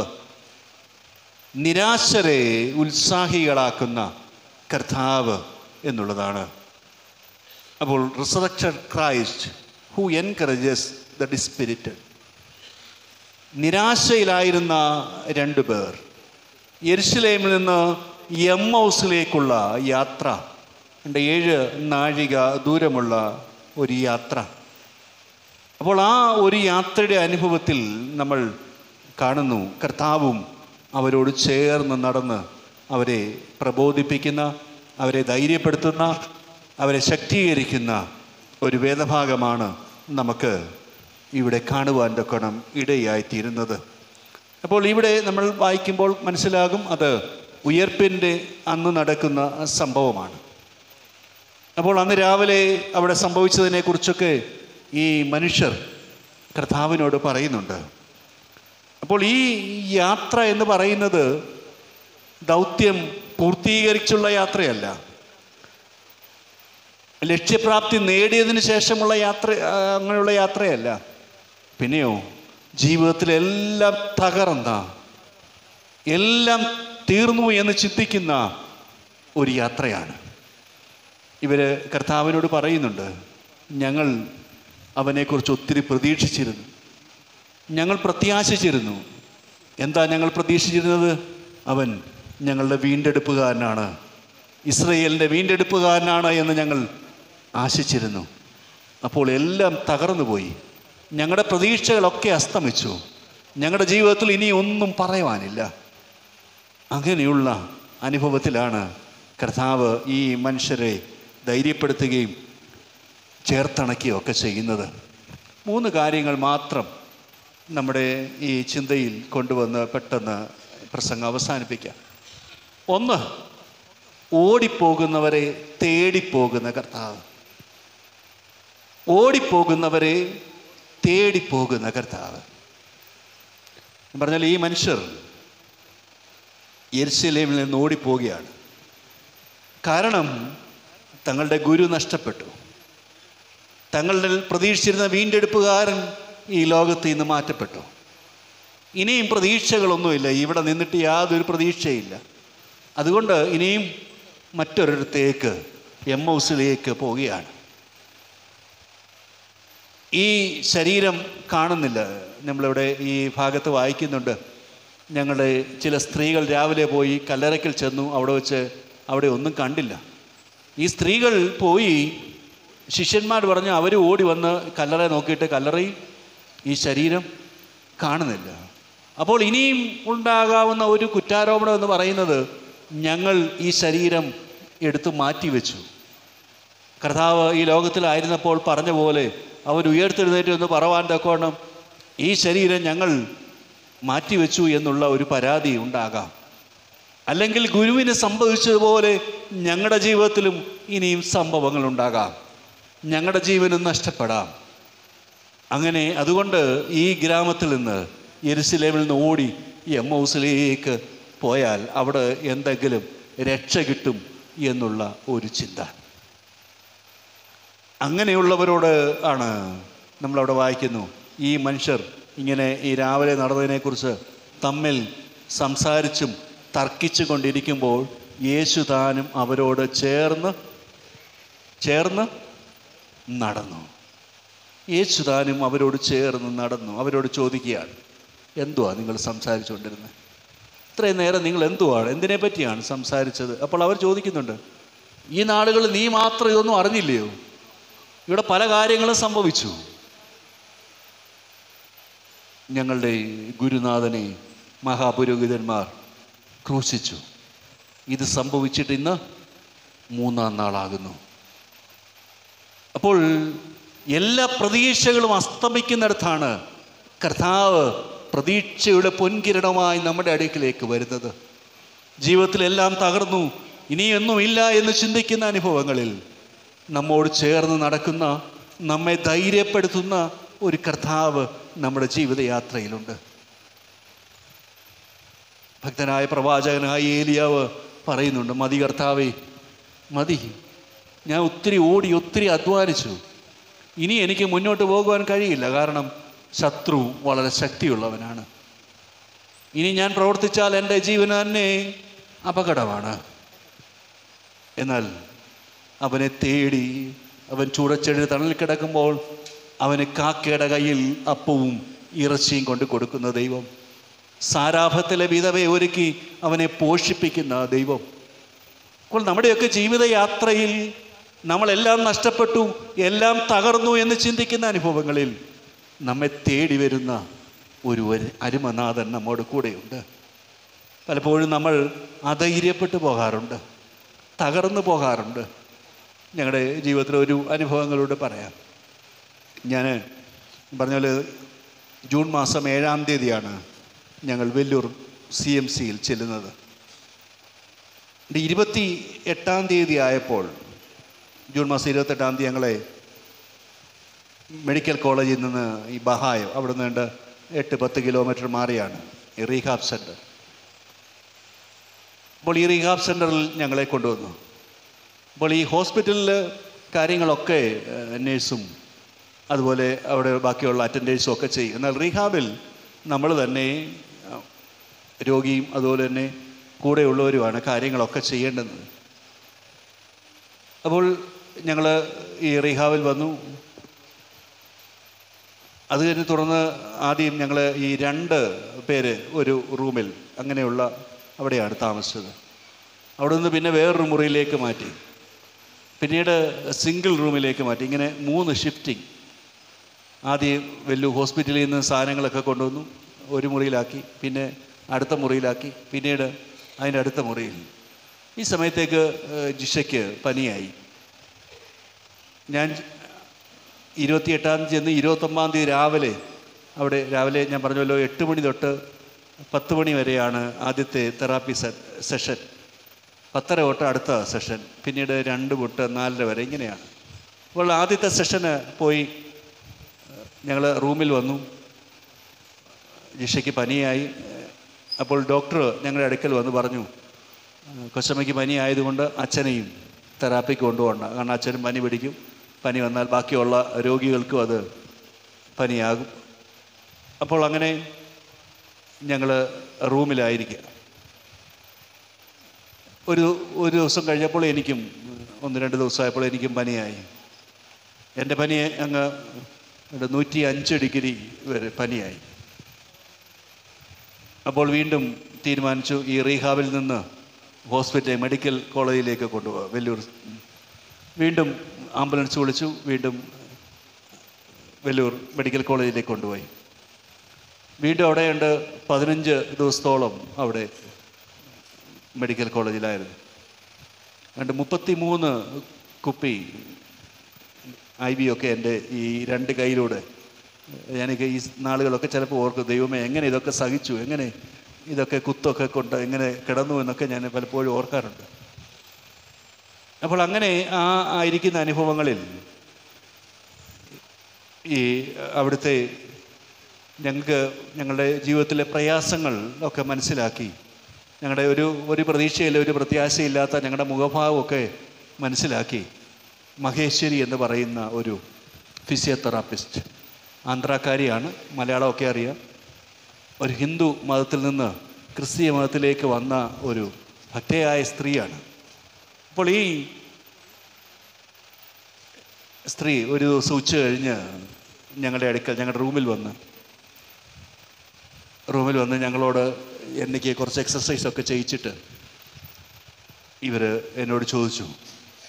നിരാശരെ ഉത്സാഹികളാക്കുന്ന കർത്താവ് എന്നുള്ളതാണ് അപ്പോൾ resurrection Christ who encourages the dispirited നിരാശയിലായിരുന്ന രണ്ടു പേർ യെരുശലേമിൽ നിന്ന് എം ഹൗസിലേക്കുള്ള യാത്ര എൻ്റെ ഏഴ് നാഴിക ദൂരമുള്ള ഒരു യാത്ര അപ്പോൾ ആ ഒരു യാത്രയുടെ അനുഭവത്തിൽ നമ്മൾ കാണുന്നു കർത്താവും അവരോട് ചേർന്ന് നടന്ന് അവരെ പ്രബോധിപ്പിക്കുന്ന അവരെ ധൈര്യപ്പെടുത്തുന്ന അവരെ ശക്തീകരിക്കുന്ന ഒരു വേദഭാഗമാണ് നമുക്ക് ഇവിടെ കാണുവാൻ തൊക്കണം ഇടയായിത്തീരുന്നത് അപ്പോൾ ഇവിടെ നമ്മൾ വായിക്കുമ്പോൾ മനസ്സിലാകും അത് ഉയർപ്പിൻ്റെ അന്ന് നടക്കുന്ന സംഭവമാണ് അപ്പോൾ അന്ന് രാവിലെ അവിടെ സംഭവിച്ചതിനെക്കുറിച്ചൊക്കെ ഈ മനുഷ്യർ കർത്താവിനോട് പറയുന്നുണ്ട് അപ്പോൾ ഈ യാത്ര എന്ന് പറയുന്നത് ദൗത്യം പൂർത്തീകരിച്ചുള്ള യാത്രയല്ല ലക്ഷ്യപ്രാപ്തി നേടിയതിന് ശേഷമുള്ള യാത്ര ആ, അങ്ങനെയുള്ള യാത്രയല്ല പിന്നെയോ ജീവിതത്തിലെല്ലാം തകർന്ന എല്ലാം തീർന്നു എന്ന് ചിന്തിക്കുന്ന ഒരു യാത്രയാണ് ഇവർ കർത്താവിനോട് പറയുന്നുണ്ട് ഞങ്ങൾ അവനെക്കുറിച്ച് ഒത്തിരി പ്രതീക്ഷിച്ചിരുന്നു ഞങ്ങൾ പ്രത്യാശിച്ചിരുന്നു എന്താ ഞങ്ങൾ പ്രതീക്ഷിച്ചിരുന്നത് അവൻ ഞങ്ങളുടെ വീണ്ടെടുപ്പുകാരനാണ് ഇസ്രയേലിൻ്റെ വീണ്ടെടുപ്പുകാരനാണ് എന്ന് ഞങ്ങൾ ആശിച്ചിരുന്നു അപ്പോൾ എല്ലാം തകർന്നു പോയി ഞങ്ങളുടെ പ്രതീക്ഷകളൊക്കെ അസ്തമിച്ചു ഞങ്ങളുടെ ജീവിതത്തിൽ ഇനി ഒന്നും പറയുവാനില്ല അങ്ങനെയുള്ള അനുഭവത്തിലാണ് കർത്താവ് ഈ മനുഷ്യരെ ധൈര്യപ്പെടുത്തുകയും ചേർത്തണയ്ക്കുകയും ഒക്കെ ചെയ്യുന്നത് മൂന്ന് കാര്യങ്ങൾ മാത്രം നമ്മുടെ ഈ ചിന്തയിൽ കൊണ്ടുവന്ന് പെട്ടെന്ന് പ്രസംഗം അവസാനിപ്പിക്കാം ഒന്ന് ഓടിപ്പോകുന്നവരെ തേടിപ്പോകുന്ന കർത്താവ് ഓടിപ്പോകുന്നവരെ തേടിപ്പോകുന്ന കർത്താവ് എന്ന് പറഞ്ഞാൽ ഈ മനുഷ്യർ യെരുശലേമിൽ നിന്ന് ഓടിപ്പോവുകയാണ് കാരണം തങ്ങളുടെ ഗുരു നഷ്ടപ്പെട്ടു തങ്ങളുടെ പ്രതീക്ഷിച്ചിരുന്ന വീണ്ടെടുപ്പുകാരൻ ഈ ലോകത്ത് നിന്ന് മാറ്റപ്പെട്ടു ഇനിയും പ്രതീക്ഷകളൊന്നുമില്ല ഇവിടെ നിന്നിട്ട് യാതൊരു പ്രതീക്ഷയില്ല അതുകൊണ്ട് ഇനിയും മറ്റൊരിടത്തേക്ക് എം ഹൗസിലേക്ക് പോവുകയാണ് ഈ ശരീരം കാണുന്നില്ല നമ്മളിവിടെ ഈ ഭാഗത്ത് വായിക്കുന്നുണ്ട് ഞങ്ങളുടെ ചില സ്ത്രീകൾ രാവിലെ പോയി കല്ലറയ്ക്കൽ ചെന്നു അവിടെ വെച്ച് അവിടെ ഒന്നും കണ്ടില്ല ഈ സ്ത്രീകൾ പോയി ശിഷ്യന്മാർ പറഞ്ഞു അവർ ഓടി വന്ന് കല്ലറ നോക്കിയിട്ട് കല്ലറയിൽ ഈ ശരീരം കാണുന്നില്ല അപ്പോൾ ഇനിയും ഉണ്ടാകാവുന്ന ഒരു കുറ്റാരോപണം എന്ന് പറയുന്നത് ഞങ്ങൾ ഈ ശരീരം എടുത്തു മാറ്റിവെച്ചു കർത്താവ് ഈ ലോകത്തിലായിരുന്നപ്പോൾ പറഞ്ഞ പോലെ അവർ ഉയർത്തെഴുന്നേറ്റ് എന്ന് പറവാൻ തക്കോണം ഈ ശരീരം ഞങ്ങൾ മാറ്റിവെച്ചു എന്നുള്ള ഒരു പരാതി ഉണ്ടാകാം അല്ലെങ്കിൽ ഗുരുവിന് സംഭവിച്ചതുപോലെ ഞങ്ങളുടെ ജീവിതത്തിലും ഇനിയും സംഭവങ്ങൾ ഉണ്ടാകാം ഞങ്ങളുടെ ജീവനും നഷ്ടപ്പെടാം അങ്ങനെ അതുകൊണ്ട് ഈ ഗ്രാമത്തിൽ നിന്ന് യെരുസലേമിൽ നിന്ന് ഓടി എം ഹൗസിലേക്ക് പോയാൽ അവിടെ എന്തെങ്കിലും രക്ഷ കിട്ടും എന്നുള്ള ഒരു ചിന്ത അങ്ങനെയുള്ളവരോട് ആണ് നമ്മളവിടെ വായിക്കുന്നു ഈ മനുഷ്യർ ഇങ്ങനെ ഈ രാവിലെ നടന്നതിനെക്കുറിച്ച് തമ്മിൽ സംസാരിച്ചും തർക്കിച്ചു കൊണ്ടിരിക്കുമ്പോൾ യേശു താനും അവരോട് ചേർന്ന് ചേർന്ന് നടന്നു യേശു താനും അവരോട് ചേർന്ന് നടന്നു അവരോട് ചോദിക്കുകയാണ് എന്തുവാ നിങ്ങൾ സംസാരിച്ചുകൊണ്ടിരുന്നത് ഇത്രയും നേരം നിങ്ങൾ എന്തുവാണ് എന്തിനെ പറ്റിയാണ് സംസാരിച്ചത് അപ്പോൾ അവർ ചോദിക്കുന്നുണ്ട് ഈ നാടുകളിൽ നീ മാത്രം ഇതൊന്നും അറിഞ്ഞില്ലയോ ഇവിടെ പല കാര്യങ്ങളും സംഭവിച്ചു ഞങ്ങളുടെ ഗുരുനാഥനെ മഹാപുരോഹിതന്മാർ ക്രൂശിച്ചു ഇത് സംഭവിച്ചിട്ട് ഇന്ന് മൂന്നാം നാളാകുന്നു അപ്പോൾ എല്ലാ പ്രതീക്ഷകളും അസ്തമിക്കുന്നിടത്താണ് കർത്താവ് പ്രതീക്ഷയുടെ പൊൻകിരണമായി നമ്മുടെ അടുക്കിലേക്ക് വരുന്നത് ജീവിതത്തിലെല്ലാം തകർന്നു ഇനിയൊന്നുമില്ല എന്ന് ചിന്തിക്കുന്ന അനുഭവങ്ങളിൽ നമ്മോട് ചേർന്ന് നടക്കുന്ന നമ്മെ ധൈര്യപ്പെടുത്തുന്ന ഒരു കർത്താവ് നമ്മുടെ ജീവിതയാത്രയിലുണ്ട് ഭക്തനായ പ്രവാചകനായ ഏലിയാവ് പറയുന്നുണ്ട് മതി കർത്താവേ മതി ഞാൻ ഒത്തിരി ഓടി ഒത്തിരി അധ്വാനിച്ചു ഇനി എനിക്ക് മുന്നോട്ട് പോകുവാൻ കഴിയില്ല കാരണം ശത്രു വളരെ ശക്തിയുള്ളവനാണ് ഇനി ഞാൻ പ്രവർത്തിച്ചാൽ എൻ്റെ ജീവന് തന്നെ അപകടമാണ് എന്നാൽ അവനെ തേടി അവൻ ചൂടച്ചെടി തണലിൽ കിടക്കുമ്പോൾ അവന് കാക്കയുടെ കയ്യിൽ അപ്പവും ഇറച്ചിയും കൊണ്ട് കൊടുക്കുന്ന ദൈവം സാരാഭത്തിലെ വിധവയെ ഒരുക്കി അവനെ പോഷിപ്പിക്കുന്ന ദൈവം അപ്പോൾ നമ്മുടെയൊക്കെ ജീവിതയാത്രയിൽ നമ്മളെല്ലാം നഷ്ടപ്പെട്ടു എല്ലാം തകർന്നു എന്ന് ചിന്തിക്കുന്ന അനുഭവങ്ങളിൽ നമ്മെ തേടി വരുന്ന ഒരു ഒരു അരുമനാഥൻ നമ്മോട് കൂടെയുണ്ട് പലപ്പോഴും നമ്മൾ അധൈര്യപ്പെട്ടു പോകാറുണ്ട് തകർന്നു പോകാറുണ്ട് ഞങ്ങളുടെ ജീവിതത്തിലെ ഒരു അനുഭവങ്ങളോട് പറയാം ഞാൻ പറഞ്ഞ പോലെ ജൂൺ മാസം ഏഴാം തീയതിയാണ് ഞങ്ങൾ വെല്ലൂർ സി എം സിയിൽ ചെല്ലുന്നത് ഇത് ഇരുപത്തി എട്ടാം തീയതി ആയപ്പോൾ ജൂൺ മാസം ഇരുപത്തെട്ടാം തീയതി ഞങ്ങളെ മെഡിക്കൽ കോളേജിൽ നിന്ന് ഈ ബഹായോ അവിടെ നിന്ന് എട്ട് പത്ത് കിലോമീറ്റർ മാറിയാണ് ഈ റീഹാബ് സെൻറ്റർ അപ്പോൾ ഈ റീഹാബ് സെൻറ്ററിൽ ഞങ്ങളെ കൊണ്ടുവന്നു അപ്പോൾ ഈ ഹോസ്പിറ്റലിൽ കാര്യങ്ങളൊക്കെ ഏഹ്, നേഴ്സും അതുപോലെ അവിടെ ബാക്കിയുള്ള അറ്റൻഡേഴ്സും ഒക്കെ ചെയ്യും എന്നാൽ റീഹാബിൽ നമ്മൾ തന്നെ അഹ്, രോഗിയും അതുപോലെ തന്നെ കൂടെയുള്ളവരുമാണ് കാര്യങ്ങളൊക്കെ ചെയ്യേണ്ടത് അപ്പോൾ ഞങ്ങൾ ഈ റീഹാബിൽ വന്നു അത് കഴിഞ്ഞ് തുടർന്ന് ആദ്യം ഞങ്ങൾ ഈ രണ്ട് പേര് ഒരു റൂമിൽ അങ്ങനെയുള്ള അവിടെയാണ് താമസിച്ചത് അവിടെ നിന്ന് പിന്നെ വേറൊരു മുറിയിലേക്ക് മാറ്റി പിന്നീട് സിംഗിൾ റൂമിലേക്ക് മാറ്റി ഇങ്ങനെ മൂന്ന് ഷിഫ്റ്റിംഗ് ആദ്യം വലിയ ഹോസ്പിറ്റലിൽ നിന്ന് സാധനങ്ങളൊക്കെ കൊണ്ടുവന്നു ഒരു മുറിയിലാക്കി പിന്നെ അടുത്ത മുറിയിലാക്കി പിന്നീട് അതിൻ്റെ അടുത്ത മുറിയിൽ ഈ സമയത്തേക്ക് ഏഹ്, ജിഷയ്ക്ക് പനിയായി ഞാൻ ഇരുപത്തിയെട്ടാം തീയതി ചെന്ന് ഇരുപത്തൊമ്പതാം തീയതി രാവിലെ അവിടെ രാവിലെ ഞാൻ പറഞ്ഞല്ലോ എട്ട് മണി തൊട്ട് പത്ത് മണി വരെയാണ് ആദ്യത്തെ തെറാപ്പി സെഷൻ പത്തര തൊട്ട് അടുത്ത സെഷൻ പിന്നീട് രണ്ട് തൊട്ട് നാലര വരെ ഇങ്ങനെയാണ് അപ്പോൾ ആദ്യത്തെ സെഷന് പോയി ഞങ്ങൾ റൂമിൽ വന്നു ജിഷയ്ക്ക് പനിയായി അപ്പോൾ ഡോക്ടർ ഞങ്ങളുടെ അടുക്കൽ വന്ന് പറഞ്ഞു കൊച്ചമ്മയ്ക്ക് പനി ആയതുകൊണ്ട് അച്ഛനെയും തെറാപ്പിക്ക് കൊണ്ടുപോകണ്ട കാരണം അച്ഛനും പനി പിടിക്കും പനി വന്നാൽ ബാക്കിയുള്ള രോഗികൾക്കും അത് പനിയാകും അപ്പോൾ അങ്ങനെ ഞങ്ങൾ റൂമിലായിരിക്കുക ഒരു ഒരു ദിവസം കഴിഞ്ഞപ്പോൾ എനിക്കും ഒന്ന് രണ്ട് ദിവസമായപ്പോൾ എനിക്കും പനിയായി എൻ്റെ പനി അങ്ങ് ഒരു നൂറ്റി അഞ്ച് ഡിഗ്രി വരെ പനിയായി അപ്പോൾ വീണ്ടും തീരുമാനിച്ചു ഈ റീഹാബിൽ നിന്ന് ഹോസ്പിറ്റൽ മെഡിക്കൽ കോളേജിലേക്ക് കൊണ്ടുപോകാം വെല്ലൂർ വീണ്ടും ആംബുലൻസ് വിളിച്ചു വീണ്ടും വെല്ലൂർ മെഡിക്കൽ കോളേജിലേക്ക് കൊണ്ടുപോയി വീണ്ടും അവിടെയുണ്ട് പതിനഞ്ച് ദിവസത്തോളം അവിടെ മെഡിക്കൽ കോളേജിലായിരുന്നു രണ്ട് മുപ്പത്തി മൂന്ന് കുപ്പി ഐ വി ഒക്കെ എൻ്റെ ഈ രണ്ട് കയ്യിലൂടെ എനിക്ക് ഈ നാളുകളൊക്കെ ചിലപ്പോൾ ഓർക്കും ദൈവമേ എങ്ങനെ ഇതൊക്കെ സഹിച്ചു എങ്ങനെ ഇതൊക്കെ കുത്തൊക്കെ കൊണ്ട് എങ്ങനെ കിടന്നു എന്നൊക്കെ ഞാൻ പലപ്പോഴും ഓർക്കാറുണ്ട് അപ്പോൾ അങ്ങനെ ആ ആയിരിക്കുന്ന അനുഭവങ്ങളിൽ ഈ അവിടുത്തെ ഞങ്ങൾക്ക് ഞങ്ങളുടെ ജീവിതത്തിലെ പ്രയാസങ്ങൾ ഒക്കെ മനസ്സിലാക്കി ഞങ്ങളുടെ ഒരു ഒരു പ്രതീക്ഷയില്ല ഒരു പ്രത്യാശയില്ലാത്ത ഞങ്ങളുടെ മുഖഭാവമൊക്കെ മനസ്സിലാക്കി മഹേശ്വരി എന്ന് പറയുന്ന ഒരു ഫിസിയോതെറാപ്പിസ്റ്റ് ആന്ധ്രാക്കാരിയാണ് മലയാളമൊക്കെ അറിയാം ഒരു ഹിന്ദു മതത്തിൽ നിന്ന് ക്രിസ്തീയ മതത്തിലേക്ക് വന്ന ഒരു ഭക്തയായ സ്ത്രീയാണ് അപ്പോൾ ഈ സ്ത്രീ ഒരു ദിവസം ഉച്ച കഴിഞ്ഞ് ഞങ്ങളുടെ അടുക്കൽ ഞങ്ങളുടെ റൂമിൽ വന്ന് റൂമിൽ വന്ന് ഞങ്ങളോട് എനിക്ക് കുറച്ച് എക്സസൈസ് ഒക്കെ ചെയ്യിച്ചിട്ട് ഇവർ എന്നോട് ചോദിച്ചു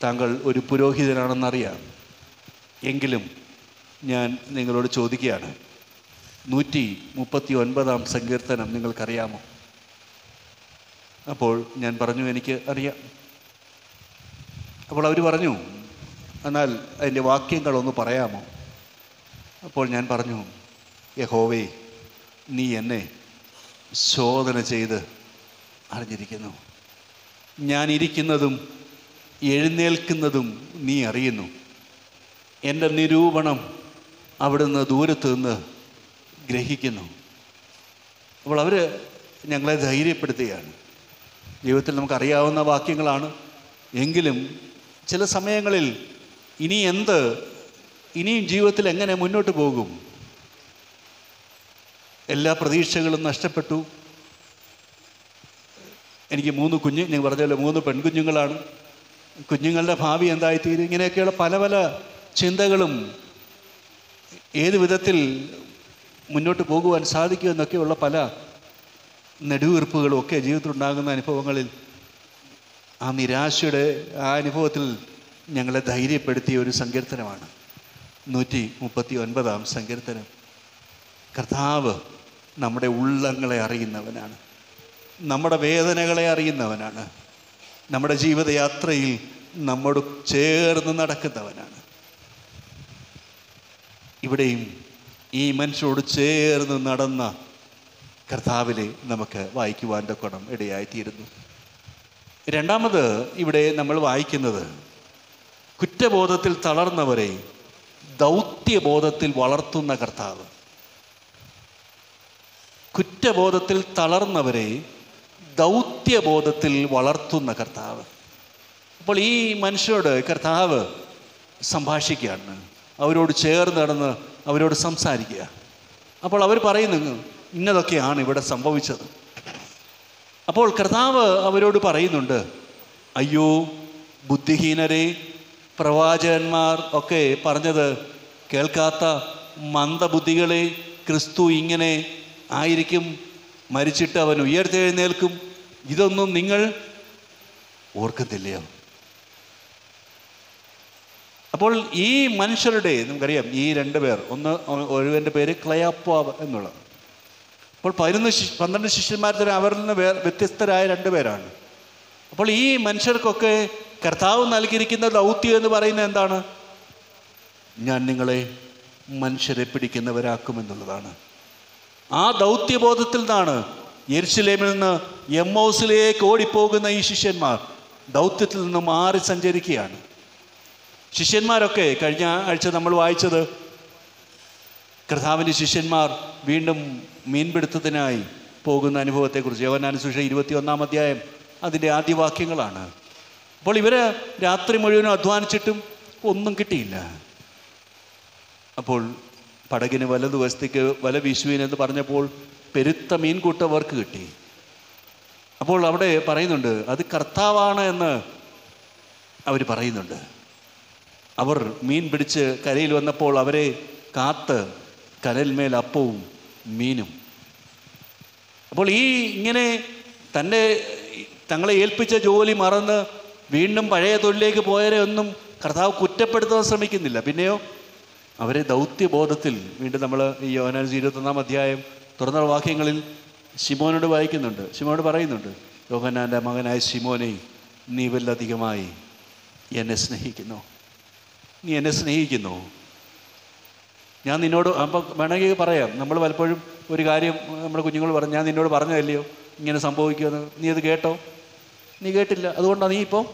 താങ്കൾ ഒരു പുരോഹിതനാണെന്നറിയാം എങ്കിലും ഞാൻ നിങ്ങളോട് ചോദിക്കുകയാണ് നൂറ്റി മുപ്പത്തി ഒൻപതാം സങ്കീർത്തനം നിങ്ങൾക്കറിയാമോ അപ്പോൾ ഞാൻ പറഞ്ഞു എനിക്ക് അറിയാം അപ്പോൾ അവർ പറഞ്ഞു എന്നാൽ അതിൻ്റെ വാക്യങ്ങളൊന്ന് പറയാമോ അപ്പോൾ ഞാൻ പറഞ്ഞു യഹോവേ നീ എന്നെ ശോധന ചെയ്ത് അറിഞ്ഞിരിക്കുന്നു ഞാൻ ഇരിക്കുന്നതും എഴുന്നേൽക്കുന്നതും നീ അറിയുന്നു എൻ്റെ നിരൂപണം അവിടുന്ന് ദൂരത്ത് നിന്ന് ഗ്രഹിക്കുന്നു അപ്പോൾ അവർ ഞങ്ങളെ ധൈര്യപ്പെടുത്തുകയാണ് ജീവിതത്തിൽ നമുക്കറിയാവുന്ന വാക്യങ്ങളാണ് എങ്കിലും ചില സമയങ്ങളിൽ ഇനി എന്ത് ഇനിയും ജീവിതത്തിൽ എങ്ങനെ മുന്നോട്ട് പോകും എല്ലാ പ്രതീക്ഷകളും നഷ്ടപ്പെട്ടു എനിക്ക് മൂന്ന് കുഞ്ഞ് ഞാൻ പറഞ്ഞല്ലോ മൂന്ന് പെൺകുഞ്ഞുങ്ങളാണ് കുഞ്ഞുങ്ങളുടെ ഭാവി എന്തായിത്തീരും ഇങ്ങനെയൊക്കെയുള്ള പല പല ചിന്തകളും ഏത് വിധത്തിൽ മുന്നോട്ട് പോകുവാൻ സാധിക്കുമെന്നൊക്കെയുള്ള പല നെടുവീർപ്പുകളും ഒക്കെ ജീവിതത്തിലുണ്ടാകുന്ന അനുഭവങ്ങളിൽ ആ നിരാശയുടെ ആ അനുഭവത്തിൽ ഞങ്ങളെ ധൈര്യപ്പെടുത്തിയ ഒരു സങ്കീർത്തനമാണ് നൂറ്റി മുപ്പത്തി ഒൻപതാം സങ്കീർത്തനം കർത്താവ് നമ്മുടെ ഉള്ളങ്ങളെ അറിയുന്നവനാണ് നമ്മുടെ വേദനകളെ അറിയുന്നവനാണ് നമ്മുടെ ജീവിതയാത്രയിൽ നമ്മോട് ചേർന്ന് നടക്കുന്നവനാണ് ഇവിടെയും ഈ മനുഷ്യരോട് ചേർന്ന് നടന്ന കർത്താവിനെ നമുക്ക് വായിക്കുവാൻ തൊക്കണം ഇടയായിത്തീരുന്നു രണ്ടാമത് ഇവിടെ നമ്മൾ വായിക്കുന്നത് കുറ്റബോധത്തിൽ തളർന്നവരെ ദൗത്യബോധത്തിൽ വളർത്തുന്ന കർത്താവ് കുറ്റബോധത്തിൽ തളർന്നവരെ ദൗത്യബോധത്തിൽ വളർത്തുന്ന കർത്താവ് അപ്പോൾ ഈ മനുഷ്യരോട് കർത്താവ് സംഭാഷിക്കുകയാണ് അവരോട് ചേർന്ന് നടന്ന് അവരോട് സംസാരിക്കുക അപ്പോൾ അവർ പറയുന്നു ഇന്നതൊക്കെയാണ് ഇവിടെ സംഭവിച്ചത് അപ്പോൾ കർത്താവ് അവരോട് പറയുന്നുണ്ട് അയ്യോ ബുദ്ധിഹീനരെ പ്രവാചകന്മാർ ഒക്കെ പറഞ്ഞത് കേൾക്കാത്ത മന്ദബുദ്ധികളെ ക്രിസ്തു ഇങ്ങനെ ആയിരിക്കും മരിച്ചിട്ട് അവൻ ഉയർത്തെഴുന്നേൽക്കും ഇതൊന്നും നിങ്ങൾ ഓർക്കുന്നില്ലയോ അപ്പോൾ ഈ മനുഷ്യരുടെ നമുക്കറിയാം ഈ രണ്ട് പേർ ഒന്ന് ഒരുവൻ്റെ പേര് ക്ലയാപ്പാവ് എന്നുള്ളത് അപ്പോൾ പതിനൊന്ന് ശിശ് പന്ത്രണ്ട് ശിഷ്യന്മാർ തന്നെ അവരിൽ നിന്ന് വേ വ്യത്യസ്തരായ രണ്ട് പേരാണ് അപ്പോൾ ഈ മനുഷ്യർക്കൊക്കെ കർത്താവ് നൽകിയിരിക്കുന്ന ദൗത്യം എന്ന് പറയുന്നത് എന്താണ് ഞാൻ നിങ്ങളെ മനുഷ്യരെ പിടിക്കുന്നവരാക്കുമെന്നുള്ളതാണ് ആ ദൗത്യബോധത്തിൽ നിന്നാണ് യെരുശലേമിൽ നിന്ന് എമ്മോസിലേക്ക് ഓടിപ്പോകുന്ന ഈ ശിഷ്യന്മാർ ദൗത്യത്തിൽ നിന്ന് മാറി സഞ്ചരിക്കുകയാണ് ശിഷ്യന്മാരൊക്കെ കഴിഞ്ഞ ആഴ്ച നമ്മൾ വായിച്ചത് കർത്താവിൻ്റെ ശിഷ്യന്മാർ വീണ്ടും മീൻപിടുത്തത്തിനായി പോകുന്ന അനുഭവത്തെക്കുറിച്ച് യോവനാനുസൂഷ ഇരുപത്തി ഒന്നാം അധ്യായം അതിൻ്റെ ആദ്യ വാക്യങ്ങളാണ് അപ്പോൾ ഇവർ രാത്രി മുഴുവനും അധ്വാനിച്ചിട്ടും ഒന്നും കിട്ടിയില്ല അപ്പോൾ പടകിന് വലതുവശത്തേക്ക് വല വീശുവിനെന്ന് പറഞ്ഞപ്പോൾ പെരുത്ത മീൻകൂട്ടം അവർക്ക് കിട്ടി അപ്പോൾ അവിടെ പറയുന്നുണ്ട് അത് കർത്താവാണ് എന്ന് അവർ പറയുന്നുണ്ട് അവർ മീൻ പിടിച്ച് കരയിൽ വന്നപ്പോൾ അവരെ കാത്ത് കരൽമേൽ അപ്പവും മീനും അപ്പോൾ ഈ ഇങ്ങനെ തൻ്റെ തങ്ങളെ ഏൽപ്പിച്ച ജോലി മറന്ന് വീണ്ടും പഴയ തൊഴിലേക്ക് പോയവരെ ഒന്നും കർത്താവ് കുറ്റപ്പെടുത്താൻ ശ്രമിക്കുന്നില്ല പിന്നെയോ അവരെ ദൗത്യബോധത്തിൽ വീണ്ടും നമ്മൾ ഈ യോഹനാൻ ഇരുപത്തൊന്നാം അധ്യായം തുറന്ന വാക്യങ്ങളിൽ ശിമോനോട് വായിക്കുന്നുണ്ട് ശിമോനോട് പറയുന്നുണ്ട് യോഹനാൻ്റെ മകനായ ശിമോനെ നീ വല്ലധികമായി എന്നെ സ്നേഹിക്കുന്നു നീ എന്നെ സ്നേഹിക്കുന്നു ഞാൻ നിന്നോട് അപ്പം വേണമെങ്കിൽ പറയാം നമ്മൾ പലപ്പോഴും ഒരു കാര്യം നമ്മുടെ കുഞ്ഞുങ്ങൾ പറഞ്ഞു ഞാൻ നിന്നോട് പറഞ്ഞതല്ലയോ ഇങ്ങനെ സംഭവിക്കുമെന്ന് നീ അത് കേട്ടോ നീ കേട്ടില്ല അതുകൊണ്ടാണ് നീ ഇപ്പോൾ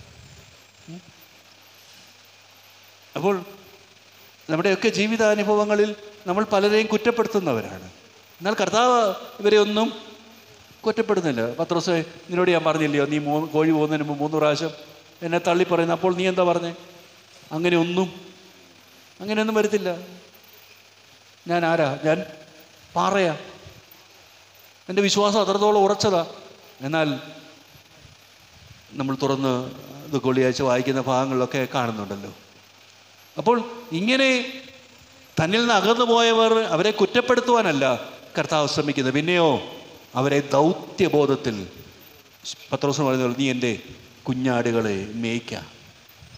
അപ്പോൾ നമ്മുടെയൊക്കെ ജീവിതാനുഭവങ്ങളിൽ നമ്മൾ പലരെയും കുറ്റപ്പെടുത്തുന്നവരാണ് എന്നാൽ കർത്താവ് ഇവരെ ഒന്നും കുറ്റപ്പെടുന്നില്ല പത്ത് ദിവസം നിന്നോട് ഞാൻ പറഞ്ഞില്ലയോ നീ മൂ കോഴി പോകുന്നതിന് മുമ്പ് മൂന്ന് പ്രാവശ്യം എന്നെ തള്ളി പറയുന്നു അപ്പോൾ നീ എന്താ പറഞ്ഞേ അങ്ങനെ ഒന്നും അങ്ങനെയൊന്നും വരത്തില്ല ഞാൻ ആരാ ഞാൻ പാറയാ എൻ്റെ വിശ്വാസം അത്രത്തോളം ഉറച്ചതാ എന്നാൽ നമ്മൾ തുറന്ന് ഇത് വെള്ളിയാഴ്ച വായിക്കുന്ന ഭാഗങ്ങളിലൊക്കെ കാണുന്നുണ്ടല്ലോ അപ്പോൾ ഇങ്ങനെ തന്നിൽ നിന്ന് അകന്നു പോയവർ അവരെ കുറ്റപ്പെടുത്തുവാനല്ല കർത്താവ് ശ്രമിക്കുന്നത് പിന്നെയോ അവരെ ദൗത്യബോധത്തിൽ പത്രോസം പറയുന്നത് നീ എൻ്റെ കുഞ്ഞാടുകളെ മേയ്ക്ക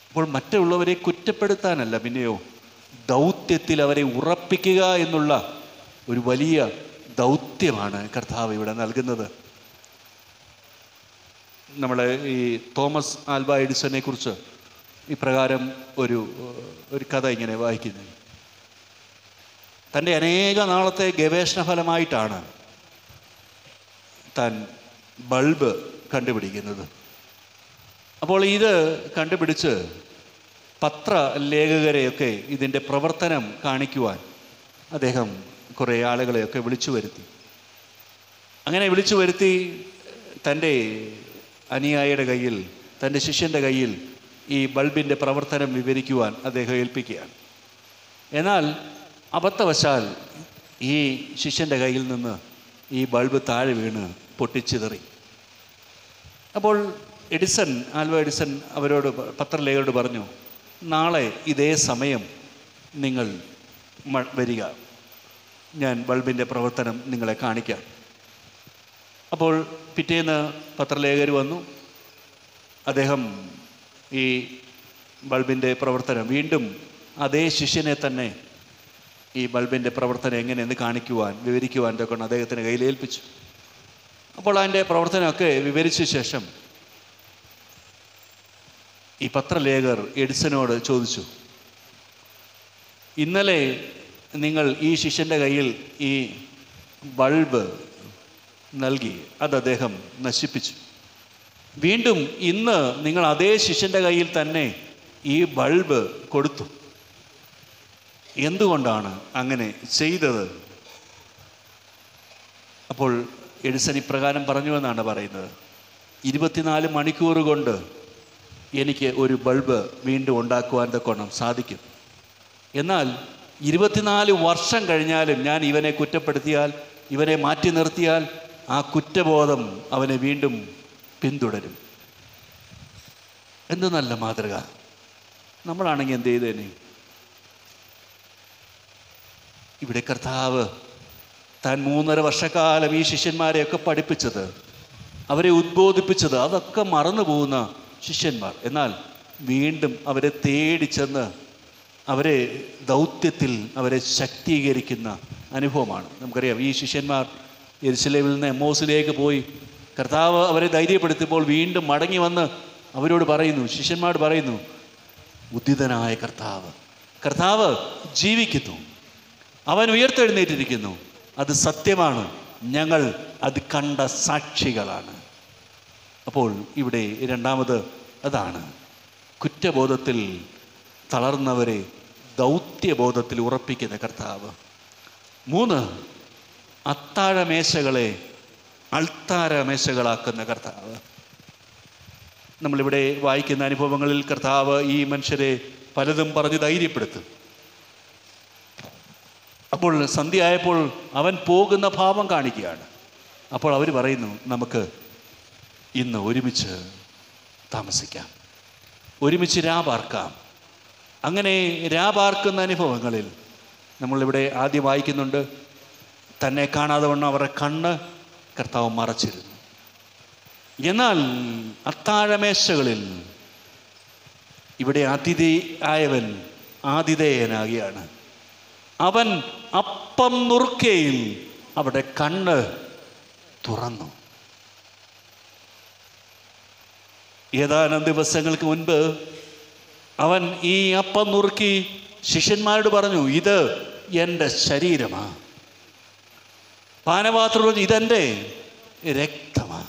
അപ്പോൾ മറ്റുള്ളവരെ കുറ്റപ്പെടുത്താനല്ല പിന്നെയോ ദൗത്യത്തിൽ അവരെ ഉറപ്പിക്കുക എന്നുള്ള ഒരു വലിയ ദൗത്യമാണ് കർത്താവ് ഇവിടെ നൽകുന്നത് നമ്മൾ ഈ തോമസ് ആൽബ എഡിസനെ കുറിച്ച് ഇപ്രകാരം ഒരു ഏഹ്, ഒരു കഥ ഇങ്ങനെ വായിക്കുന്നത് തൻ്റെ അനേക നാളത്തെ ഗവേഷണ ഫലമായിട്ടാണ് താൻ ബൾബ് കണ്ടുപിടിക്കുന്നത് അപ്പോൾ ഇത് കണ്ടുപിടിച്ച് പത്ര ലേഖകരെയൊക്കെ ഇതിൻ്റെ പ്രവർത്തനം കാണിക്കുവാൻ അദ്ദേഹം കുറേ ആളുകളെയൊക്കെ വിളിച്ചു വരുത്തി അങ്ങനെ വിളിച്ചു വരുത്തി തൻ്റെ അനുയായിയുടെ കയ്യിൽ തൻ്റെ ശിഷ്യൻ്റെ കയ്യിൽ ഈ ബൾബിൻ്റെ പ്രവർത്തനം വിവരിക്കുവാൻ അദ്ദേഹം ഏൽപ്പിക്കുകയാണ് എന്നാൽ അബദ്ധവശാൽ ഈ ശിഷ്യൻ്റെ കയ്യിൽ നിന്ന് ഈ ബൾബ് താഴെ വീണ് പൊട്ടിച്ചിതറി അപ്പോൾ എഡിസൺ ആൽവ എഡിസൺ അവരോട് പ- പത്രലേഖകരോട് പറഞ്ഞു നാളെ ഇതേ സമയം നിങ്ങൾ മ- വരിക ഞാൻ ബൾബിൻ്റെ പ്രവർത്തനം നിങ്ങളെ കാണിക്കാം അപ്പോൾ പിറ്റേന്ന് പത്രലേഖകർ വന്നു അദ്ദേഹം ഈ ബൾബിൻ്റെ പ്രവർത്തനം വീണ്ടും അതേ ശിഷ്യനെ തന്നെ ഈ ബൾബിൻ്റെ പ്രവർത്തനം എങ്ങനെയെന്ന് കാണിക്കുവാൻ വിവരിക്കുവാൻ കൊണ്ട് അദ്ദേഹത്തിന് കയ്യിൽ ഏൽപ്പിച്ചു അപ്പോൾ അതിൻ്റെ പ്രവർത്തനമൊക്കെ വിവരിച്ച ശേഷം ഈ പത്രലേഖകർ എഡിസനോട് ചോദിച്ചു ഇന്നലെ നിങ്ങൾ ഈ ശിഷ്യൻ്റെ കയ്യിൽ ഈ ബൾബ് നൽകി അത് അദ്ദേഹം നശിപ്പിച്ചു വീണ്ടും ഇന്ന് നിങ്ങൾ അതേ ശിഷ്യൻ്റെ കയ്യിൽ തന്നെ ഈ ബൾബ് കൊടുത്തു എന്തുകൊണ്ടാണ് അങ്ങനെ ചെയ്തത് അപ്പോൾ എഡിസൺ ഇപ്രകാരം പറഞ്ഞുവെന്നാണ് പറയുന്നത് ഇരുപത്തിനാല് മണിക്കൂർ കൊണ്ട് എനിക്ക് ഒരു ബൾബ് വീണ്ടും ഉണ്ടാക്കുവാൻ തക്കോണം സാധിക്കും എന്നാൽ ഇരുപത്തിനാല് വർഷം കഴിഞ്ഞാലും ഞാൻ ഇവനെ കുറ്റപ്പെടുത്തിയാൽ ഇവനെ മാറ്റി നിർത്തിയാൽ ആ കുറ്റബോധം അവനെ വീണ്ടും പിന്തുടരും എന്ത് നല്ല മാതൃക നമ്മളാണെങ്കിൽ എന്ത് ചെയ്തേനെ ഇവിടെ കർത്താവ് താൻ മൂന്നര വർഷക്കാലം ഈ ശിഷ്യന്മാരെയൊക്കെ പഠിപ്പിച്ചത് അവരെ ഉദ്ബോധിപ്പിച്ചത് അതൊക്കെ മറന്നു പോകുന്ന ശിഷ്യന്മാർ എന്നാൽ വീണ്ടും അവരെ തേടി ചെന്ന് അവരെ ദൗത്യത്തിൽ അവരെ ശക്തീകരിക്കുന്ന അനുഭവമാണ് നമുക്കറിയാം ഈ ശിഷ്യന്മാർ എരുസലേമിൽ നിന്ന് എമ്മോസിലേക്ക് പോയി കർത്താവ് അവരെ ധൈര്യപ്പെടുത്തിയപ്പോൾ വീണ്ടും മടങ്ങി വന്ന് അവരോട് പറയുന്നു ശിഷ്യന്മാരോട് പറയുന്നു ഉദ്ധിതനായ കർത്താവ് കർത്താവ് ജീവിക്കുന്നു അവൻ ഉയർത്തെഴുന്നേറ്റിരിക്കുന്നു അത് സത്യമാണ് ഞങ്ങൾ അത് കണ്ട സാക്ഷികളാണ് അപ്പോൾ ഇവിടെ രണ്ടാമത് അതാണ് കുറ്റബോധത്തിൽ തളർന്നവരെ ദൗത്യബോധത്തിൽ ഉറപ്പിക്കുന്ന കർത്താവ് മൂന്ന് അത്താഴമേശകളെ അൾത്താരമേശകളാക്കുന്ന കർത്താവ് നമ്മളിവിടെ വായിക്കുന്ന അനുഭവങ്ങളിൽ കർത്താവ് ഈ മനുഷ്യരെ പലതും പറഞ്ഞ് ധൈര്യപ്പെടുത്തും അപ്പോൾ സന്ധ്യയായപ്പോൾ അവൻ പോകുന്ന ഭാവം കാണിക്കുകയാണ് അപ്പോൾ അവർ പറയുന്നു നമുക്ക് ഇന്ന് ഒരുമിച്ച് താമസിക്കാം ഒരുമിച്ച് രാപാർക്കാം അങ്ങനെ രാപാർക്കുന്ന അനുഭവങ്ങളിൽ നമ്മളിവിടെ ആദ്യം വായിക്കുന്നുണ്ട് തന്നെ കാണാതെ വണ്ണം അവരുടെ കണ്ണ് കർത്താവ് മറച്ചിരുന്നു എന്നാൽ അത്താഴമേശകളിൽ ഇവിടെ അതിഥി ആയവൻ ആതിഥേയനാകിയാണ് അവൻ അപ്പം നുറുക്കയിൽ അവിടെ കണ്ണ് തുറന്നു ഏതാനും ദിവസങ്ങൾക്ക് മുൻപ് അവൻ ഈ അപ്പം നുറുക്കി ശിഷ്യന്മാരോട് പറഞ്ഞു ഇത് എൻ്റെ ശരീരമാ പാനപാത്രം പറഞ്ഞു, ഇതെൻ്റെ രക്തമാ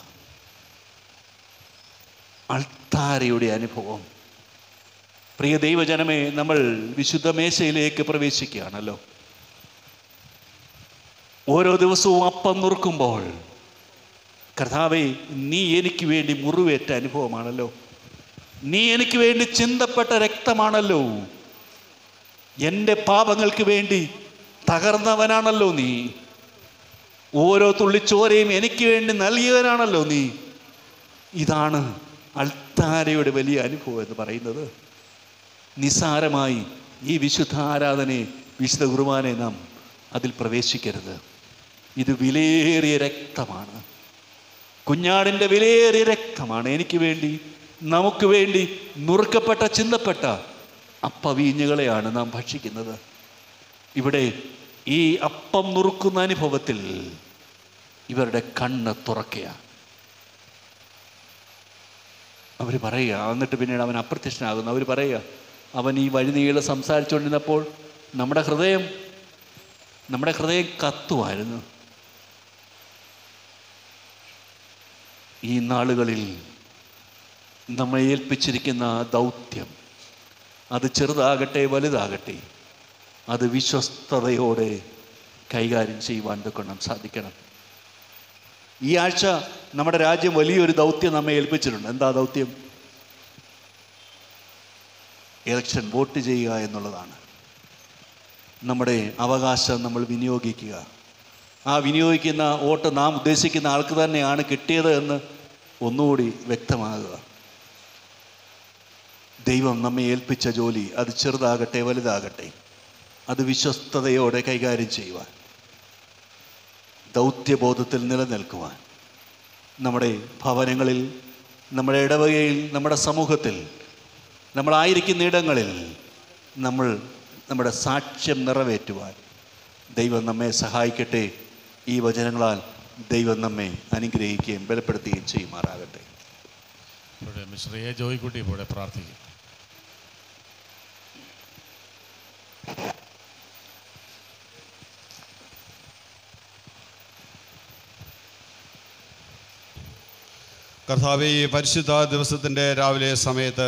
അൾത്താരയുടെ അനുഭവം പ്രിയ ദൈവജനമേ നമ്മൾ വിശുദ്ധ മേശയിലേക്ക് പ്രവേശിക്കുകയാണല്ലോ ഓരോ ദിവസവും അപ്പം നുറുക്കുമ്പോൾ കർത്താവെ നീ എനിക്ക് വേണ്ടി മുറിവേറ്റ അനുഭവമാണല്ലോ നീ എനിക്ക് വേണ്ടി ചിന്തപ്പെട്ട രക്തമാണല്ലോ എൻ്റെ പാപങ്ങൾക്ക് വേണ്ടി തകർന്നവനാണല്ലോ നീ ഓരോ തുള്ളിച്ചോരയും എനിക്ക് വേണ്ടി നൽകിയവനാണല്ലോ നീ ഇതാണ് അൾത്താരയുടെ വലിയ അനുഭവം എന്ന് പറയുന്നത് നിസ്സാരമായി ഈ വിശുദ്ധ ആരാധനയെ വിശുദ്ധ കുർബാനെ നാം അതിൽ പ്രവേശിക്കരുത് ഇത് വിലയേറിയ രക്തമാണ് കുഞ്ഞാടിൻ്റെ വിലയേറിയ രക്തമാണ് എനിക്ക് വേണ്ടി നമുക്ക് വേണ്ടി നുറുക്കപ്പെട്ട ചിന്തപ്പെട്ട അപ്പവീഞ്ഞുകളെയാണ് നാം ഭക്ഷിക്കുന്നത് ഇവിടെ ഈ അപ്പം നുറുക്കുന്ന അനുഭവത്തിൽ ഇവരുടെ കണ്ണ് തുറക്കുകയാണ് അവർ പറയുക എന്നിട്ട് പിന്നീട് അവൻ അപ്രത്യക്ഷനാകുന്നു അവർ പറയുക അവൻ ഈ വഴിനീളെ സംസാരിച്ചുകൊണ്ടിരുന്നപ്പോൾ നമ്മുടെ ഹൃദയം നമ്മുടെ ഹൃദയം കത്തുമായിരുന്നു ഈ നാളുകളിൽ നമ്മെ ഏൽപ്പിച്ചിരിക്കുന്ന ആ ദൗത്യം അത് ചെറുതാകട്ടെ വലുതാകട്ടെ അത് വിശ്വസ്തതയോടെ കൈകാര്യം ചെയ്യുവാൻ കൊണ്ട് സാധിക്കണം ഈ ആഴ്ച നമ്മുടെ രാജ്യം വലിയൊരു ദൗത്യം നമ്മെ ഏൽപ്പിച്ചിട്ടുണ്ട് എന്താ ദൗത്യം ഇലക്ഷൻ വോട്ട് ചെയ്യുക എന്നുള്ളതാണ് നമ്മുടെ അവകാശം നമ്മൾ വിനിയോഗിക്കുക ആ വിനിയോഗിക്കുന്ന വോട്ട് നാം ഉദ്ദേശിക്കുന്ന ആൾക്ക് തന്നെയാണ് കിട്ടിയത് എന്ന് ഒന്നുകൂടി വ്യക്തമാകുക ദൈവം നമ്മെ ഏൽപ്പിച്ച ജോലി അത് ചെറുതാകട്ടെ വലുതാകട്ടെ അത് വിശ്വസ്തതയോടെ കൈകാര്യം ചെയ്യുവാൻ ദൗത്യബോധത്തിൽ നിലനിൽക്കുവാൻ നമ്മുടെ ഭവനങ്ങളിൽ നമ്മുടെ ഇടവകയിൽ നമ്മുടെ സമൂഹത്തിൽ നമ്മളായിരിക്കുന്ന ഇടങ്ങളിൽ നമ്മൾ നമ്മുടെ സാക്ഷ്യം നിറവേറ്റുവാൻ ദൈവം നമ്മെ സഹായിക്കട്ടെ ഈ വചനങ്ങളാൽ ദൈവം നമ്മെ അനുഗ്രഹിക്കുകയും ബലപ്പെടുത്തുകയും ചെയ്യുമാറാകട്ടെ ഇവിടെ മിശ്രയെ ജോയിക്കുട്ടി ഇവിടെ പ്രാർത്ഥിക്കും കർത്താവെ ഈ പരിശുദ്ധ ദിവസത്തിൻ്റെ രാവിലെ സമയത്ത്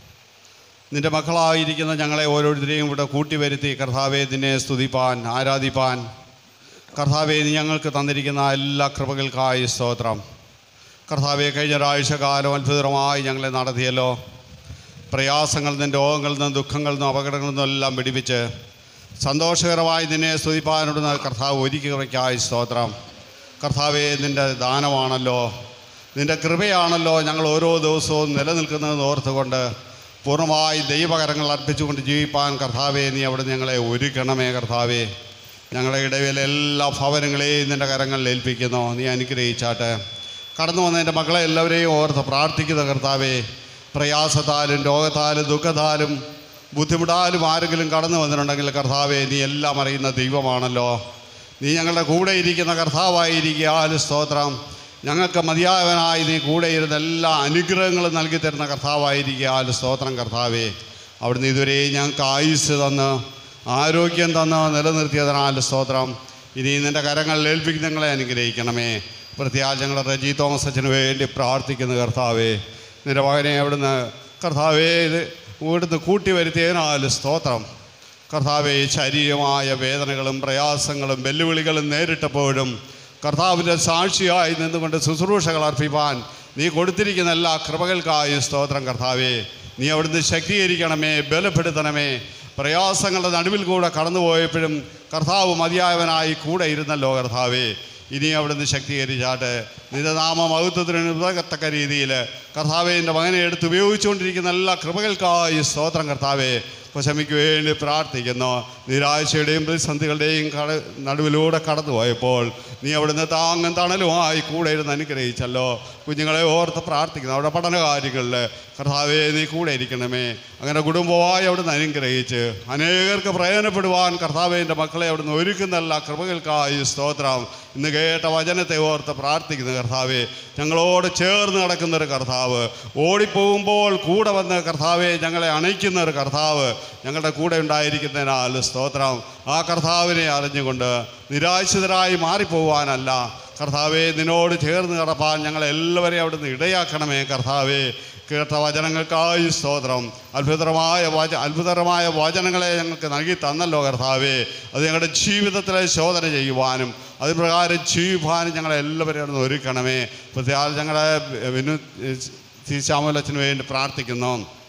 നിൻ്റെ മക്കളായിരിക്കുന്ന ഞങ്ങളെ ഓരോരുത്തരെയും ഇവിടെ കൂട്ടിവരുത്തി കർത്താവെ നിന്നെ സ്തുതിപ്പാൻ ആരാധിപ്പാൻ കർത്താവെ നീ ഞങ്ങൾക്ക് തന്നിരിക്കുന്ന എല്ലാ കൃപകൾക്കായി സ്തോത്രം കർത്താവെ കഴിഞ്ഞ ഒരാഴ്ച കാലം അത്ഭുതമായി ഞങ്ങളെ നടത്തിയല്ലോ പ്രയാസങ്ങളിൽ നിന്നും രോഗങ്ങളിൽ നിന്നും ദുഃഖങ്ങളിൽ നിന്നും അപകടങ്ങളിൽ നിന്നും എല്ലാം പിടിപ്പിച്ച് സന്തോഷകരമായി നിന്നെ സ്തുതിപ്പാനുള്ള കർത്താവ് ഒരുക്കുകയ്ക്കായി സ്തോത്രം കർത്താവെ നിൻ്റെ ദാനമാണല്ലോ നിൻ്റെ കൃപയാണല്ലോ ഞങ്ങൾ ഓരോ ദിവസവും നിലനിൽക്കുന്നതെന്ന് ഓർത്തുകൊണ്ട് പൂർണ്ണമായി ദൈവകരങ്ങൾ അർപ്പിച്ചുകൊണ്ട് ജീവിപ്പാൻ കർത്താവെ നീ അവിടെ ഞങ്ങളെ ഒരുക്കണമേ കർത്താവെ ഞങ്ങളുടെ ഇടവിലെ എല്ലാ ഭവനങ്ങളെയും നിൻ്റെ കരങ്ങളിൽ ഏൽപ്പിക്കുന്നു നീ അനുഗ്രഹിച്ചാട്ടെ കടന്നു വന്ന എൻ്റെ മക്കളെ എല്ലാവരെയും ഓർത്ത് പ്രാർത്ഥിക്കുന്ന കർത്താവെ പ്രയാസത്താലും രോഗത്താലും ദുഃഖത്താലും ബുദ്ധിമുട്ടാലും ആരെങ്കിലും കടന്നു വന്നിട്ടുണ്ടെങ്കിൽ കർത്താവെ നീ എല്ലാം അറിയുന്ന ദൈവമാണല്ലോ നീ ഞങ്ങളുടെ കൂടെ ഇരിക്കുന്ന കർത്താവായിരിക്കാൽ സ്തോത്രം ഞങ്ങൾക്ക് മതിയായവനായി നീ കൂടെ ഇരുന്ന എല്ലാ അനുഗ്രഹങ്ങളും നൽകി തരുന്ന കർത്താവായിരിക്കാൽ സ്തോത്രം കർത്താവേ അവിടുന്ന് ഇതുവരെ ഞങ്ങൾക്ക് ആയുസ് തന്ന് ആരോഗ്യം തന്ന് നിലനിർത്തിയതിനാൽ സ്തോത്രം ഇനി നിൻ്റെ കരങ്ങളിൽ ഏൽപ്പിക്കുന്ന ഞങ്ങളെ അനുഗ്രഹിക്കണമേ പ്രത്യാൽ ഞങ്ങളുടെ റജി തോമസ് അച്ഛന് വേണ്ടി പ്രാർത്ഥിക്കുന്ന കർത്താവേ നിൻ്റെ മകനെ അവിടുന്ന് കർത്താവേ ഇത് ഇവിടുന്ന് കൂട്ടി വരുത്തിയതിനാൽ സ്തോത്രം കർത്താവെ ശരീരമായ വേദനകളും പ്രയാസങ്ങളും വെല്ലുവിളികളും നേരിട്ടപ്പോഴും കർത്താവിൻ്റെ സാക്ഷിയായി നിന്നുകൊണ്ട് ശുശ്രൂഷകൾ അർപ്പിപ്പാൻ നീ കൊടുത്തിരിക്കുന്ന എല്ലാ കൃപകൾക്കായും സ്തോത്രം കർത്താവേ നീ അവിടുന്ന് ശക്തീകരിക്കണമേ ബലപ്പെടുത്തണമേ പ്രയാസങ്ങളുടെ നടുവിൽ കൂടെ കടന്നുപോയപ്പോഴും കർത്താവ് മതിയായവനായി കൂടെ ഇരുന്നല്ലോ കർത്താവേ ഇനി അവിടുന്ന് ശക്തീകരിച്ചാട്ടെ നിന്റെ നാമ മഹത്വത്തിന് ഉതകത്തക്ക രീതിയിൽ കർത്താവെ എൻ്റെ മകനെ എടുത്ത് ഉപയോഗിച്ചുകൊണ്ടിരിക്കുന്ന എല്ലാ കൃപകൾക്കായി സ്തോത്രം കർത്താവെ കൊശമിക്ക് വേണ്ടി പ്രാർത്ഥിക്കുന്നു നിരാശയുടെയും പ്രതിസന്ധികളുടെയും കട നടുവിലൂടെ കടന്നു പോയപ്പോൾ നീ അവിടുന്ന് താങ്ങും തണലുമായി കൂടെ ഇരുന്ന് അനുഗ്രഹിച്ചല്ലോ കുഞ്ഞുങ്ങളെ ഓർത്ത് പ്രാർത്ഥിക്കുന്നു അവിടെ പഠനകാര്യങ്ങളിൽ കർത്താവെ നീ കൂടെ ഇരിക്കണമേ അങ്ങനെ കുടുംബമായി അവിടുന്ന് അനുഗ്രഹിച്ച് അനേകർക്ക് പ്രയോജനപ്പെടുവാൻ കർത്താവെ എൻ്റെ മക്കളെ അവിടുന്ന് ഒരുക്കുന്ന എല്ലാ കൃപകൾക്കായി സ്തോത്രം ഇന്ന് കേട്ട വചനത്തെ ഓർത്ത് പ്രാർത്ഥിക്കുന്ന കർത്താവെ ഞങ്ങളോട് ചേർന്ന് നടക്കുന്ന ഒരു കർത്താവ് ഓടിപ്പോകുമ്പോൾ കൂടെ വന്ന് കർത്താവെ ഞങ്ങളെ അണയ്ക്കുന്ന ഒരു കർത്താവ് ഞങ്ങളുടെ കൂടെ ഉണ്ടായിരിക്കുന്നതിനാൽ സ്തോത്രം ആ കർത്താവിനെ അറിഞ്ഞുകൊണ്ട് നിരാശിതരായി മാറിപ്പോവാനല്ല കർത്താവെ നിന്നോട് ചേർന്ന് കിടപ്പാൻ ഞങ്ങളെല്ലാവരെയും അവിടുന്ന് ഇടയാക്കണമേ കർത്താവെ കേട്ട വചനങ്ങൾക്കായി സ്തോത്രം അത്ഭുതമായ വച അത്ഭുതകരമായ വചനങ്ങളെ ഞങ്ങൾക്ക് നൽകി തന്നല്ലോ കർത്താവേ അത് ഞങ്ങളുടെ ജീവിതത്തിലെ ശോധന ചെയ്യുവാനും അത് പ്രകാരം ജീവിപ്പാനും ഞങ്ങളെ എല്ലാവരെയും അവിടുന്ന് ഒരുക്കണമേ പ്രത്യേകം ഞങ്ങളെ വിനു ശ്യാമലച്ചന് വേണ്ടി പ്രാർത്ഥിക്കുന്നു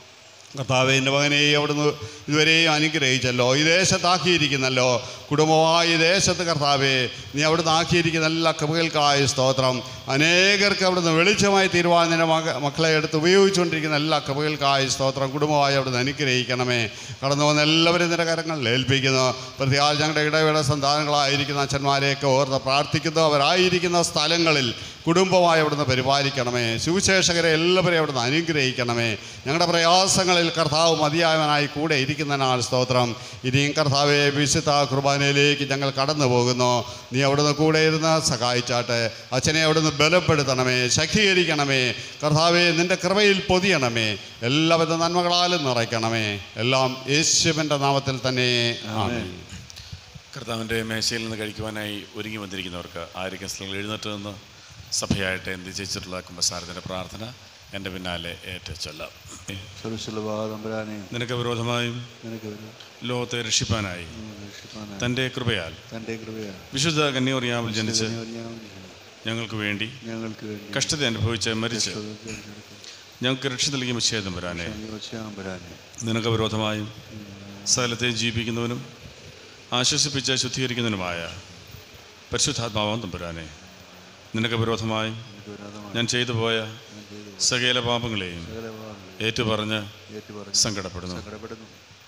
കർത്താവെ എൻ്റെ മകനെ അവിടുന്ന് ഇതുവരെയും അനുഗ്രഹിച്ചല്ലോ ഈ ദേശത്താക്കിയിരിക്കുന്നല്ലോ കുടുംബമായി ഈ ദേശത്ത് കർത്താവെ നീ അവിടുന്ന് ആക്കിയിരിക്കുന്ന എല്ലാ കൃപകൾക്കായ സ്തോത്രം അനേകർക്ക് അവിടുന്ന് വെളിച്ചമായി തീരുവാൻ നിന്റെ മക മക്കളെ എടുത്ത് ഉപയോഗിച്ചുകൊണ്ടിരിക്കുന്ന എല്ലാ കൃപകൾക്കായ സ്തോത്രം കുടുംബമായി അവിടുന്ന് അനുഗ്രഹിക്കണമേ കടന്നു വന്ന എല്ലാവരും നിന്റെ കരങ്ങളിൽ ഏൽപ്പിക്കുന്നു പ്രതിയാൽ ഞങ്ങളുടെ ഇടവേള സന്താനങ്ങളായിരിക്കുന്ന അച്ഛന്മാരെയൊക്കെ ഓർത്ത് പ്രാർത്ഥിക്കുന്നു അവരായിരിക്കുന്ന സ്ഥലങ്ങളിൽ കുടുംബമായി അവിടുന്ന് പരിപാലിക്കണമേ സുവിശേഷകരെ എല്ലാവരെയും അവിടുന്ന് അനുഗ്രഹിക്കണമേ ഞങ്ങളുടെ പ്രയാസങ്ങളിൽ കർത്താവ് മതിയായവനായി കൂടെ ഇരിക്കുന്നതിനാൽ സ്തോത്രം ഇനിയും കർത്താവെ വിശുദ്ധ കുർബാനയിലേക്ക് ഞങ്ങൾ കടന്നു പോകുന്നു നീ അവിടുന്ന് കൂടെ ഇരുന്ന് സഹായിച്ചാട്ടെ അച്ഛനെ അവിടുന്ന് ബലപ്പെടുത്തണമേ ശക്തീകരിക്കണമേ കർത്താവെ നിന്റെ കൃപയിൽ പൊതിയണമേ എല്ലാവിധ നന്മകളാലും നിറയ്ക്കണമേ എല്ലാം യേശുവിൻ്റെ നാമത്തിൽ തന്നെ ആമേൻ കർത്താവിൻ്റെ മേശയിൽ നിന്ന് കഴിക്കുവാനായി ഒരുങ്ങി വന്നിരിക്കുന്നവർക്ക് ആയിരിക്കും സ്ഥലങ്ങൾ എഴുന്നേറ്റ് നിന്ന് സഭയായിട്ട് എന്ത് ചെയ്തിട്ടുള്ള കുമ്പസാരത്തിൻ്റെ പ്രാർത്ഥന എൻ്റെ പിന്നാലെ ഏറ്റ ചൊല്ലാം സർവശുലഭാതമ്പരാനെ നിനക്ക് വിരോധമായും നിനക്ക് ഒരു ലോകത്തെ രക്ഷിപ്പാനായി രക്ഷിപ്പാനായി തൻ്റെ കൃപയാൽ തൻ്റെ കൃപയാൽ വിശുദ്ധ കന്യോറിയാവിൽ ജനിച്ച് ഞങ്ങൾക്ക് വേണ്ടി ഞങ്ങൾക്ക് വേണ്ടി കഷ്ടത അനുഭവിച്ച് മരിച്ച് ഞങ്ങൾക്ക് രക്ഷ നൽകിയ വിച്ഛേദം വരാനേ അമ്പരാനെ നിനക്ക് വിരോധമായും സകലത്തെ ജീവിപ്പിക്കുന്നവനും ആശ്വസിപ്പിച്ച് ശുദ്ധീകരിക്കുന്നതിനുമായ പരിശുദ്ധാത്മാവാൻ തമ്പുരാനെ നിനക്ക് വിരോധമായും ഞാൻ ചെയ്തു പോയ സകല പാപങ്ങളെയും ഏറ്റുപറഞ്ഞ് ഏറ്റുപറഞ്ഞ് സങ്കടപ്പെടുന്നു സങ്കടപ്പെടുന്നു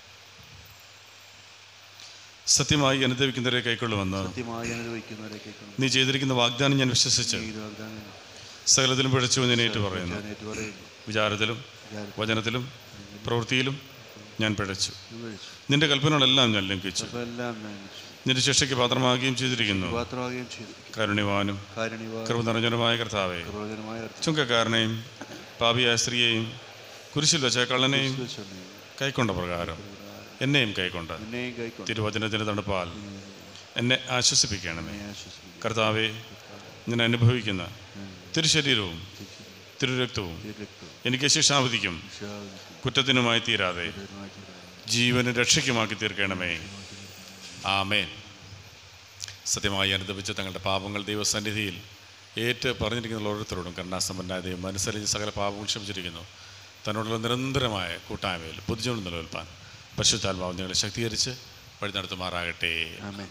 സത്യമായി അനുഭവിക്കുന്നവരെ കൈക്കൊള്ളുമെന്ന് സത്യമായി അനുഭവിക്കുന്നവരെ കേൾക്കുന്നു നീ ചെയ്തിരിക്കുന്ന വാഗ്ദാനം ഞാൻ വിശ്വസിച്ച് ഈ വാഗ്ദാനം സകലത്തിലും പിഴച്ചു ഞാൻ ഏറ്റു പറയുന്നു ഞാൻ ഏറ്റുപറയുന്നു വിചാരത്തിലും വചനത്തിലും പ്രവൃത്തിയിലും ഞാൻ പിഴച്ചു ഞാൻ വിളിച്ചു നിന്റെ കൽപ്പനകളെല്ലാം ഞാൻ ലംഘിച്ചു അപ്പോൾ എല്ലാം ഞാൻ വിളിച്ചു നിന്റെ ശിക്ഷയ്ക്ക് പാത്രമാകുകയും ചെയ്തിരിക്കുന്നു പാത്രമാകുകയും ചെയ്തു കരുണിവാനും കാരണിവാ കൃപ നിറഞ്ഞനുമായ കർത്താവേ പ്രവചനമായ അർത്ഥം ചുങ്കക്കാരനെയും പാപിയായ സ്ത്രീയെയും കുരിശിൽ വെച്ച കള്ളനെയും കൈക്കൊണ്ട പ്രകാരം എന്നെയും കൈക്കൊണ്ട് എന്നെയും കൈക്കൊണ്ട് തിരുവചനത്തിന് തണുപ്പാൽ എന്നെ ആശ്വസിപ്പിക്കണമേ ആശ്വസിപ്പിക്കും കർത്താവെ ഞാൻ അനുഭവിക്കുന്ന തിരുശരീരവും തിരുരക്തവും രക്തവും എനിക്ക് ശിക്ഷാവധിക്കും കുറ്റത്തിനുമായി തീരാതെ ജീവന് രക്ഷയ്ക്കുമാക്കി തീർക്കണമേ ആമേൻ സത്യമായി അനുദപിച്ച് തങ്ങളുടെ പാപങ്ങൾ ദൈവസന്നിധിയിൽ ഏറ്റ് പറഞ്ഞിരിക്കുന്ന ഓരോരുത്തരോടും കരുണാസമ്പന്നായ ദൈവം മനസ്സരിഞ്ഞ് സകല പാപങ്ങൾ ക്ഷമിച്ചിരിക്കുന്നു തന്നോടുള്ള നിരന്തരമായ കൂട്ടായ്മയിൽ പൊതുജനം നിലനിൽപ്പാൻ പരിശുദ്ധാത്മാവ് നിങ്ങളെ ശക്തീകരിച്ച് വഴി നടത്തുമാറാകട്ടെ ആമേൻ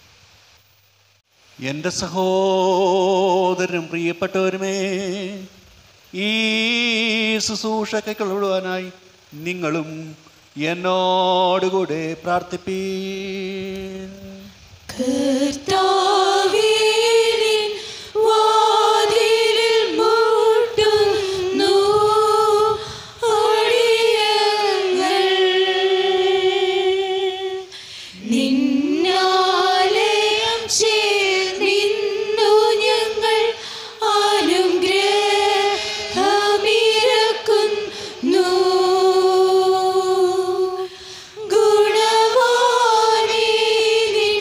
എൻ്റെ സഹോദരനും പ്രിയപ്പെട്ടവരുമേ ഈ ശുശ്രൂഷ കൈക്കൊള്ളുവാനായി നിങ്ങളും എന്നോടുകൂടെ പ്രാർത്ഥിപ്പീൻ കർത്താവേ, നിൻ വാതിലിൽ മുട്ടുന്നു അടിയങ്ങൾ. നിന്നാലയം ചേർന്നിന്നു ഞങ്ങൾ അനുഗ്രഹമിരക്കുന്നു ഗുണവാനേ നിൻ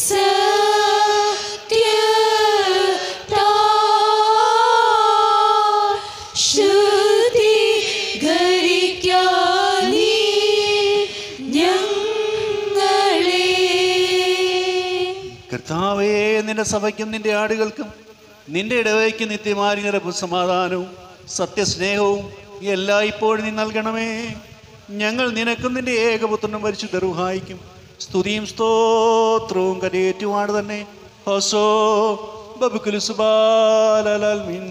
സത്യത്താൽ ശുദ്ധീകരിക്കാൻ നീ ഞങ്ങളെ കർത്താവേ നിന്റെ സഭയ്ക്കും നിന്റെ ആടുകൾക്കും നിന്റെ ഇടവയ്ക്ക് നിത്യമായി നിറപ്പും സമാധാനവും സത്യസ്നേഹവും എല്ലാം ഇപ്പോഴും നീ നൽകണമേ ഞങ്ങൾ നിനക്കും നിന്റെ ഏകപുത്രനും പരിശുദ്ധ റുഹായിക്കും സ്തുതിയും സ്തോത്രവും കരയേറ്റുമാണ് തന്നെ ഹോസോ ബബുക്കുലു സുബാലൽമിൻ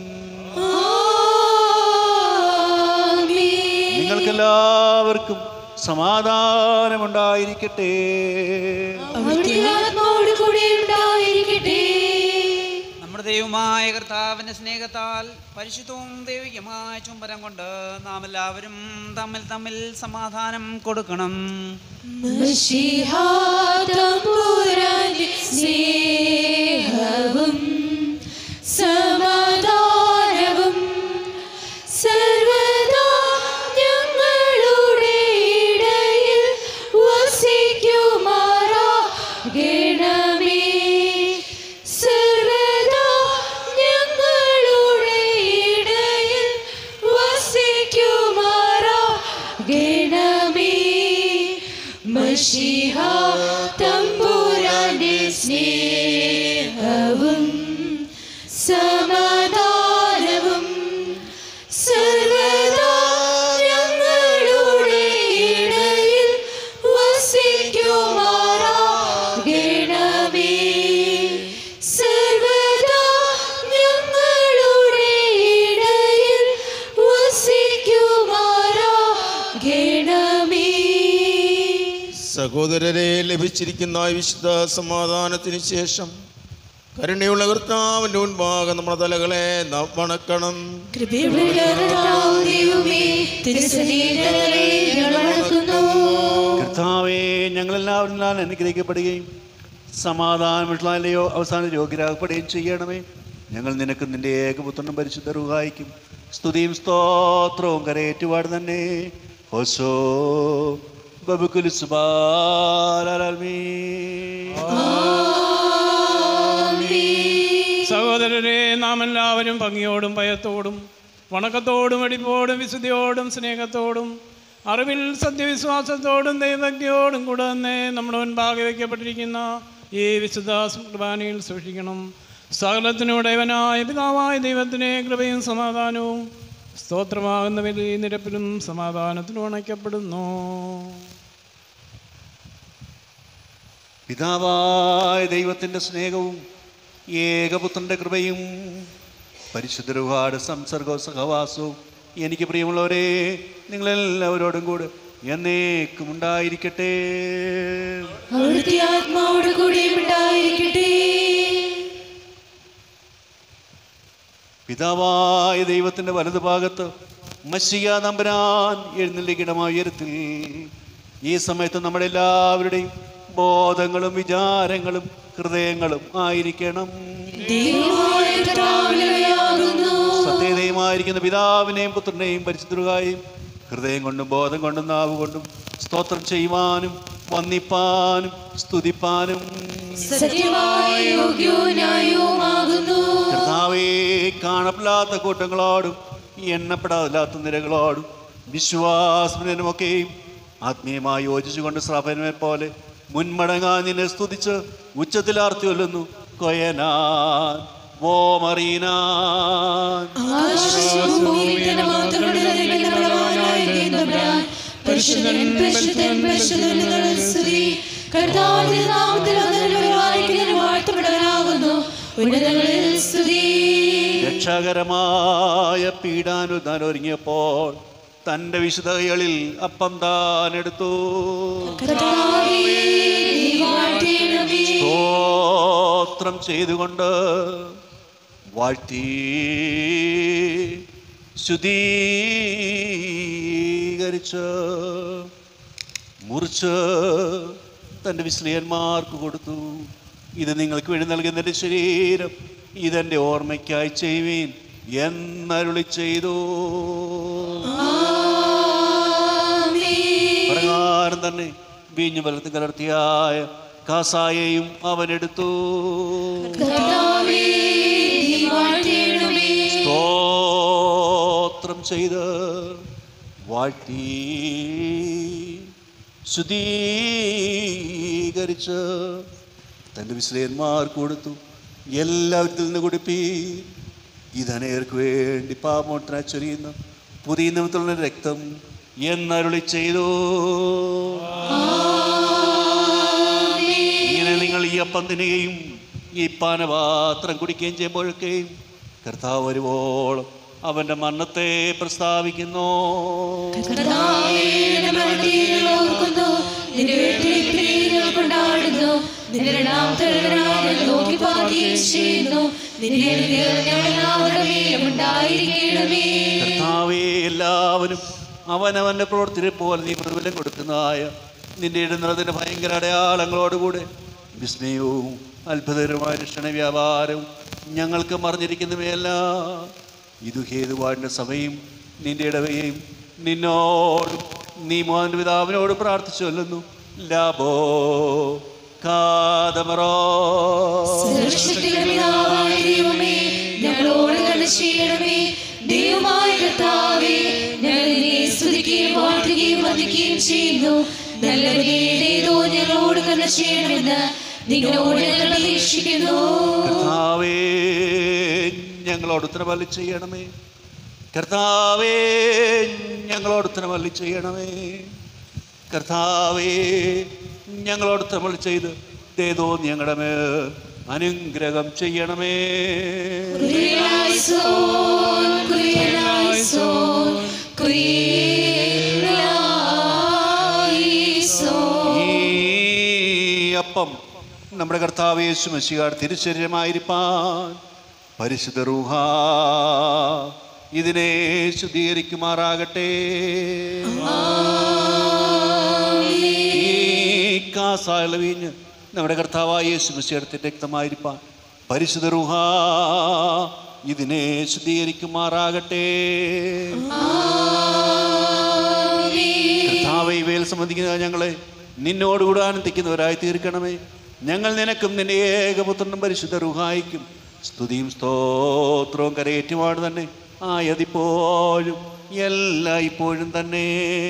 ആമേൻ. നിങ്ങൾക്കെല്ലാവർക്കും സമാധാനമുണ്ടായിരിക്കട്ടെ അവിടുത്തെ ആത്മാവോട് കൂടെ ഉണ്ടായിരിക്കട്ടെ നമ്മുടെ ദൈവമായ കർത്താവിൻ്റെ സ്നേഹത്താൽ പരിശുദ്ധവും ദൈവികമായ ചുംബനം കൊണ്ട് നാം എല്ലാവരും തമ്മിൽ തമ്മിൽ സമാധാനം കൊടുക്കണം മശിഹാ തമ്പുരാന്റെ സ്നേഹവും സമാധാനവും സർവദാ ഞങ്ങളുടെ ഇടയിൽ വസിക്കുമാറാകണമേ സർവദാ ഞങ്ങളുടെ ഇടയിൽ വസിക്കുമാറാകണമേ മഷിഹ തമ്പുരാന്റെ സ്നേഹവും സമാധാനവും സർവദാ ഞങ്ങളുടെ സഹോദരരെ ലഭിച്ചിരിക്കുന്ന ഈ വിശുദ്ധ സമാധാനത്തിന് ശേഷം കരുണയുള്ള കർത്താവിൻ്റെ മുൻപാകെ നമ്മുടെ തലകളെ നാം വണക്കണം കൃപയുള്ള കർത്താവ് ദൈവമേ, തിരുസന്നിധിയിലെ ഞങ്ങൾ വണങ്ങുന്നു. കർത്താവേ ഞങ്ങളെല്ലാവരും ഞാൻ അനുഗ്രഹിക്കപ്പെടുകയും സമാധാനമുള്ളയോ അവസാന യോഗ്യരാകപ്പെടുകയും ചെയ്യണമേ ഞങ്ങൾ നിനക്ക് നിന്റെ ഏകപുത്രനും പരിശുദ്ധ റുഹായിക്കും സ്തുതിയും സ്തോത്രവും കരയേറ്റുപാട് തന്നെ ഹോസോ ബബുക്കുലു സുബാലമീ സഹോദരരെ നാം എല്ലാവരും ഭംഗിയോടും ഭയത്തോടും വണക്കത്തോടും വെടിപ്പോടും വിശുദ്ധിയോടും സ്നേഹത്തോടും അറിവിൽ സത്യവിശ്വാസത്തോടും ദൈവഭക്തിയോടും കൂടെ തന്നെ നമ്മുടെ മുൻപാകെ വയ്ക്കപ്പെട്ടിരിക്കുന്ന ഈ വിശുദ്ധ കുർബാനയിൽ സൂക്ഷിക്കണം സകലത്തിനുടയവനായ പിതാവായ ദൈവത്തിൻ്റെ കൃപയും സമാധാനവും സ്തോത്രമാകുന്ന വലിയ നിരപ്പിലും സമാധാനത്തിലും അണയ്ക്കപ്പെടുന്നു പിതാവായ ദൈവത്തിൻ്റെ സ്നേഹവും ഏകപുത്രൻ്റെ കൃപയും പരിശുദ്ധരുപാട് സംസർഗവും സഹവാസവും എനിക്ക് പ്രിയമുള്ളവരെ നിങ്ങളെല്ലാവരോടും കൂടെ എന്നേക്കും ഉണ്ടായിരിക്കട്ടെ അവിടുത്തെ ആത്മാവോട് കൂടെ ഉണ്ടായിരിക്കട്ടെ പിതാവായ ദൈവത്തിൻ്റെ വലതുഭാഗത്ത് മഷിയ നമ്പരാൻ എഴുന്നള്ളിക്കിടമായ ഉയരത്തിൽ ഈ സമയത്ത് നമ്മുടെ എല്ലാവരുടെയും ബോധങ്ങളും വിചാരങ്ങളും ഹൃദയങ്ങളും ആയിരിക്കണം ദൈവമായ കർത്താവിനെയാകുന്നു. സത്യതയുമായിരിക്കുന്ന പിതാവിനെയും പുത്രനെയും പരിശുദ്ധരുകായും ഹൃദയം കൊണ്ടും ബോധം കൊണ്ടും നാവ് കൊണ്ടും സ്തോത്രം ചെയ്യുവാനും വന്ദിപ്പാനും സ്തുതിപ്പാനും സത്യമായ യോഗ്യവും ന്യായവുമാകുന്നു. കർത്താവേ കാണപ്പെടാത്ത കൂട്ടങ്ങളോടും എണ്ണപ്പെടാതില്ലാത്ത നിരകളോടും വിശ്വാസത്തിനുമൊക്കെയും ആത്മീയമായി യോജിച്ചുകൊണ്ട് ശ്രാപനമെ പോലെ മുൻമടങ്ങാൻ നിന്നെ സ്തുതിച്ച് ഉച്ചത്തിൽ ആർത്തി കൊല്ലുന്നു കൊയനാൻ വോമറീനാൻ ആകാശവും ഭൂമിയും തന്നെ മാത്രമല്ല ദൈവത്തിന്റെ ബലവാനായ ദൈവതമ്പുരാൻ. പരിശുദ്ധൻ പരിശുദ്ധൻ പരിശുദ്ധൻ എന്നുള്ള സ്തുതി കർത്താവിന്റെ നാമത്തിൽ വന്നവനായിരിക്കുന്നവൻ വാഴ്ത്തപ്പെട്ടവനാകുന്നു ഉന്നതങ്ങളിൽ സ്തുതി രക്ഷകരമായ പീഡാനുദാനം ഒരുങ്ങിയപ്പോൾ തൻ്റെ വിശുദ്ധകളിൽ അപ്പം താൻ എടുത്തു കർത്താവേ, നീ വാഴ്ത്തേണമേ. സ്തോത്രം ചെയ്തുകൊണ്ട് വാഴ്ത്തി ശുദ്ധീകരിച്ച് മുറിച്ച് തൻ്റെ വിസ്ലിയന്മാർക്ക് കൊടുത്തു ഇത് നിങ്ങൾക്ക് വേണ്ടി നൽകുന്ന എൻ്റെ ശരീരം ഇതെൻ്റെ ഓർമ്മയ്ക്കായി ചെയ്യുവീൻ എന്നരുളി ചെയ്തു പ്രകാരം തന്നെ വീഞ്ഞു ബലത്തിൽ കലർത്തിയായ കാസായെയും അവനെടുത്തു കർത്താവേ, നീ വാഴ്ത്തേണമേ. സ്തോത്രം ചെയ്ത് വാഴ്ത്തി ശുദ്ധീകരിച്ച് തൻ്റെ വിശ്രയന്മാർക്ക് കൊടുത്തു എല്ലാവരിൽ നിന്ന് കുടിപ്പീ ഇതനേർക്ക് വേണ്ടി പാമോട്ടന ചൊരിയുന്ന പുതിയ നിമിത്തമുള്ള രക്തം എന്നരുളി ചെയ്തു ഇങ്ങനെ നിങ്ങൾ ഈ അപ്പം തിന്നുകയും ഈ പാനപാത്രം കുടിക്കുകയും ചെയ്യുമ്പോഴൊക്കെയും കർത്താവ് വരുവോളം അവൻ്റെ മരണത്തെ പ്രസ്താവിക്കുന്നു കർത്താവേ, നിന്റെ മരണത്തെ ഞങ്ങൾ ഓർക്കുന്നു. നിന്റെ ഉയർത്തെഴുന്നേൽപ്പിനെ ഞങ്ങൾ കൊണ്ടാടുന്നു. നിന്റെ രണ്ടാമത്തെ വരവിനായി ഞങ്ങൾ നോക്കി പാർക്കുകയും ചെയ്യുന്നു. നിന്റെ അനുഗ്രഹം ഞങ്ങളെല്ലാവരുടെ മേലും ഉണ്ടായിരിക്കണമേ. കർത്താവേ എല്ലാവരും അവനവൻ്റെ പ്രവൃത്തിയെ പോലെ നീ പ്രതിഫലം കൊടുക്കുന്നതായ നിന്റെ ഇടുന്നതിൻ്റെ ഭയങ്കര അടയാളങ്ങളോടുകൂടെ വിസ്മയവും അത്ഭുതകരമായ രക്ഷണ വ്യാപാരവും ഞങ്ങൾക്ക് മറിഞ്ഞിരിക്കുന്നവയെല്ലാം ഇതു ഹേതുവാടിൻ്റെ സഭയും നിന്റെ ഇടവയും നിന്നോടും നീ മോഹൻ പിതാവിനോട് പ്രാർത്ഥിച്ചു കൊല്ലുന്നു ലാഭോ കാതമറോ സർവശക്തിയുള്ള പിതാവായ ദൈവമേ, ഞങ്ങളോട് കരുണ ചെയ്യണമേ ദൈവമായ കർത്താവേ ഞങ്ങൾ നിന്നെ സ്തുതിക്കുകയും വാഴ്ത്തുകയും വന്ദിക്കുകയും ചെയ്യുന്നു നല്ലവനെ ഏതേതോ ഞങ്ങളോട് കരുണ ചെയ്യണമെന്ന് നിങ്ങളോട് ഞങ്ങൾ അപേക്ഷിക്കുന്നു കർത്താവേ ഞങ്ങളോട് ഉത്തരവല്ലി ചെയ്യണമേ കർത്താവേ ഞങ്ങളോട് ഉത്തരവല്ലി ചെയ്യണമേ കർത്താവേ ഞങ്ങളോട് ഉത്തരവല്ലി ചെയ്ത് ഏതോ ഞങ്ങളുടെ മേൽ അനുഗ്രഹം ചെയ്യണമേ കുരിയലായിസോൻ, കുരിയലായിസോൻ, കുരിയലായിസോൻ. ഈ നമ്മുടെ കർത്താവ് യേശു മസിഹാർ തിരുശരീരമായിരിക്കാൻ പരിശുദ്ധ റൂഹ ഇതിനെ ശുദ്ധീകരിക്കുമാറാകട്ടെ ഈ കാസായുള്ള വീഞ്ഞ് നമ്മുടെ കർത്താവായ യേശു മസിഹത്തിന്റെ രക്തമായിരിക്കാൻ പരിശുദ്ധ റൂഹ ഇതിനെ ശുദ്ധീകരിക്കുമാറാകട്ടെ കർത്താവെ ഇവയിൽ സംബന്ധിക്കുന്ന ഞങ്ങളെ നിന്നോടുകൂടെ ആനന്ദിക്കുന്നവരായി തീർക്കണമേ ഞങ്ങൾ നിനക്കും നിന്റെ ഏകപുത്രനും പരിശുദ്ധ റുഹായിക്കും സ്തുതിയും സ്തോത്രവും കരയേറ്റുമാണ് തന്നെ ആയതിപ്പോഴും എല്ലാ ഇപ്പോഴും തന്നെ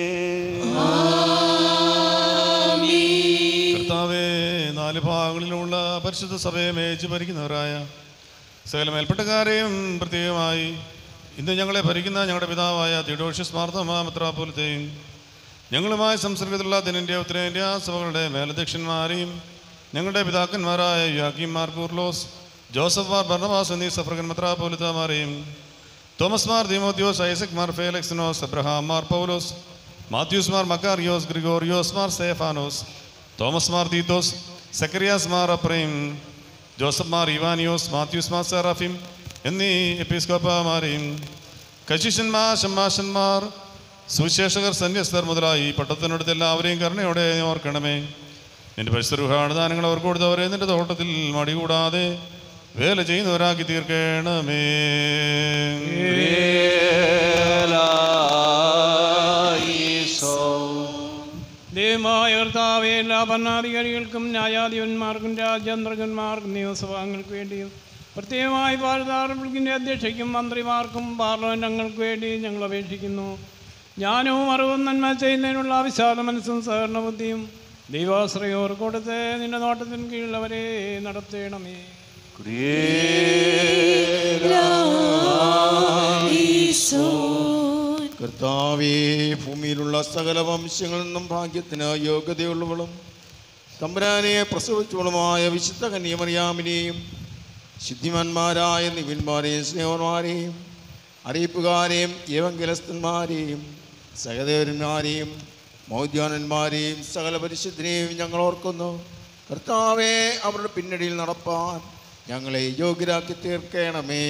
കർത്താവേ നാല് ഭാഗങ്ങളിലുള്ള പരിശുദ്ധ സഭയെ മേച്ച് ഭരിക്കുന്നവരായ സകല മേൽപ്പെട്ടക്കാരെയും പ്രത്യേകമായി ഇന്ന് ഞങ്ങളെ ഭരിക്കുന്ന ഞങ്ങളുടെ പിതാവായ തിഡോഷ്യസ് മാർത്തമാത്രപോലത്തെയും ഞങ്ങളുമായി സംസർഗത്തിലുള്ള ദിനൻ്റെ ഉത്തരേന്ത്യ സഭകളുടെ മേലധ്യക്ഷന്മാരെയും ഞങ്ങളുടെ പിതാക്കന്മാരായ യാക്കിം മാർ കൂർലോസ് ജോസഫ് മാർ ഭർണവാസ് എന്നീ സഫർഗൻ മെത്രാപോലിത്തമാരെയും തോമസ് മാർ ദീമോത്യോസ് ഐസക് മാർ ഫേലക്സിനോസ് അബ്രഹാം മാർ പൗലോസ് മാത്യൂസ് മാർ മക്കാറിയോസ് ഗ്രിഗോറിയോസ് മാർ സേഫാനോസ് തോമസ് മാർ തീത്തോസ് സക്കറിയാസ് മാർ അപ്രയും ജോസഫ് മാർ ഇവാനിയോസ് മാത്യൂസ് മാർ സെറാഫിം എന്നീ എപ്പിസ്കോപ്പമാരെയും കശിഷന്മാർ ഷമ്മാശന്മാർ സുവിശേഷകർ സന്യസ്തർ മുതലായി പട്ടത്തിനടുത്ത് എല്ലാവരെയും കരുണയോടെ ഓർക്കണമേ നിന്റെ പരിസരമാണ് ദാനങ്ങൾ അവർക്ക് കൊടുത്തവരെ നിന്റെ തോട്ടത്തിൽ മടികൂടാതെ വേല ചെയ്യുന്നവരാക്കി തീർക്കണമേ ദൈവമായ കർത്താവെ എല്ലാ ഭരണാധികാരികൾക്കും ന്യായാധിപന്മാർക്കും രാജ്യാന്തരകന്മാർക്കും നിയമസഭാംഗങ്ങൾക്ക് വേണ്ടിയും പ്രത്യേകമായി പാർലമെൻറ്റിൻ്റെ അധ്യക്ഷയ്ക്കും മന്ത്രിമാർക്കും പാർലമെൻറ്റ് അംഗങ്ങൾക്ക് വേണ്ടി ഞങ്ങൾ അപേക്ഷിക്കുന്നു ജ്ഞാനവും അറിവും നന്മ ചെയ്യുന്നതിനുള്ള വിശാല മനസ്സും സഹകരണ ബുദ്ധിയും ദൈവാശ്രയോർ കൊടുത്ത് നിന്റെ നോട്ടത്തിന് കീഴിലവരെ നടത്തണമേ കർത്താവേ ഭൂമിയിലുള്ള സകല വംശങ്ങളിൽ നിന്നും ഭാഗ്യത്തിന് യോഗ്യതയുള്ളവളും തമ്പുരാനെ പ്രസവിച്ചവളുമായ വിശുദ്ധ കന്യമറിയാമിനെയും സിദ്ധിമാന്മാരായ നിവിന്മാരെയും സ്നേഹന്മാരെയും അറിയിപ്പുകാരെയും യവങ്കലസ്ഥന്മാരെയും സഹദേവന്മാരെയും മൗദ്യാനന്മാരെയും സകല പരിശുദ്ധനെയും ഞങ്ങൾ ഓർക്കുന്നു കർത്താവെ അവരുടെ പിന്നടിയിൽ നടപ്പാൻ ഞങ്ങളെ യോഗ്യരാക്കി തീർക്കണമേ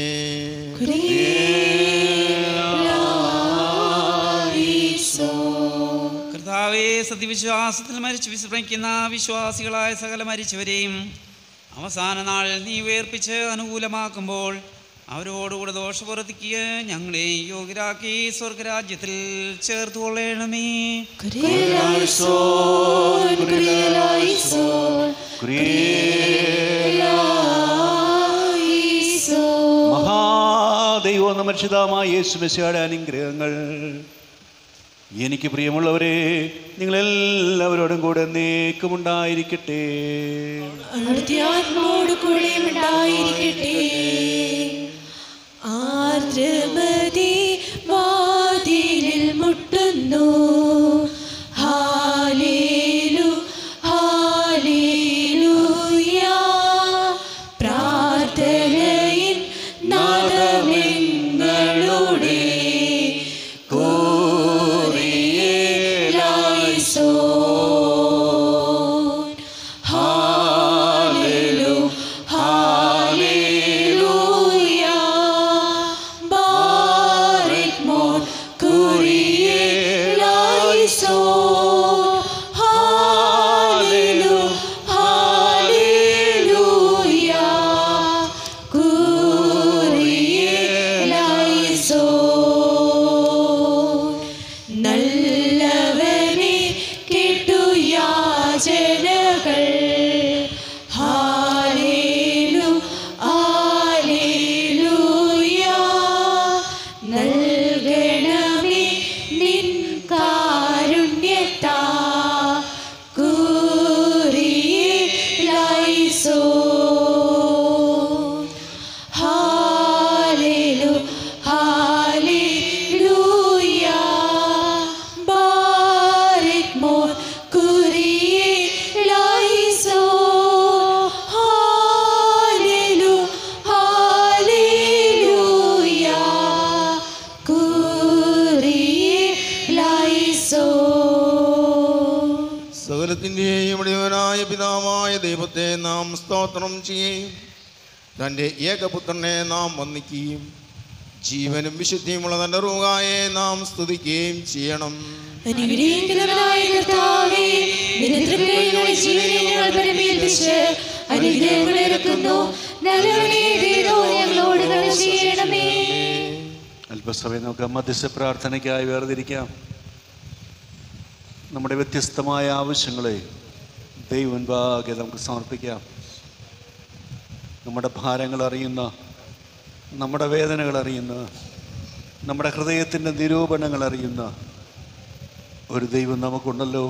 കർത്താവേ സത്യവിശ്വാസത്തിൽ മരിച്ചു വിശ്രമിക്കുന്ന വിശ്വാസികളായ സകല മരിച്ചവരെയും അവസാന നാളിൽ നീ ഉയർപ്പിച്ച് അനുകൂലമാക്കുമ്പോൾ അവരോടുകൂടെ ദോഷപ്രവർത്തിക്കുക ഞങ്ങളെ യോഗ്യരാക്കി സ്വർഗരാജ്യത്തിൽ ചേർത്ത് കൊള്ളണമേ മഹാദൈവം മർഷിതമായ യേശു മെസ്സിയുടെ അനുഗ്രഹങ്ങൾ എനിക്ക് പ്രിയമുള്ളവരെ നിങ്ങളെല്ലാവരോടും കൂടെ നീക്കമുണ്ടായിരിക്കട്ടെ അവിടുത്തെ ആത്മാവോട് കൂടെ ഉണ്ടായിരിക്കട്ടെ ആർദ്രമതി വാതിലിൽ മുട്ടുന്നു ഹാലേലു ഹാലേലൂയ പ്രാർത്ഥനയിൻ നാദമെങ്ങളുടെ കോറിയേലായിസോൻ ഹാലേലു ഹാലേലൂയ ബാറക്കുമോർ സ്തോത്രം ചെയ്യുകയും തൻ്റെ ഏകപുത്രനെ നാം വന്ദിക്കുകയും ജീവനും വിശുദ്ധിയുമുള്ള തൻ്റെ റൂഹായെ നാം സ്തുതിക്കുകയും ചെയ്യണം അനുഗ്രഹിക്കുന്നവനായ കർത്താവേ നിന്റെ തൃക്കൈകളിൽ ജീവനെ ഞങ്ങൾ പരമേൽപ്പിച്ച് അനുഗ്രഹങ്ങൾ ഇറക്കുന്നു നല്ലവനെ ദൈവോ ഞങ്ങളോട് കരുണ ചെയ്യണമേ അല്പസമയം നമുക്ക് മധ്യസ്ഥ പ്രാർത്ഥനയ്ക്കായി വേർതിരിക്കാം നമ്മുടെ വ്യത്യസ്തമായ ആവശ്യങ്ങളെ ദൈവൻപാകെ നമുക്ക് സമർപ്പിക്കാം നമ്മുടെ ഭാരങ്ങൾ അറിയുന്ന നമ്മുടെ വേദനകൾ അറിയുന്ന നമ്മുടെ ഹൃദയത്തിൻ്റെ നിരൂപണങ്ങൾ അറിയുന്ന ഒരു ദൈവം നമുക്കുണ്ടല്ലോ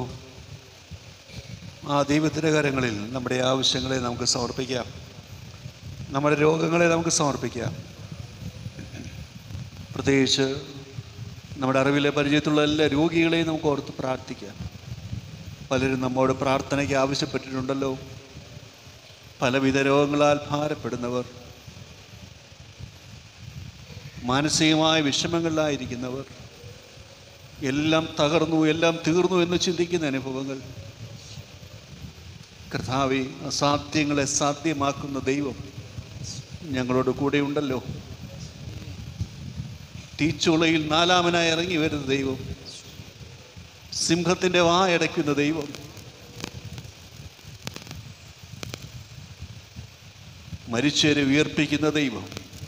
ആ ദൈവത്തിൻ്റെ കരങ്ങളിൽ നമ്മുടെ ആവശ്യങ്ങളെ നമുക്ക് സമർപ്പിക്കാം നമ്മുടെ രോഗങ്ങളെ നമുക്ക് സമർപ്പിക്കാം പ്രത്യേകിച്ച് നമ്മുടെ അറിവിലെ പരിചയത്തുള്ള എല്ലാ രോഗികളെയും നമുക്ക് ഓർത്ത് പ്രാർത്ഥിക്കാം പലരും നമ്മോട് പ്രാർത്ഥനയ്ക്ക് ആവശ്യപ്പെട്ടിട്ടുണ്ടല്ലോ പലവിധ രോഗങ്ങളാൽ ഭാരപ്പെടുന്നവർ മാനസികമായ വിഷമങ്ങളിലായിരിക്കുന്നവർ എല്ലാം തകർന്നു എല്ലാം തീർന്നു എന്ന് ചിന്തിക്കുന്ന അനുഭവങ്ങൾ കർത്താവെ അസാധ്യങ്ങളെ സാധ്യമാക്കുന്ന ദൈവം ഞങ്ങളോട് കൂടെയുണ്ടല്ലോ തീച്ചുളയിൽ നാലാമനായി ഇറങ്ങി വരുന്ന ദൈവം സിംഹത്തിൻ്റെ വായടയ്ക്കുന്ന ദൈവം മരിച്ചവരെ ഉയർപ്പിക്കുന്ന ദൈവം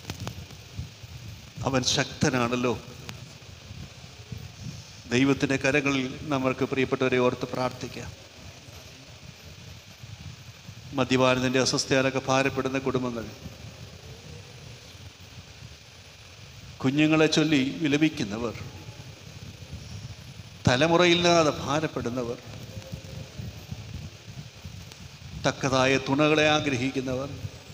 അവൻ ശക്തനാണല്ലോ ദൈവത്തിൻ്റെ കരങ്ങളിൽ നമ്മൾക്ക് പ്രിയപ്പെട്ടവരെ ഓർത്ത് പ്രാർത്ഥിക്കാം മദ്യപാനത്തിൻ്റെ അസ്വസ്ഥയാലൊക്കെ ഭാരപ്പെടുന്ന കുടുംബങ്ങൾ കുഞ്ഞുങ്ങളെ ചൊല്ലി വിലപിക്കുന്നവർ തലമുറയില്ലാതെ ഭാരപ്പെടുന്നവർ തക്കതായ തുണകളെ ആഗ്രഹിക്കുന്നവർ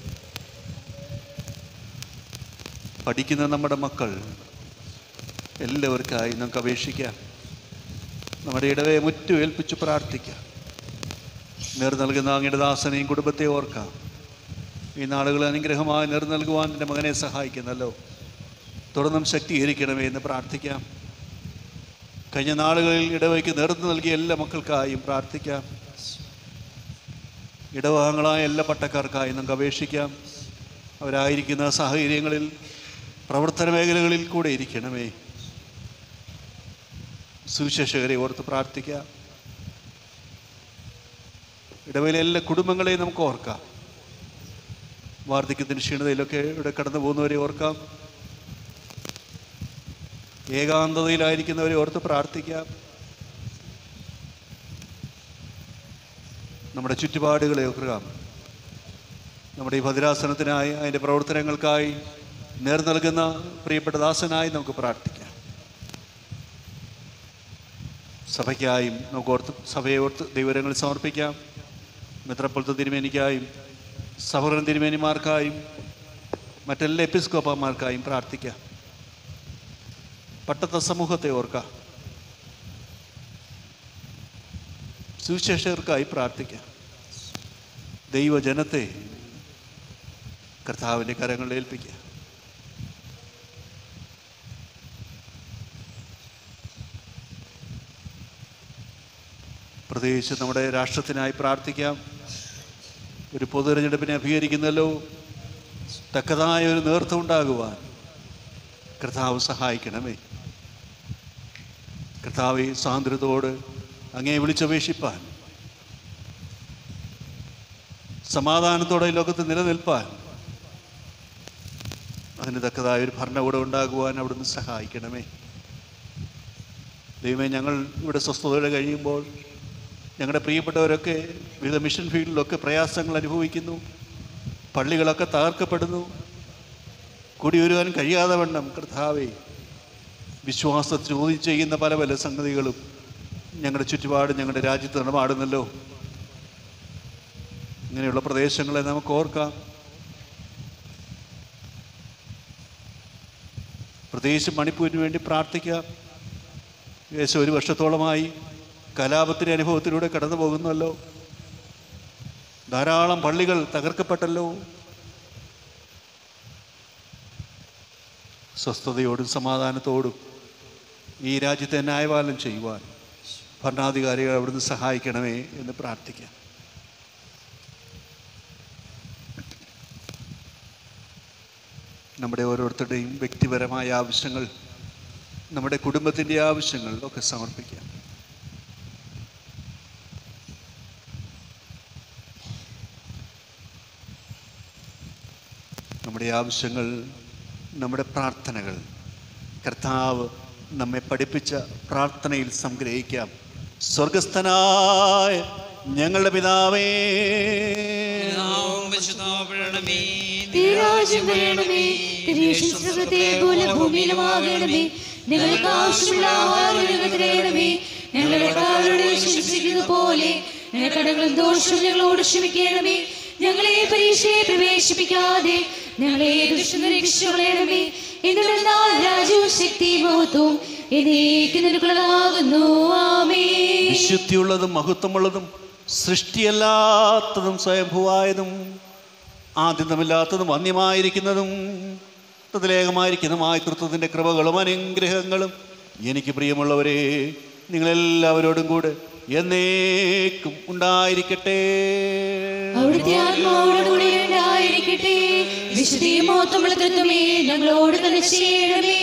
പഠിക്കുന്ന നമ്മുടെ മക്കൾ എല്ലാവർക്കായി നമുക്ക് അപേക്ഷിക്കാം നമ്മുടെ ഇടവയെ മുറ്റുവേൽപ്പിച്ച് പ്രാർത്ഥിക്കാം നേർ നൽകുന്ന അങ്ങയുടെ ദാസനെയും കുടുംബത്തെ ഓർക്കാം ഈ നാളുകൾ അനുഗ്രഹമായി നേർ നൽകുവാൻ എൻ്റെ മകനെ സഹായിക്കുന്നല്ലോ തുടർന്നും ശക്തീകരിക്കണമേ എന്ന് പ്രാർത്ഥിക്കാം കഴിഞ്ഞ നാളുകളിൽ ഇടവയ്ക്ക് നേർന്നു നൽകിയ എല്ലാ മക്കൾക്കായും പ്രാർത്ഥിക്കാം ഇടവകങ്ങളായ എല്ലാ പട്ടക്കാർക്കായി നമുക്ക് അപേക്ഷിക്കാം അവരായിരിക്കുന്ന സാഹചര്യങ്ങളിൽ പ്രവർത്തന മേഖലകളിൽ കൂടെ ഇരിക്കണമേ സുവിശേഷകരെ ഓർത്ത് പ്രാർത്ഥിക്കാം ഇടവയിലെ എല്ലാ കുടുംബങ്ങളെയും നമുക്ക് ഓർക്കാം വാർദ്ധക്യത്തിന് ക്ഷീണതയിലൊക്കെ ഇവിടെ കടന്നു പോകുന്നവരെ ഓർക്കാം ഏകാന്തതയിലായിരിക്കുന്നവരെ ഓർത്ത് പ്രാർത്ഥിക്കാം നമ്മുടെ ചുറ്റുപാടുകളെ ഓർക്കാം നമ്മുടെ ഈ ഭദ്രാസനത്തിനായി അതിൻ്റെ പ്രവർത്തനങ്ങൾക്കായി നേർ നൽകുന്ന പ്രിയപ്പെട്ട ദാസനായി നമുക്ക് പ്രാർത്ഥിക്കാം സഭയ്ക്കായും നമുക്ക് ഓർത്ത് സഭയെ ഓർത്ത് ദൈവരങ്ങളിൽ സമർപ്പിക്കാം മെത്രപ്പൊലത്തെ തിരുമേനിക്കായും സഹോദരൻ തിരുമേനിമാർക്കായും മറ്റെല്ലാ എപ്പിസ്കോപ്പന്മാർക്കായും പ്രാർത്ഥിക്കാം പട്ടത്ത സമൂഹത്തെ ഓർക്കാം സുവിശേഷകർക്കായി പ്രാർത്ഥിക്കാം ദൈവജനത്തെ കർത്താവിൻ്റെ കരങ്ങളിൽ ഏൽപ്പിക്കുക പ്രത്യേകിച്ച് നമ്മുടെ രാഷ്ട്രത്തിനായി പ്രാർത്ഥിക്കാം ഒരു പൊതു തെരഞ്ഞെടുപ്പിനെ അഭികരിക്കുന്നല്ലോ തക്കതായ ഒരു നേതൃത്വം ഉണ്ടാകുവാൻ കർത്താവ് സഹായിക്കണമേ കർത്താവ് ഈ സ്വാതന്ത്ര്യത്തോട് അങ്ങേ വിളിച്ചപേക്ഷിപ്പാൻ സമാധാനത്തോടെ ഈ ലോകത്ത് നിലനിൽപ്പാൻ അതിന് തക്കതായ ഒരു ഭരണകൂടം ഉണ്ടാകുവാൻ അവിടുന്ന് സഹായിക്കണമേ ദൈവമേ ഞങ്ങൾ ഇവിടെ സ്വസ്ഥതയോടെ കഴിയുമ്പോൾ ഞങ്ങളുടെ പ്രിയപ്പെട്ടവരൊക്കെ വിവിധ മിഷൻ ഫീൽഡിലൊക്കെ പ്രയാസങ്ങൾ അനുഭവിക്കുന്നു പള്ളികളൊക്കെ തകർക്കപ്പെടുന്നു കുടിയൊരുവാൻ കഴിയാതെ വണ്ണം കർത്താവേ വിശ്വാസത്തിന് ചോദ്യം ചെയ്യുന്ന പല പല സംഗതികളും ഞങ്ങളുടെ ചുറ്റുപാട് ഞങ്ങളുടെ രാജ്യത്ത് നടമാടുന്നല്ലോ ഇങ്ങനെയുള്ള പ്രദേശങ്ങളെ നമുക്ക് ഓർക്കാം പ്രത്യേകിച്ച് മണിപ്പൂരിന് വേണ്ടി പ്രാർത്ഥിക്കാം ഏകദേശം ഒരു വർഷത്തോളമായി കലാപത്തിൻ്റെ അനുഭവത്തിലൂടെ കടന്നു പോകുന്നല്ലോ ധാരാളം പള്ളികൾ തകർക്കപ്പെട്ടല്ലോ സ്വസ്ഥതയോടും സമാധാനത്തോടും ഈ രാജ്യത്തെ ന്യായപാലനം ചെയ്യുവാൻ ഭരണാധികാരികൾ അവിടുന്ന് സഹായിക്കണമേ എന്ന് പ്രാർത്ഥിക്കാം നമ്മുടെ ഓരോരുത്തരുടെയും വ്യക്തിപരമായ ആവശ്യങ്ങൾ നമ്മുടെ കുടുംബത്തിൻ്റെ ആവശ്യങ്ങൾ ഒക്കെ സമർപ്പിക്കാം നമ്മുടെ ആവശ്യങ്ങൾ നമ്മുടെ പ്രാർത്ഥനകൾ കർത്താവ് നമ്മെ പഠിപ്പിച്ച പ്രാർത്ഥനയിൽ സംഗ്രഹിക്കാം സ്വർഗസ്ഥനായ ഞങ്ങളുടെ പിതാവേ തിരുരാജ്യം വരണമേ തിരുശിൽ സ്വർഗ്ഗത്തെ പോലെ ഭൂമിയിലുമാകണമേ ഞങ്ങൾക്ക് ആവശ്യമുള്ള ആഹാരം ഞങ്ങൾക്ക് തരണമേ ഞങ്ങളുടെ കടക്കാരോട് ക്ഷമിച്ചിരിക്കുന്നത് പോലെ ഞങ്ങളുടെ കടകളും ദോഷവും ഞങ്ങളോട് ക്ഷമിക്കണമേ ഞങ്ങളെ പരീക്ഷയെ പ്രവേശിപ്പിക്കാതെ ഞങ്ങളെ ദുഷ്ടനിരീക്ഷിച്ചുകളയണമേ എന്തുകൊണ്ടെന്നാൽ രാജ്യവും ശക്തി മഹത്വവും എന്നേക്ക് നിനക്കുള്ളതാകുന്നു ആമേ വിശുദ്ധിയുള്ളതും മഹത്വമുള്ളതും സൃഷ്ടിയല്ലാത്തതും സ്വയംഭുവായതും ആദ്യന്തമില്ലാത്തതും വന്യമായിരിക്കുന്നതും തതിലേകമായിരിക്കുന്നതുമായ കൃത്യത്തിൻ്റെ കൃപകളും അനുഗ്രഹങ്ങളും എനിക്ക് പ്രിയമുള്ളവരെ നിങ്ങളെല്ലാവരോടും കൂടെ എന്നേക്കും ഉണ്ടായിരിക്കട്ടെ അവിടുത്തെ ആത്മാവോട് കൂടെ ഉണ്ടായിരിക്കട്ടെ വിശുദ്ധിയും മഹത്വമുള്ള തത്വമേ ഞങ്ങളോട് തന്നെ ചെയ്യണമേ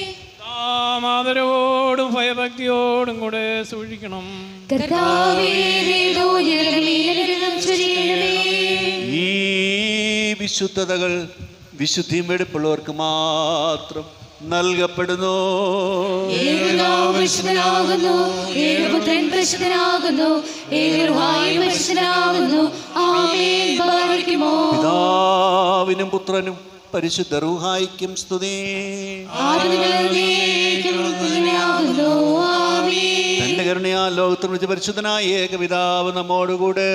ആദരവോടും ഭയഭക്തിയോടും കൂടെ സൂക്ഷിക്കണം കർത്താവേ ദൈവോ ഞങ്ങളുടെ മേലരുതം ചൊരിയണമേ ഈ വിശുദ്ധതകൾ വിശുദ്ധിയും വെടുപ്പുള്ളവർക്ക് മാത്രം നൽകപ്പെടുന്നു ഏകനാവ് പരിശുദ്ധനാകുന്നു ഏകപുത്രൻ പരിശുദ്ധനാകുന്നു ഏകർവായു പരിശുദ്ധനാകുന്നു ആമേൻ ബാധിക്കുമോ പിതാവിനും പുത്രനും പരിശുദ്ധ റൂഹായിക്കും സ്തുതി ആകുന്നു ആമേൻ തന്റെ കരുണയാ ലോകത്തിൽ വിളിച്ച് പരിശുദ്ധനായ ഏകപിതാവ് നമ്മോടുകൂടെ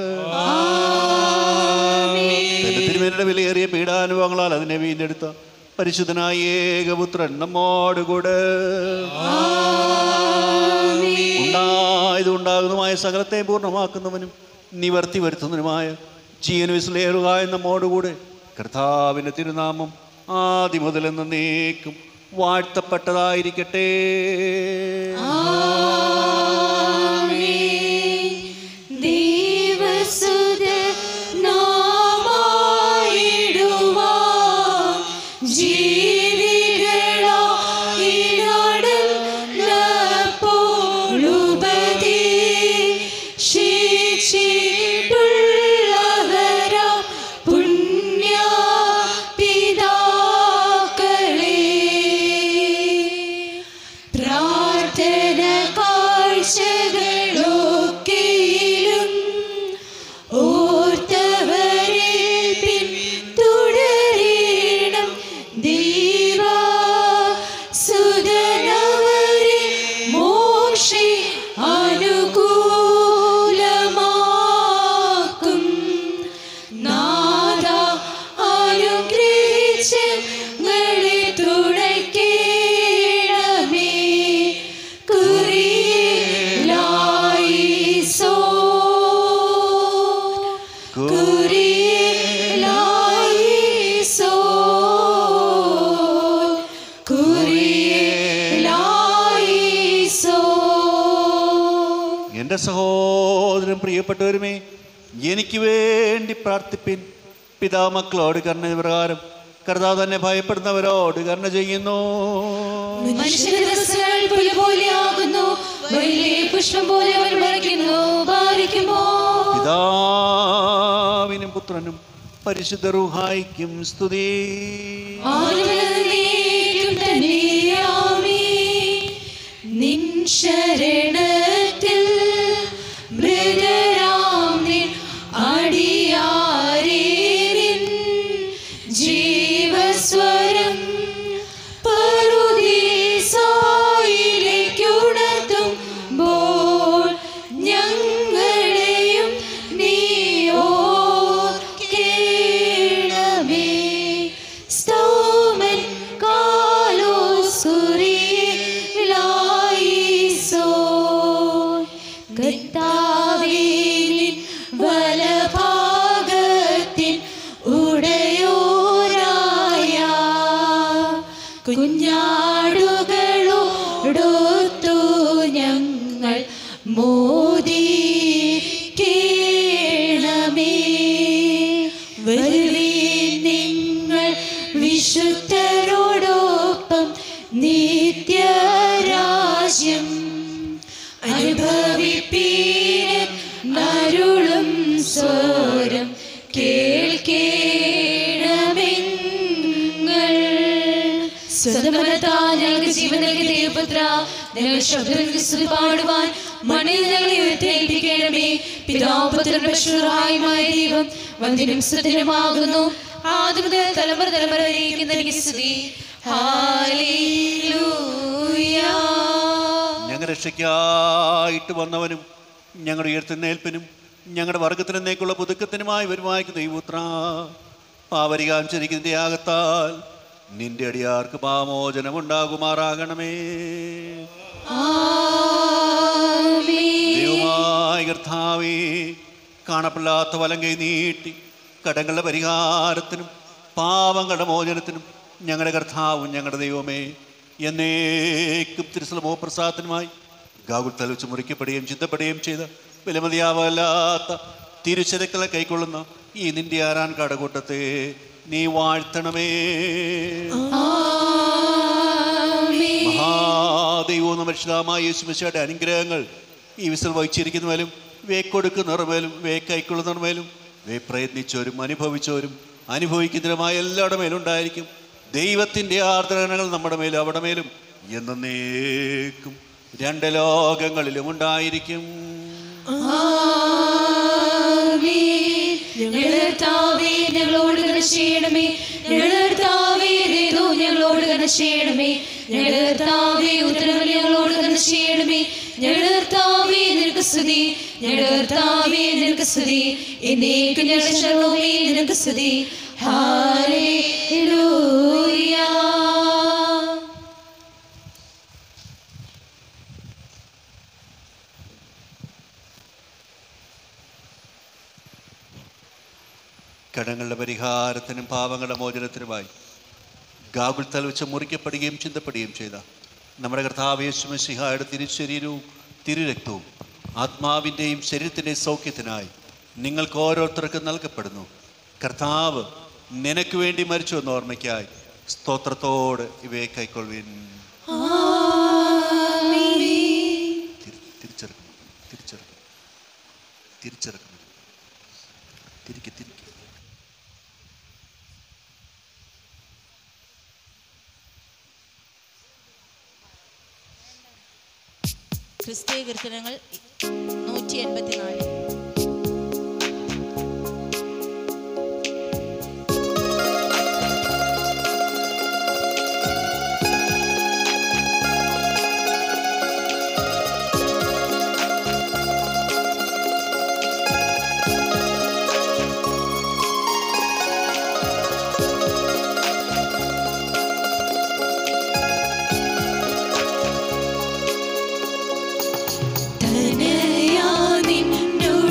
തന്റെ തിരുമേനിയുടെ വിലയേറിയ പീഡാനുഭവങ്ങളാൽ അതിനെ വീണ്ടെടുത്ത പരിശുദ്ധനായ ഏകപുത്രൻ നമ്മോടുകൂടെ ഉണ്ടായതും ഉണ്ടാകുന്നതുമായ സകലത്തെ പൂർണ്ണമാക്കുന്നവനും നിവർത്തി വരുത്തുന്നതിനുമായ ജീവൻ വിശ്ലേറുക നമ്മോടുകൂടെ കർത്താവിൻ്റെ തിരുനാമം ആദ്യം മുതൽ എന്നേക്കും വാഴ്ത്തപ്പെട്ടതായിരിക്കട്ടെ ദേവസുത നാമായിടുവാൻ ജീവികളായി നടന്നപ്പോഴുപദേശിച്ചിട്ടുള്ളവരാ പുണ്യ പിതാക്കളെ പ്രാർത്ഥന കാഴ്ചകളൊക്കെയിലും ഓർത്തവരെ പിന്തുടരണം ദൈവാ സുതനവരെ മോക്ഷി അനുകൂലമാക്കും നാദ അനുഗ്രഹിച്ച് ഞങ്ങളെ തുണയ്ക്കണമേ കുറിയിലായിസോ കുറിയിലായിസോ കുറിയിലായിസോ എൻ്റെ സഹോദരൻ പ്രിയപ്പെട്ടവരുമേ എനിക്ക് വേണ്ടി പ്രാർത്ഥിപ്പിൻ പിതാമക്കളോട് കരുണ പ്രകാരം കർത്താവ് തന്നെ ഭയപ്പെടുന്നവരോട് കരുണ ചെയ്യുന്നു മനുഷ്യന്റെ ദിവസങ്ങൾ പുല്ല് പോലെയാകുന്നു വയലിലെ പുഷ്പം പോലെ അവൻ മറയ്ക്കുന്നു ബാധിക്കുമോ പിതാവിനും പുത്രനും പരിശുദ്ധ റുഹായിക്കും സ്തുതി ആദിമുതലേക്കും തന്നെ ആമേൻ. നിൻ ശരണത്തിൽ മൃതരാം നിൻ അടിയാരേ നിൻ ജീവസ്വരം പറുദീസായിലേക്കുണർത്തുമ്പോൾ ഞങ്ങളെയും നീ ഓർക്കേണമേ സ്തോമൻ കാലോസുറിയിലായിസോ കർത്താവേ നിൻ വലഭാഗത്തിൻ ഉടയോരായ കുഞ്ഞാടുകളോടൊത്തു ഞങ്ങൾ മോദിക്കേണമേ വരുവീൻ നിങ്ങൾ വിശ വിശുദ്ധരോടൊപ്പം നിത്യരാജ്യം അനുഭവിപ്പീന് നരുളും സ്വരം കേൾക്കേണമെങ്ങൾ സ്വന്തമനത്താൽ ഞങ്ങൾക്ക് ജീവൻ നൽകിയ ദൈവപുത്ര ഞങ്ങൾ ശബ്ദത്തിൽ സ്തുതി പാടുവാൻ മണ്ണിൽ ഞങ്ങളെ ഉയർത്തേൽപ്പിക്കണമേ പിതാപുത്രമായ ദൈവം വന്ദിനും സ്തുതിനുമാകുന്നു ആദ്യം മുതൽ തലമുറ തലമുറ വരേക്കും നൽകി സ്തുതി ഹാലേലൂയ ഞങ്ങൾ രക്ഷയ്ക്കായിട്ട് വന്നവനും ഞങ്ങളുടെ ഉയർത്തുന്നേൽപ്പിനും ഞങ്ങളുടെ വർഗത്തിനേക്കുള്ള പുതുക്കത്തിനുമായി വരുമായിരിക്കുന്ന ദൈവപുത്ര പാവരികാഞ്ചരിക്കുന്ന യാഗത്താൽ നിന്റെ അടിയാർക്ക് പാമോചനമുണ്ടാകുമാറാകണമേ ദൈവമായ കർത്താവേ കാണപ്പെടാത്ത വലം കൈ നീട്ടി കടങ്ങളുടെ പരിഹാരത്തിനും പാവങ്ങളുടെ മോചനത്തിനും ഞങ്ങളുടെ കർത്താവും ഞങ്ങളുടെ ദൈവമേ എന്നേക്കും തിരുസലമോ പ്രസാദത്തിനുമായി ഗാകുൽ തലവച്ച് മുറിക്കപ്പെടുകയും ചിന്തപ്പെടുകയും ചെയ്ത വിലമതിയാവല്ലാത്ത തിരുച്ചരക്കളെ കൈക്കൊള്ളുന്ന ഈ നിന്റെ ആരാൻ കടകൂട്ടത്തെ നീ വാഴ്ത്തണമേ മഹാദൈവവും മനുഷ്യമായ യേശുമിശയുടെ അനുഗ്രഹങ്ങൾ ഈ വിസിൽ വഹിച്ചിരിക്കുന്നവരും വേ കൊടുക്കുന്നവർ വേ കൈക്കൊള്ളുന്നവർ മേലും വേ പ്രയത്നിച്ചവരും അനുഭവിച്ചവരും അനുഭവിക്കുന്നവരുമായ എല്ലാവരുടെ മേലും ഉണ്ടായിരിക്കും ദൈവത്തിൻ്റെ ആർദ്രകണകൾ നമ്മുടെ മേലും അവിടെ മേലും എന്നേക്കും രണ്ട് ലോകങ്ങളിലും ഉണ്ടായിരിക്കും ഞങ്ങളെ ഞങ്ങളോട് കരുണ ചെയ്യണമേ ഞങ്ങളെ ദൈവം ഞങ്ങളോട് കരുണ ചെയ്യണമേ ഞങ്ങളെ ഉത്തരവൽ ഞങ്ങളോട് കരുണ ചെയ്യണമേ ഞങ്ങളെ നിനക്ക് സ്തുതി ഞങ്ങളെ നിനക്ക് സ്തുതി എന്നേക്കും ഞങ്ങളുടെ ശരണമേ നിനക്ക് സ്തുതി ഹാലേലൂയ കടങ്ങളുടെ പരിഹാരത്തിനും പാവങ്ങളുടെ മോചനത്തിനുമായി ഗാകുൽ തലവച്ച് മുറിക്കപ്പെടുകയും ചിന്തപ്പെടുകയും ചെയ്ത നമ്മുടെ കർത്താവേശുമസിഹായുടെ തിരുശരീരവും തിരുരക്തവും ആത്മാവിൻ്റെയും ശരീരത്തിൻ്റെയും സൗഖ്യത്തിനായി നിങ്ങൾക്ക് ഓരോരുത്തർക്കും നൽകപ്പെടുന്നു കർത്താവ് നിനക്ക് വേണ്ടി മരിച്ചു എന്ന ഓർമ്മയ്ക്കായി സ്തോത്രത്തോട് ഇവയെ കൈക്കൊള്ളുവിൻ തിരി- തിരിച്ചെടുക്കണം തിരിച്ചെടുക്കണം തിരിച്ചെടുക്കണം തിരികെ തിരികെ ക്രിസ്തീയ കീർത്തനങ്ങൾ നൂറ്റി എൺപത്തിനാല് തനയാ നിന്നോട്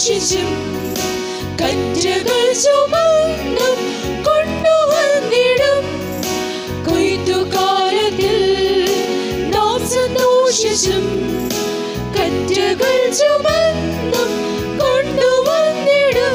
സന്തോഷിച്ചും കറ്റകൾ ചുമന്നും കൊണ്ടുവന്നിടും കൊയ്ത്തുകാലത്തിൽ നാം സന്തോഷിച്ചും കറ്റകൾ ചുമന്നും കൊണ്ടുവന്നിടും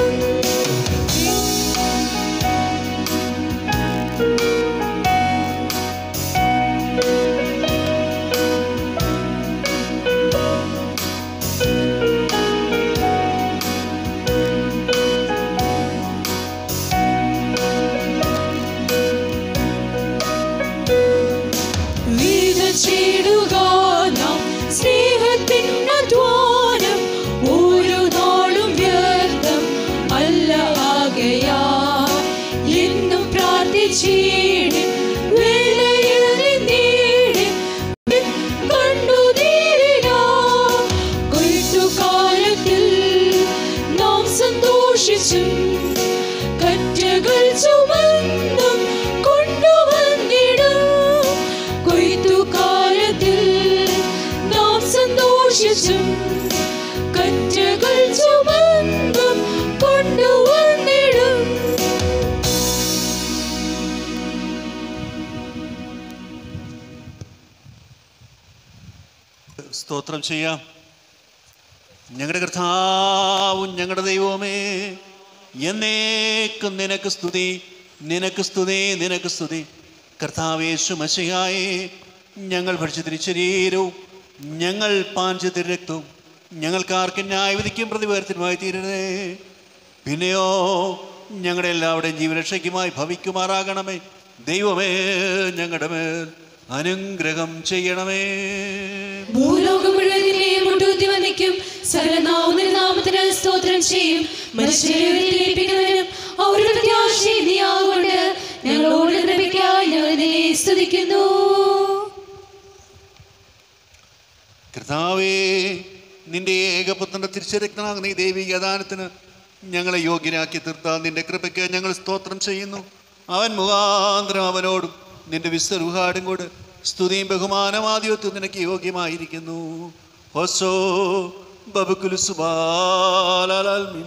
വീതച്ചിടുക നാം സ്നേഹത്തിൻ അധ്വാനം ഓരോ നാളും വ്യർത്ഥം അല്ല ആകയാ എന്നും പ്രാർത്ഥിച്ചിടും വേലയിൽ നേടി കണ്ടു നേരിടാ കൊയ്ത്തുകാലത്തിൽ നാം സന്തോഷിച്ചും കറ്റകൾ ചുമന്നും കൊണ്ടുവന്നിടും കൊയ്ത്തുകാലത്തിൽ നാം സന്തോഷിച്ചും കറ്റകൾ ചുമന്നും കൊണ്ടുവന്നിടും സ്തോത്രം ചെയ്യാം ഞങ്ങളുടെ കർത്താവും ഞങ്ങളുടെ ദൈവമേ എന്നേക്കും നിനക്ക് സ്തുതി നിനക്ക് സ്തുതി നിനക്ക് സ്തുതി കർത്താവേശു മശയായേ ഞങ്ങൾ ഭക്ഷ്യത്തിന് ശരീരവും ഞങ്ങൾ പാഞ്ചത്തിന് രക്തവും ഞങ്ങൾക്കാർക്കും ന്യായവിധിക്കും പ്രതിപകരത്തിനുമായി തീരണേ പിന്നെയോ ഞങ്ങളുടെ എല്ലാവരുടെയും ജീവരക്ഷയ്ക്കുമായി ഭവിക്കുമാറാകണമേ ദൈവമേ ഞങ്ങളുടെ മേൽ അനുഗ്രഹം ചെയ്യണമേ ഭൂലോകം മുഴുവനിലെയും മുട്ടുകുത്തി വന്ദിക്കും സകലനാവുന്ന നാമത്തിന് സ്തോത്രം ചെയ്യും മനുഷ്യരെ ഉയർത്തിപ്പിക്കുന്നവനും അവരുടെ പ്രത്യാശയും നീയാകൊണ്ട് ഞങ്ങളോട് കൃപയ്ക്കായി ഞങ്ങൾ നിന്നെ സ്തുതിക്കുന്നു കർത്താവേ നിന്റെ ഏകപുത്രന്റെ തിരിച്ചരക്തനാകുന്ന ഈ ദൈവിക ദാനത്തിന് ഞങ്ങളെ യോഗ്യനാക്കി തീർത്ത നിന്റെ കൃപയ്ക്ക് ഞങ്ങൾ സ്തോത്രം ചെയ്യുന്നു അവൻ മുഖാന്തരം അവനോടും നിന്റെ വിസ്തരുഹാടും കൂടെ സ്തുതിയും ബഹുമാനമാദ്യത്വം നിനക്ക് യോഗ്യമായിരിക്കുന്നു ഹൊസോ ബബുക്കുലു സുബാലാൽമിൻ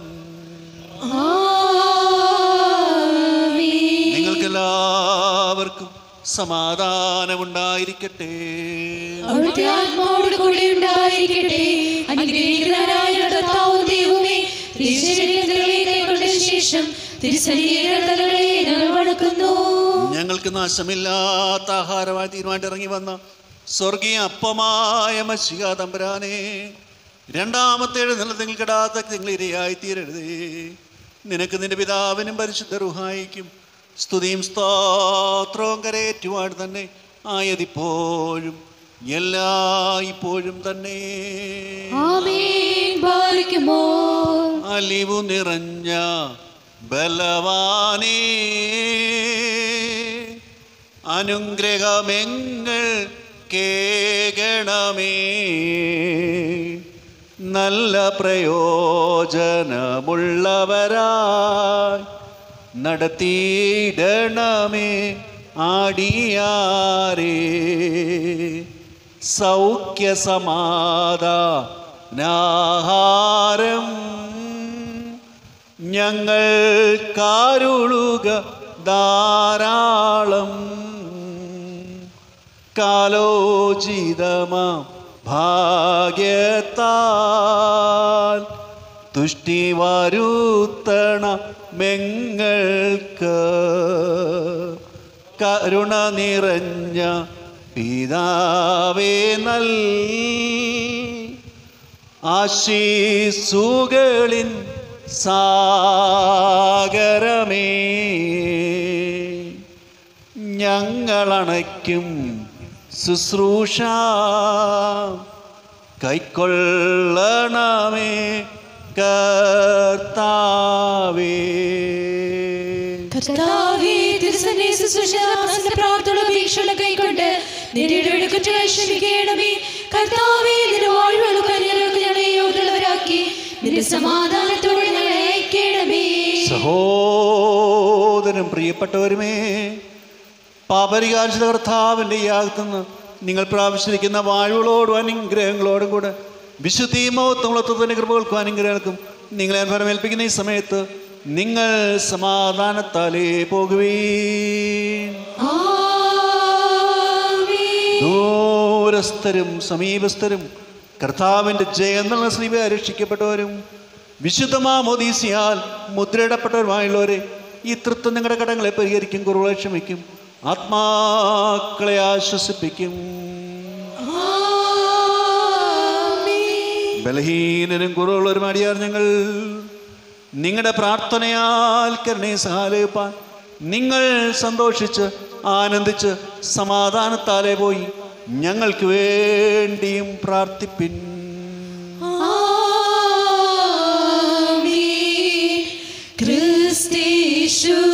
നിങ്ങൾക്കെല്ലാവർക്കും സമാധാനമുണ്ടായിരിക്കട്ടെ അവിടുത്തെ ആത്മാവോട് കൂടെ ഉണ്ടായിരിക്കട്ടെ അനുഗ്രഹിക്കുന്നവനായ കർത്താവും ദൈവമേ തിരുശരീരങ്ങളെ കൈക്കൊണ്ട ശേഷം തിരുശരീരങ്ങളെ ഞങ്ങൾ വണക്കുന്നു ഞങ്ങൾക്ക് നാശമില്ലാത്ത ആഹാരമായി തീരുമാനിട്ട് ഇറങ്ങി വന്ന സ്വർഗീയ അപ്പമായ മഷിക തമ്പുരാനെ രണ്ടാമത്തെ എഴുന്നള്ളത്ത് നിങ്ങൾ കിടാത്ത നിങ്ങൾ ഇരയായി തീരരുതേ നിനക്ക് നിന്റെ പിതാവിനും പരിശുദ്ധ റുഹായിക്കും സ്തുതിയും സ്തോത്രവും കരയേറ്റുവാൻ തന്നെ ആയതിപ്പോഴും എല്ലാ ഇപ്പോഴും തന്നെ ആമേൻ ബാരിക്കുമോ അലിവു നിറഞ്ഞ ബലവാനേ അനുഗ്രഹമെങ്ങൾ കേകണമേ നല്ല പ്രയോജനമുള്ളവരായി നടത്തിയിടണമേ ആടിയാരേ സൗഖ്യ സമാധാനാഹാരം ഞങ്ങൾ കാരുളുക ധാരാളം കാലോചിതമാം ഭാഗ്യത്താൽ തുഷ്ടി വരുത്തണ മെങ്ങൾക്ക് കരുണ നിറഞ്ഞ പിതാവേ നൽ ആശീസുകളിൻ സാഗരമേ ഞങ്ങളണയ്ക്കും ശുശ്രൂഷ കൈക്കൊള്ളണമേ കർത്താവേ കർത്താവേ തിരുസന്നെ ശുശ്രൂഷ പ്രാർത്ഥന അപേക്ഷകളെ കൈക്കൊണ്ട് നിന്റെ കുറ്റങ്ങൾ ക്ഷമിക്കണമേ കർത്താവേ നിന്റെ വാഴ്വുകൾ കന്യകൾക്ക് ഞങ്ങളെ യോഗ്യമുള്ളവരാക്കി നിന്റെ സമാധാനത്തോടെ ഞങ്ങളെ അയക്കണമേ സഹോദരൻ പ്രിയപ്പെട്ടവരുമേ പാപരികാർഷിത കർത്താവിൻ്റെ യാഗത്തുനിന്ന് നിങ്ങൾ പ്രാപിച്ചിരിക്കുന്ന വാഴ്വുകളോടും അനുഗ്രഹങ്ങളോടും കൂടെ വിശുദ്ധിയും മഹത്വമുള്ളത്വത്തിൻ്റെ കൃപകൾക്കും അനുഗ്രഹങ്ങൾക്കും നിങ്ങളെ ഞാൻ ഫലമേൽപ്പിക്കുന്ന ഈ സമയത്ത് നിങ്ങൾ സമാധാനത്താലേ പോകുവീൻ ദൂരസ്ഥരും സമീപസ്ഥരും കർത്താവിൻ്റെ ജയന്നുള്ള സ്ലീപ രക്ഷിക്കപ്പെട്ടവരും വിശുദ്ധമാമോദീസിയാൽ മുദ്രയിടപ്പെട്ടവരുമായുള്ളവരെ ഈ തൃത്വം നിങ്ങളുടെ കടങ്ങളെ പരിഹരിക്കും കുറവുകളെ ക്ഷമിക്കും ആത്മാക്കളെ ആശ്വസിപ്പിക്കും ബലഹീനരും കുറവുള്ളവരും അടിയാർ ഞങ്ങൾ നിങ്ങളുടെ പ്രാർത്ഥനയാൽ കരുണയെ സഹായിപ്പാൻ നിങ്ങൾ സന്തോഷിച്ച് ആനന്ദിച്ച് സമാധാനത്താലെ പോയി ഞങ്ങൾക്ക് വേണ്ടിയും പ്രാർത്ഥിപ്പിൻ ക്രിസ്തീശു